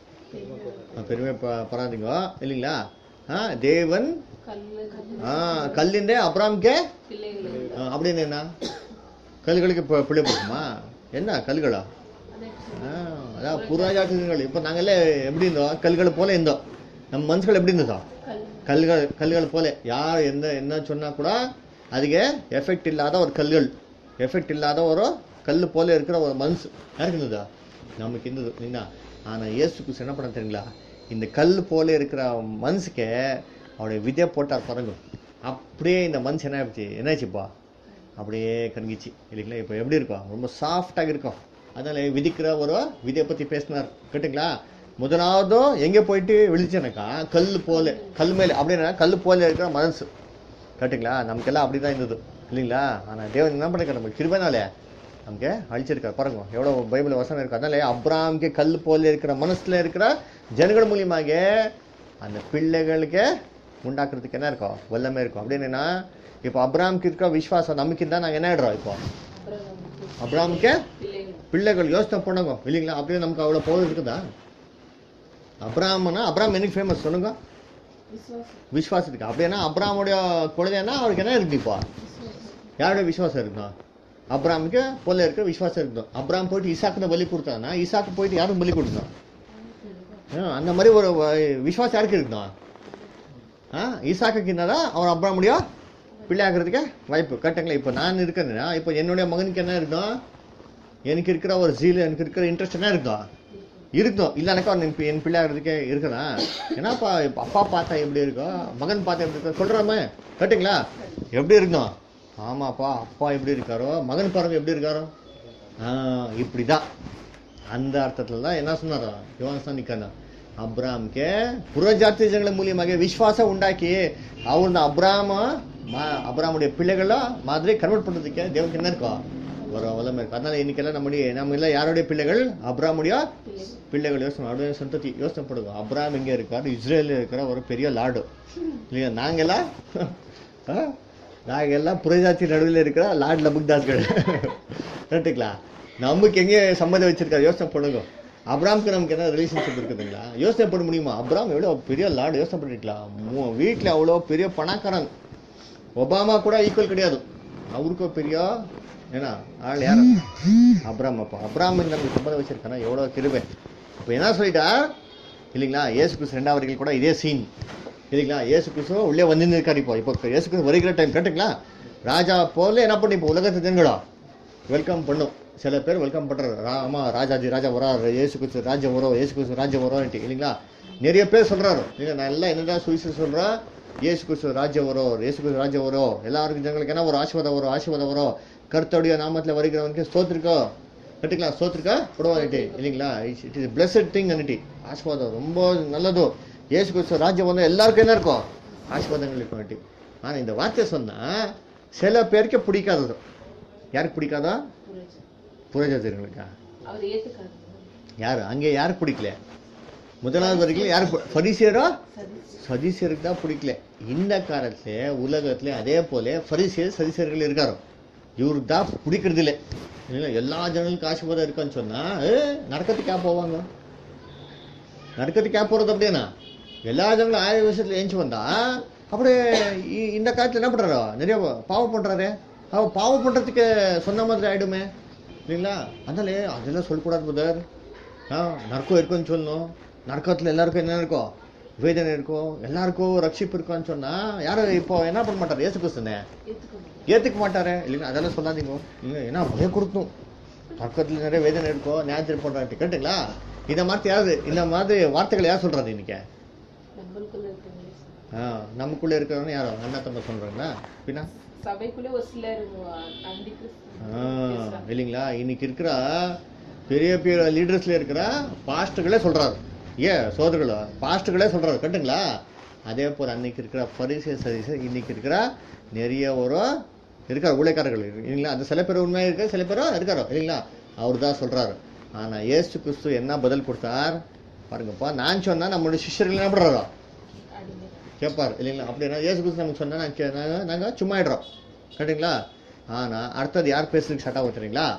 பெருமை ப- படாதீங்க இல்லைங்களா ஆ தேவன் கல்லு ஆ கல்லிண்டே அப்ராம்கே பிள்ளைகள் ஆ, அப்படின்னு என்ன கல்களுக்கு இப்போ பிள்ளை பிடிக்குமா என்ன கல்களா அதே ஆ, அதான் புறாஜாத்திகள் இப்போ நாங்கெல்லாம் எப்படி இருந்தோம் கல்கள் போல இருந்தோம் நம்ம மனசுகள் எப்படி இருந்ததோ கல் கல்கள் கல்கள் போல யார் எந்த என்ன சொன்னா கூட அதுக்கு எஃபெக்ட் இல்லாத ஒரு கல்கள் எஃபெக்ட் இல்லாத ஒரு கல் போல இருக்கிற ஒரு மனசு யாருக்கு இருந்ததா நமக்கு இருந்தது இல்லைங்களா ஆனால் இயேசு கிறிஸ்து என்ன பண்ண தெரியுங்களா இந்த கல் போல இருக்கிற மனசுக்கே அவருடைய விதை போட்டார் பாருங்க அப்படியே இந்த மனசு என்ன ஆயிடுச்சு என்னாச்சுப்பா அப்படியே கருங்கிச்சு இல்லைங்களா இப்போ எப்படி இருக்கும் ரொம்ப சாஃப்டாக இருக்கும் அதனால விதிக்கிற ஒரு விதியை பற்றி பேசினார் கேட்டுங்களா முதலாவது எங்கே போயிட்டு விழிச்சேனாக்கா கல் போல கல் மேலே அப்படின்னா கல் போல இருக்கிற மனசு கேட்டுங்களா நமக்கெல்லாம் அப்படி தான் இருந்தது இல்லைங்களா ஆனால் தேவன் என்ன பண்ணிருக்காரு நம்ம கிருபனாலே நமக்கு அழிச்சிருக்காரு பாருங்க எவ்வளோ பைபிள் வசனம் இருக்கு அதனால அப்ராம்க்கு கல் போல இருக்கிற மனசுல இருக்கிற ஜனங்கள் மூலியமாக அந்த பிள்ளைகளுக்கு உண்டாக்குறதுக்கு என்ன இருக்கும் வல்லமே இருக்கும் அப்படின்னா இப்போ அப்ராம்க்கு இருக்கிற விசுவாசம் நமக்கு இருந்தால் நாங்கள் என்ன ஆயிடுறோம் இப்போ அப்புறம் நமக்கு அப்ராமுக்கு பிள்ளைகள் பிள்ளைகள் யோசனை பண்ணுங்க இல்லைங்களா அப்படியே நமக்கு அவ்வளோ போதும் இருக்குதா அப்ராம்னா அப்ராம் எனக்கு ஃபேமஸ் சொல்லுங்க விசுவாசம் விசுவாசத்துக்கு அப்படின்னா அப்ராமுடைய குழந்தைன்னா அவருக்கு என்ன இருக்கு இப்போ யாருடைய விசுவாசம் இருக்கணும் அப்ராமுக்கு போல இருக்க விசுவாசம் இருக்கணும் அப்ராம் போயிட்டு ஈசாக்கு பலி கொடுத்தானா ஈசாக்கு போயிட்டு யாரும் பலி கொடுக்கணும் ஆ, அந்த மாதிரி ஒரு வ- விசுவாசம் யாருக்கு இருக்கணும் ஆ ஈசாக்கு என்னதான் அவர் அப்ராமுடைய பிள்ளையாகிறதுக்கு வாய்ப்பு கரெக்டுங்களா இப்போ நான் இருக்கிறேன்னா இப்போ என்னுடைய மகனுக்கு என்ன இருக்கணும் எனக்கு இருக்கிற ஒரு ஜீல் எனக்கு இருக்கிற இன்ட்ரெஸ்ட் என்ன இருக்கும் இருக்கும் இல்லைனாக்கா அவன் என் பி- என் பிள்ளையாகிறதுக்கே இருக்குதா ஏன்னாப்பா இப்போ அப்பா பார்த்தா எப்படி இருக்கும் மகன் பார்த்தா எப்படி இருக்கும் சொல்கிறாமே கேட்டுங்களா எப்படி இருக்கும் ஆமாப்பா அப்பா எப்படி இருக்காரோ மகன் பாருங்க எப்படி இருக்காரோ ஆ இப்படிதான் அந்த அர்த்தத்துல தான் என்ன சொன்னாரோ யோவான் ஸ்நானிக்கண்ணா அப்ராம்ಗೆ புறஜாತಿ ಜನಗಳ மூலியமாக விசுவாசம் உண்டாக்கி ಅವ್ರನ್ನ அப்ராம மா- அப்ராமுடைய பிள்ளைகள மாதிரி கன்வெர்ட் பண்றதுக்கு தேவனுக்கு என்ன இருக்கும் ஒரு வல்லமை இருக்கும் அதனால இன்னைக்கெல்லாம் நம்முடைய நம்ம எல்லாம் யாருடைய பிள்ளைகள் அப்ராமுடைய பிள்ளைகள் யோசனை அவருடைய சந்ததி யோசனை பண்ணுங்க அப்ராம் எங்க இருக்காரு இஸ்ரேல் இருக்கிற ஒரு பெரிய லாடு இல்லையா நாங்கெல்லாம் ஆ? நாங்கெல்லாம் புறஜாதி நடுவில் இருக்கிற லார்ட் லபுக்தாஸ்கள் கரெக்டுங்களா நமக்கு எங்கே சம்மந்தம் வச்சிருக்காரு யோசனை பண்ணுங்க அப்ராம்க்கு நமக்கு என்ன ரிலேஷன்ஷிப் இருக்குதுங்களா யோசனை பண்ண முடியுமா அப்ராம் எவ்வளோ பெரிய லார்டு யோசனை பண்ணிக்கலாம் வீட்டில் அவ்வளோ பெரிய பணக்காரன் ஒபாமா கூட ஈக்குவல் கிடையாது அவருக்கும் பெரிய ஏன்னா ஆள் யாரு அப்ராம் அப்பா அப்ராம் நமக்கு சம்மந்தம் வச்சிருக்கானா எவ்வளோ கிருபை இப்போ என்ன சொல்லிட்டா இல்லைங்களா இயேசு கிறிஸ்து ரெண்டாவதுகள் கூட இதே சீன் இல்லைங்களா இயேசு கிறிஸ்து உள்ளே வந்து இருக்காரு இப்போ இப்போ இயேசு கிறிஸ்து வருகிற டைம் கரெக்டுங்களா ராஜா போல என்ன பண்ணி இப்போ உலகத்து ஜனங்களா வெல்கம் பண்ணும் சில பேர் வெல்கம் பண்றாரு ரா- ஆமா ராஜாஜி ராஜா வராரு ஏசு கிறிஸ்து ராஜ்யம் வரும் ஏசு கிறிஸ்து ராஜ்யம் வரும்ன்ட்டு இல்லைங்களா நிறைய பேர் சொல்றாரு இல்லைங்க நான் எல்லாம் என்னதான் சுவிசேஷம் சொல்றேன் ஏசு கிறிஸ்து ராஜ்யம் வரும் ஏசு கிறிஸ்து ராஜ்யம் வரும் எல்லாருக்கும் ஜனங்களுக்கு என்ன ஒரு ஆசீர்வாதம் வரும் ஆசீர்வாதம் வரும் கருத்துடைய நாமத்துல வருகிறவனுக்கு ஸ்தோத்திருக்கோ கட்டுக்கலாம் ஸ்தோத்திருக்கா படுவான்ட்டு இல்லைங்களா இட் இஸ் பிளஸட் திங் அன்னிட்டி ஆசீர்வாதம் ரொம்ப நல்லது ஏசு கிறிஸ்து ராஜ்யம் வந்து எல்லாருக்கும் என்ன இருக்கும் ஆசீர்வாதங்கள் இருக்கும் ஆனா இந்த வார்த்தை சொன்னா சில பேருக்கு பிடிக்காதது யாருக்கு பிடிக்காதா புரிஞ்சு. புரஜாதிர்களுக்கா அவர் ஏத்துக்காது யாரு அங்கே யாருக்கு பிடிக்கல முதலாவது வரைக்கும் யாரு ஃபரிசியரோ சரி சதிசியருக்கு தான் பிடிக்கல இந்த காலத்துல உலகத்துல அதே போல ஃபரிசியர் சதிசியர்கள் இருக்காரு இவருக்கு தான் பிடிக்கிறது இல்லை இல்லைங்களா எல்லா ஜனங்களுக்கும் ஆசீர்வாதம் இருக்குன்னு சொன்னா ஏ நடக்கிறதுக்கா போவாங்க நடக்கிறதுக்கா போறது அப்படின்னா எல்லா ஜனங்களும் ஆயிரம் வருஷத்துல ஏஞ்சி வந்தா அப்படியே இ- இந்த காலத்துல என்ன பண்றாரோ நிறைய பாவம் பண்றாரு அவ பாவம் பண்றதுக்கு சொன்ன மாதிரி ஆயிடுமே இல்லைங்களா அதனால அதெல்லாம் சொல்லக்கூடாது புதர் ஆ நரக்கம் இருக்குன்னு சொல்லணும் நரக்கத்துல எல்லாருக்கும் என்ன இருக்கும் வேதனை இருக்கும் எல்லாருக்கும் ரட்சிப்பு இருக்கும்னு சொன்னா யாரும் இப்போ என்ன பண்ண மாட்டாரு ஏசு கிறிஸ்துனே ஏத்துக்க முடியும் ஏத்துக்க மாட்டாரு இல்லைங்களா அதெல்லாம் சொல்லாதீங்க இல்லை ஏன்னா பயம் கொடுத்தோம் நரக்கத்துல நிறைய வேதனை இருக்கும் நியாயத்தில் போடுறான்ட்டு கேட்டுங்களா இந்த மாதிரி யாரு இந்த மாதிரி வார்த்தைகள் யார் சொல்றது இன்னைக்கு நம்மளுக்குள்ள இருக்கிறவங்க ஆ, நமக்குள்ள இருக்கிறவங்க யாரோ அண்ணா தம்ப சொல்றாங்களா பின்னா சபைக்குள்ளே ஒரு சிலர் அந்தி ஆ, இல்லைங்களா இன்னைக்கு இருக்கிற பெரிய பெரிய லீடர்ஸ்ல இருக்கிற பாஸ்டர்களே சொல்றாரு ஏ சோதர்களா பாஸ்டர்களே சொல்றாரு கட்டுங்களா அதே போல அன்னைக்கு இருக்கிற பரிசு சதீச இன்னைக்கு இருக்கிற நிறைய ஒரு இருக்கார் ஊழியக்காரர்கள் இருக்கு. இல்லைங்களா அந்த சில பேர் உண்மையா இருக்கு சில பேரும் இருக்காரோ இல்லைங்களா அவர் தான் சொல்றாரு ஆனா ஏசு கிறிஸ்து என்ன பதில் கொடுத்தார் பாருங்கப்பா நான் சொன்னா நம்மளுடைய சிஷ்யர்கள் என்ன பண்றாரோ அடிமை கேட்பார் இல்லைங்களா அப்படின்னா ஏசு கிறிஸ்து நமக்கு சொன்னா நாங்க கே- நாங்க நாங்க சும்மா ஆயிடுறோம் கரெக்டுங்களா ஆனா அடுத்தது யார் பேசுறதுக்கு ஸ்டார்ட் ஆகும் தெரியுங்களா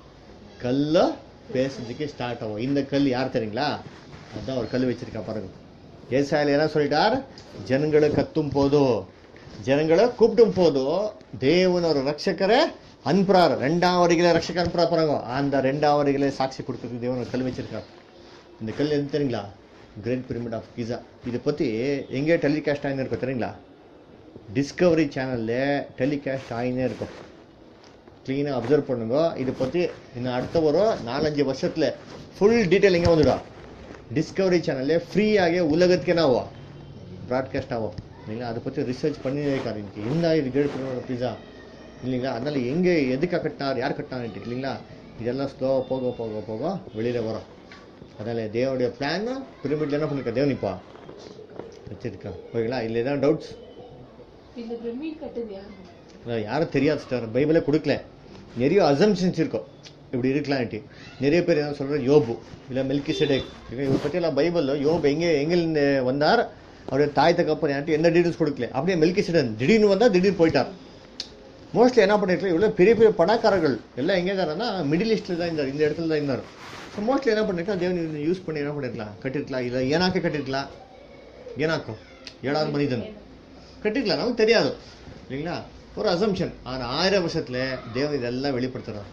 கல்ல பேசுறதுக்கு ஸ்டார்ட் ஆகும் இந்த கல் யார் தெரியுங்களா அதான் ஒரு கல் வச்சிருக்கா பாருங்க ஏசாயில என்ன சொல்லிட்டார் ஜனங்களை கத்தும் போதோ ஜனங்களை கூப்பிட்டும் போதோ தேவன் ஒரு ரட்சகரை அனுப்புறாரு ரெண்டாம் வரிகளை ரட்சகர் அனுப்புறா பாருங்க அந்த ரெண்டாம் வரிகளை சாட்சி கொடுக்கறதுக்கு தேவன் ஒரு கல் வச்சிருக்கார் இந்த கல் எது தெரியுங்களா கிரேட் பிரமிட் ஆஃப் கிசா இதை பற்றி எங்கே டெலிகாஸ்ட் ஆகினே இருக்கும் தெரியுங்களா டிஸ்கவரி சேனலில் டெலிகாஸ்ட் ஆகினே இருக்கும் க்ளீனாக அப்சர்வ் பண்ணுங்க இதை பற்றி இன்னும் அடுத்த ஒரு நாலஞ்சு வருஷத்தில் ஃபுல் டீட்டெயில் எங்கே வந்துடும் டிஸ்கவரி சேனல்ல ஃப்ரீயாகவே உலகத்துக்கு என்ன ஆகும் ப்ராட்காஸ்ட் ஆகும் இல்லைங்களா அதை பற்றி ரிசர்ச் பண்ணி இருக்காரு இன்னைக்கு என்ன இது கிரேட் பிரமிட் ஆஃப் கிசா இல்லைங்களா அதனால எங்கே எதுக்காக கட்டினார் யார் கட்டினார்ன்ட்டு இல்லைங்களா இதெல்லாம் ஸ்லோவாக போக போக போக வெளியில் வரும் அதனால தேவனுடைய பிளான் பிரமிட்ல என்ன பண்ணிருக்கா தேவன் இப்போ வச்சிருக்கா ஓகேங்களா இல்லை ஏதாவது டவுட்ஸ் இந்த பிரமிட் கட்டுது யாரு யாரும் தெரியாது சிஸ்டர் பைபிளே கொடுக்கல நிறைய அசம்ஷன்ஸ் இருக்கும் இப்படி இருக்கலான்ட்டு நிறைய பேர் என்ன சொல்றாரு யோபு இல்லை மில்கி செடேக் இவரை பற்றியெல்லாம் பைபிளில் யோபு எங்கே எங்கிருந்து வந்தார் அவருடைய தாய் தகப்பன் யார்ட்டு எந்த டீட்டெயில்ஸ் கொடுக்கல அப்படியே மில்கி செடன் திடீர்னு வந்தால் திடீர்னு போயிட்டார் மோஸ்ட்லி என்ன பண்ணிருக்கலாம் இவ்வளோ பெரிய பெரிய பணக்காரர்கள் எல்லாம் எங்கே இருந்தாருன்னா மிடில் ஈஸ்டில் தான் இருந்தார் இந்த இடத்துல தான் இருந்தார் ஸோ மோஸ்ட்லி என்ன பண்ணிருக்கலாம் தேவன் யூஸ் பண்ணி என்ன பண்ணிருக்கலாம் கட்டிருக்கலாம் இல்லை ஏனாக்க கட்டிருக்கலாம் ஏனாக்கும் ஏழாவது மனிதன் கட்டிருக்கலாம் நமக்கு தெரியாது இல்லைங்களா ஒரு அசம்ஷன் ஆனால் ஆயிரம் வருஷத்துல தேவன் இதெல்லாம் வெளிப்படுத்துறாரு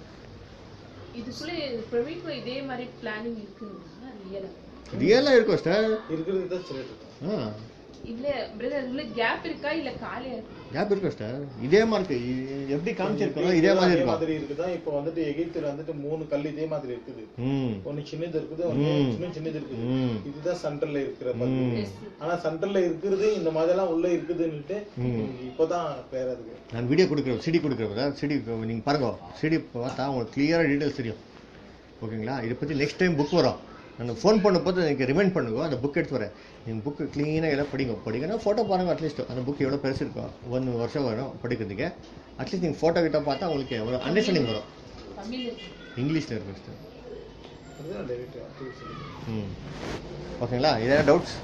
இதுக்குள்ள பிரமிட்ல இதே மாதிரி பிளானிங் இருக்குங்களா ரியலா ரியலாக இருக்கும் சார் இருக்கிறது தான் சொல்லிட்டு இருக்கேன் ஆ இல்ல பிரதர் உள்ள கேப் இருக்கா இல்ல காலியா இருக்கு கேப் இருக்கும் சார் இதே மாதிரி இருக்கு இ- எப்படி காமிச்சிருக்கோம் இதே மாதிரி இருக்கும் மாதிரி இருக்குதா இப்போ வந்துட்டு எகிப்துல வந்துட்டு மூணு கல் இதே மாதிரி இருக்குது ம் ஒண்ணு சின்னது இருக்குது ஒண்ணு ம். சின்ன சின்னது இருக்குது ம் இதுதான் சென்டர்ல இருக்கிற பகுதி ம் Yes. ஆனா சென்டர்ல இருக்கிறது இந்த மாதிரி எல்லாம் உள்ள இருக்குதுன்னுட்டு ம். இப்போதான் பேர் அதுக்கு நான் வீடியோ கொடுக்குறேன் சிடி கொடுக்குறேன் சிடி நீங்கள் பாருங்க சிடி பார்த்தா உங்களுக்கு கிளியராக டீட்டெயில்ஸ் தெரியும் ஓகேங்களா இதை பற்றி நெக்ஸ்ட் டைம் புக் வரும் நான் ஃபோன் பண்ணும்போது எனக்கு ரிமைண்ட் பண்ணுங்க அந்த புக் எடுத்து வரேன் நீங்கள் புக்கு க்ளீனாக எல்லாம் படிங்க படிங்கன்னா ஃபோட்டோ பாருங்க அட்லீஸ்ட் அந்த புக் எவ்வளோ பெருசு இருக்கும் ஒன் வருஷம் வரும் படிக்கிறதுக்கு அட்லீஸ்ட் நீங்கள் ஃபோட்டோ கிட்ட பார்த்தா உங்களுக்கு ஒரு அண்டர்ஸ்டாண்டிங் வரும் தமிழ் இருக்கு இங்கிலீஷில் இருக்கும் sister. அதுதான் டெலிட் சொல்லி ம் ஓகேங்களா இதெல்லாம் டவுட்ஸ்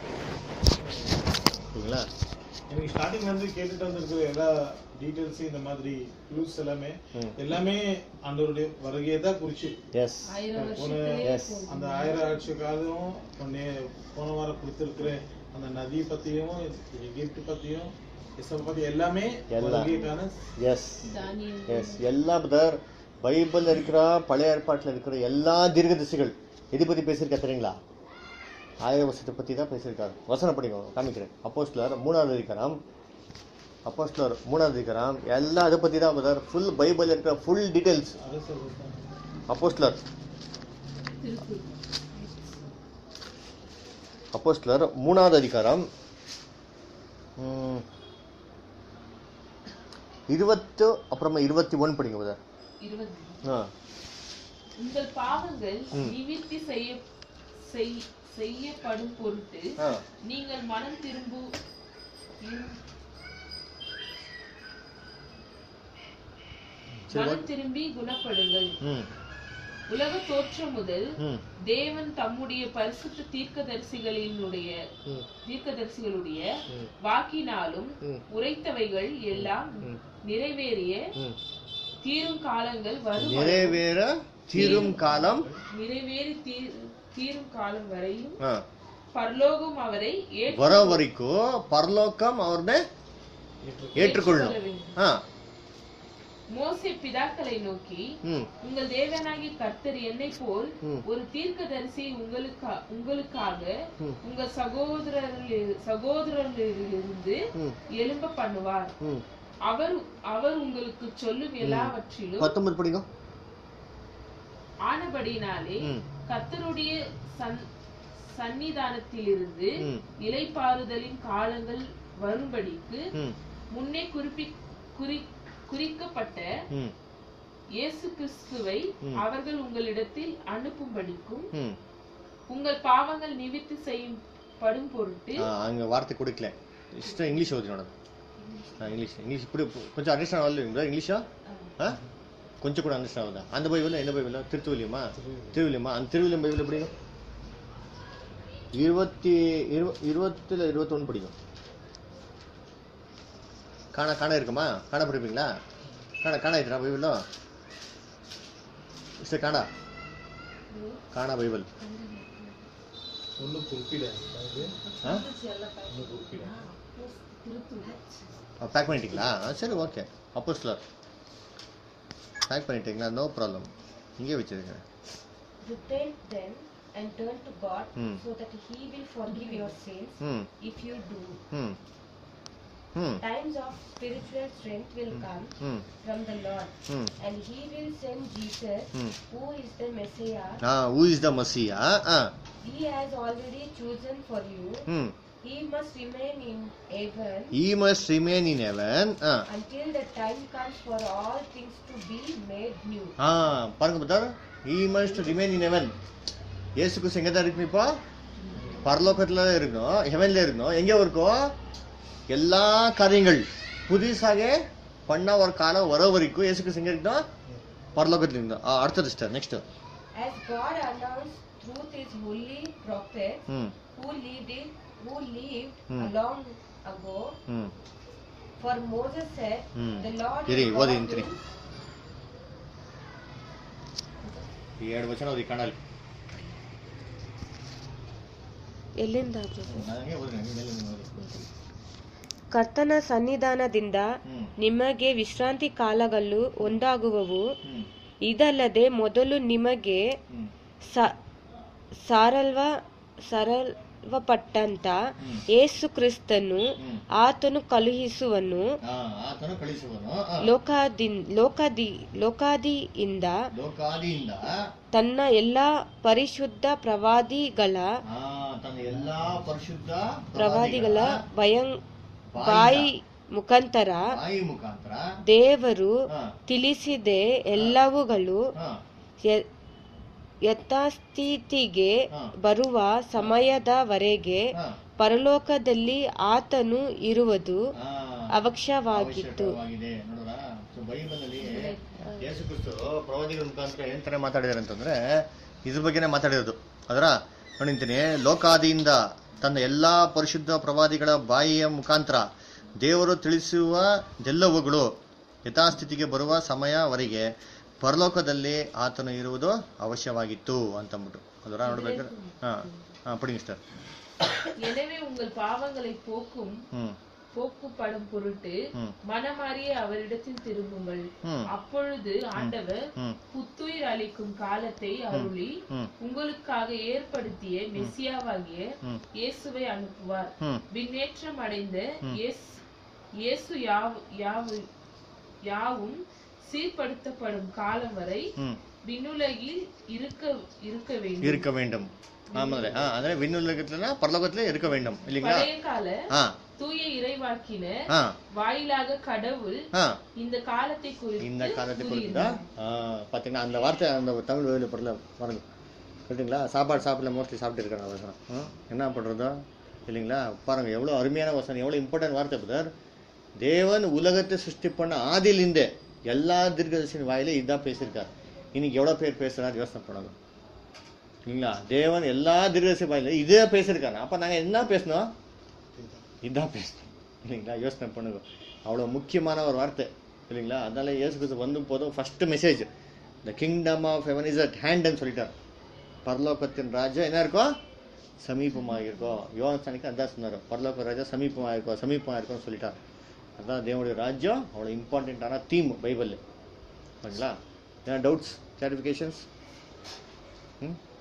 ஓகேங்களா எனக்கு ஸ்டார்டிங்ல இருந்து கேட்டுட்டு வந்திருக்கிற எல்லா டீடைல்ஸ் இந்த மாதிரி க்ளூஸ் எல்லாமே ம். எல்லாமே ஆண்டவருடைய வருகையை தான் குறிச்சு எஸ் ஆயிரம் போன வருஷத்துலயே Yes. போகும். அந்த ஆயிரம் ஆட்சி காலம் பொன்னே போன வாரம் கொடுத்திருக்கிற அந்த நதி பத்தியும் எகிப்து பத்தியும் இஸ்ரேல் பத்தி எல்லாமே எல்லாம். வருகைக்கான எஸ் தானியம் எஸ் எல்லா பிரதர் பைபிளில் இருக்கிற பழைய ஏற்பாட்டில் இருக்கிற எல்லா தீர்க்கதரிசிகள் எது பற்றி பேசியிருக்கா தெரியுங்களா ஆயிரம் வருஷத்தை பற்றி தான் பேசியிருக்காரு வசனம் படிங்க காமிக்கிறேன் அப்போஸ்லர் மூணாவது அதிகாரம் அப்போஸ்லர் மூணாவது அதிகாரம் எல்லாம் அதை பற்றி தான் பதர் ஃபுல் பைபிள் இருக்கிற ஃபுல் டீட்டெயில்ஸ் அரசு அப்போஸ்லர் திருப்பூர் அப்போஸ்லர் மூணாவது அதிகாரம் ம், இருபத்து அப்புறமா இருபத்தி ஒன்று படிங்க பதர் இருபது ஆ உங்கள் பாவங்கள் ம். நிவிர்த்தி செய்ய செய்- செய்யப்படும் பொருட்டு ஆ நீங்கள் மனம் திரும்பு இரு- சரி, மனம் திரும்பி குணப்படுங்கள் ம் உலக தோற்றம் முதல் ம் தேவன் தம்முடைய பரிசுத்த தீர்க்கதரிசிகளினுடைய ம் தீர்க்கதரிசிகளுடைய ம். வாக்கினாலும் ம். உரைத்தவைகள் எல்லாம் ம். நிறைவேறிய ம் தீரும் காலங்கள் வரும் நிறைவேற தீரும் காலம் நிறைவேறி தீ- தீரும் காலம் வரையும் ஆ, பரலோகம் அவரை ஏற்று- வர வரைக்கும் பரலோகம் அவருடைய ஏற்றுக்கொள்ளணும் ஏற்றுக்கொள்ள வேண்டும். ஆ மோசே பிதாக்களை நோக்கி ம் உங்கள் தேவனாகிய கர்த்தர் என்னை போல் ம். ஒரு தீர்க்கதரிசி உங்களுக்கா உங்களுக்காக ம். உங்கள் சகோதரரில் சகோதரரிலிருந்து ம் எழும்ப பண்ணுவார் ம் அவர் அவர் உங்களுக்கு சொல்லும் எல்லாவற்றிலும் பத்தொன்பது படிக்கும் ஆனபடினாலே ம் கர்த்தருடைய சன் சன்னிதானத்திலிருந்து ம். இலைப்பாறுதலின் காலங்கள் வரும்படிக்கு ம் முன்னே குறிப்பி குறி குறிக்கப்பட்ட ம் இயேசு கிறிஸ்துவை ம். அவர்கள் உங்களிடத்தில் அனுப்பும்படிக்கும் ம் உங்கள் பாவங்கள் நிவிர்த்தி செய்யப்படும் பொருட்டு ஆ, அங்க வார்த்தை கொடுக்கல இஷ்டம் இங்கிலீஷ் ஓதி ನೋಡೋದು ஆ இங்கிலீஷ் இங்கிலீஷ் இப்படி கொஞ்சம் அண்டர்ஸ்டாண்ட் ஆகல இங்கிலீஷா ஆ கொஞ்சம் கூட அண்டர்ஸ்டாண்ட் ஆகுதா அந்த பைபிள் எந்த பைபிள் திருத்துவலியமா திருவிலியமா அந்த திருவிலியம் பைபிள் எப்படி இருபத்தி இரு இருபத்துல இருபத்தொன்று படிக்கும் காண காண இருக்குமா காண படிப்பீங்களா காண காண ஆயிடுறா பைபிளோ சரி காணா காணா பைபிள் ஒன்றும் குறிப்பிட அது ஆ ஒன்றும் குறிப்பிட பேக் பண்ணிட்டீங்களா ஆ, சரி ஓகே அப்போ சார் பேக் பண்ணிட்டீங்களா நோ ப்ராப்ளம் இங்கே வச்சிருக்கேன் Repent then and turn to God Hmm. so that He will forgive your sins ம் if you do. ம் ம் Times of spiritual strength will come ம் from the Lord, ம் and He will send Jesus, ம் who is the Messiah. Ah who is the Messiah ah He has already chosen for you. ம் He must remain in heaven he must remain in heaven ah until the time comes for all things to be made new. Ah பாருங்க பத்தார் he must remain in heaven இயேசு கிறிஸ்து எங்கே தான் இருக்கணும் இப்போ பரலோகத்தில் தான் இருக்கணும் ஹெவன்ல இருக்கணும் எங்கே இருக்கும் எல்லா காரியங்கள் புதுசாக பண்ண ஒரு காலம் வர வரைக்கும் இயேசு கிறிஸ்து எங்கே இருக்கணும் பரலோகத்தில் இருக்கணும் ஆ அடுத்தது sister next As God announced through His holy prophets ம் who lived it, who lived Hmm. long ago, ம் For Moses said, Hmm. The Lord ಇರಿ, your ಓದಿ God ಇಂತ್ರಿ. will- ಈ ಎರಡು ವಚನ ಓದಿ ಕನ್ನಡ ಎಲ್ಲಿಂದ ನನಗೆ ಓದಿ ನನಗೆ ಮೇಲೆ ನೀವು ಓದಿ. ಕರ್ತನ ಸನ್ನಿಧಾನದಿಂದ ಹ್ಮ್ ನಿಮಗೆ ವಿಶ್ರಾಂತಿ ಕಾಲಗಳು ಒಂದಾಗುವವು ಹ್ಮ್ ಇದಲ್ಲದೆ ಮೊದಲು ನಿಮಗೆ ಹ್ಮ್ ಸ- ಸಾರಲ್ವ ಸರಲ್ವಪಟ್ಟಂತ ಹ್ಮ್. ಯೇಸು ಕ್ರಿಸ್ತನು ಹ್ಮ್. ಆತನು ಕಳುಹಿಸುವನು ಆ, ಆತನು ಕಳಿಸುವನು ಆ, ಲೋಕಾದಿ ಲೋಕಾದಿ ಲೋಕಾದಿಯಿಂದ ಲೋಕಾದಿಯಿಂದ ತನ್ನ ಎಲ್ಲಾ ಪರಿಶುದ್ಧ ಪ್ರವಾದಿಗಳ ಆ, ತನ್ನ ಎಲ್ಲಾ ಪರಿಶುದ್ಧ ಪ್ರವಾದಿಗಳ ಭಯಂ ಬಾಯಿಂದ, ಬಾಯಿ ಮುಖಾಂತರ ಬಾಯಿ ಮುಖಾಂತರ ದೇವರು ಆ, ತಿಳಿಸಿದೆ ಎಲ್ಲವುಗಳು ಆ, ಯ- ಯಥಾಸ್ಥಿತಿಗೆ ಹಾ. ಬರುವ ಸಮಯದವರೆಗೆ ಆ, ಪರಲೋಕದಲ್ಲಿ ಆತನು ಇರುವುದು ಆ, ಅವಶ್ಯವಾಗಿತ್ತು ಅವಶ್ಯಕವಾಗಿದೆ ನೋಡ್ರಾ ಸೊ ಬೈಬಲ್ ಅಲ್ಲಿ ಯೇಸು ಕ್ರಿಸ್ತು ಪ್ರವಾದಿಗಳ ಮುಖಾಂತರ ಏನ್ ತರ ಮಾತಾಡಿದಾರೆ ಅಂತಂದ್ರೆ ಇದ್ರ ಬಗ್ಗೆನೇ ಮಾತಾಡಿರೋದು ಅದರ ನೋಡಿಂತೀನಿ ಲೋಕಾದಿಯಿಂದ ತನ್ನ ಎಲ್ಲಾ ಪರಿಶುದ್ಧ ಪ್ರವಾದಿಗಳ ಬಾಯಿಯ ಮುಖಾಂತರ ದೇವರು ತಿಳಿಸುವ ಎಲ್ಲವುಗಳು ಯಥಾಸ್ಥಿತಿಗೆ ಬರುವ ಸಮಯವರೆಗೆ ಪರಲೋಕದಲ್ಲಿ ಆತನು ಇರುವುದು ಅವಶ್ಯವಾಗಿತ್ತು ಅಂತಂದ್ಬಿಟ್ಟು ಅದರ ನೋಡ್ಬೇಕಾದ್ರೆ ಹಾ ಹಾ ಪುಡಿಂಗ್ ಸರ್ எனவே உங்கள் பாவங்களை போக்கும் ಹ್ಮ್ போக்குப்படும் பொருட்டு ಹ್ಮ್ மனமாறிய அவரிடத்தில் திரும்புங்கள் ಹ್ಮ್ அப்பொழுது ஆண்டவர் ಹ್ಮ್ புத்துயிர் அளிக்கும் காலத்தை அருளி ಹ್ಮ್ உங்களுக்காக ஏற்படுத்திய மெசியாவாகிய ಹ್ಮ್ இயேசுவை அனுப்புவார் ಹ್ಮ್ விண்ணேற்றம் அடைந்த இயேசு- இயேசு யாவு- யாவு- யாவும் சீர்படுத்தப்படும் காலம் வரை ம் விண்ணுலகில் இருக்க இருக்க வேண்டும் இருக்க வேண்டும் ஆமாம் ஆ அதனால விண்ணுலகத்துலனா பரலோகத்துல இருக்க வேண்டும் இல்லைங்களா பழைய கால ஆ தூய இறைவாக்கின ஆ வாயிலாக கடவுள் ஆ இந்த காலத்தை குறித்து இந்த காலத்தை குறித்து கூறியிருந்தார். தான் ஆ, பாத்தீங்கன்னா அந்த வார்த்தை அந்த தமிழ் வேலையில் படல பாருங்க கரெக்டுங்களா சாப்பாடு சாப்பிடல மோஸ்ட்லி சாப்பிட்டு இருக்காங்க வசனம் ஆ, என்ன பண்ணுறதோ இல்லைங்களா பாருங்க எவ்வளோ அருமையான வசனம் எவ்வளோ இம்பார்ட்டன்ட் வார்த்தை பிரதர் தேவன் உலகத்தை சிருஷ்டி பண்ண ஆதியிலிருந்தே எல்லா தீர்க்கதரிசியின் வாயில இதுதான் பேசியிருக்கார் இன்னைக்கு எவ்வளோ பேர் பேசுறாரு யோசனை பண்ணணும் இல்லைங்களா தேவன் எல்லா தீர்க்கதரிசி வாயில இதே பேசியிருக்காரு அப்போ நாங்கள் என்ன பேசணும் இதான் பேசணும் இல்லைங்களா யோசனை பண்ணுங்க அவ்வளோ முக்கியமான ஒரு வார்த்தை இல்லைங்களா அதனால இயேசு கிறிஸ்து வந்து போதும் first message the kingdom of heaven is at ஹேண்ட்னு சொல்லிட்டார் பரலோகத்தின் ராஜா என்ன இருக்கும் சமீபமாக இருக்கும் யோகன் சாணிக்கு அதான் சொன்னார் பரலோக ராஜா சமீபமாக இருக்கும் சமீபமாக இருக்கும்னு சொல்லிட்டார் அதான் தேவனுடைய ராஜ்யம் அவ்வளோ இம்பார்ட்டண்ட்டான தீம் பைபிளில் ஓகேங்களா ஏன்னா டவுட்ஸ் கிளாரிஃபிகேஷன்ஸ் ம்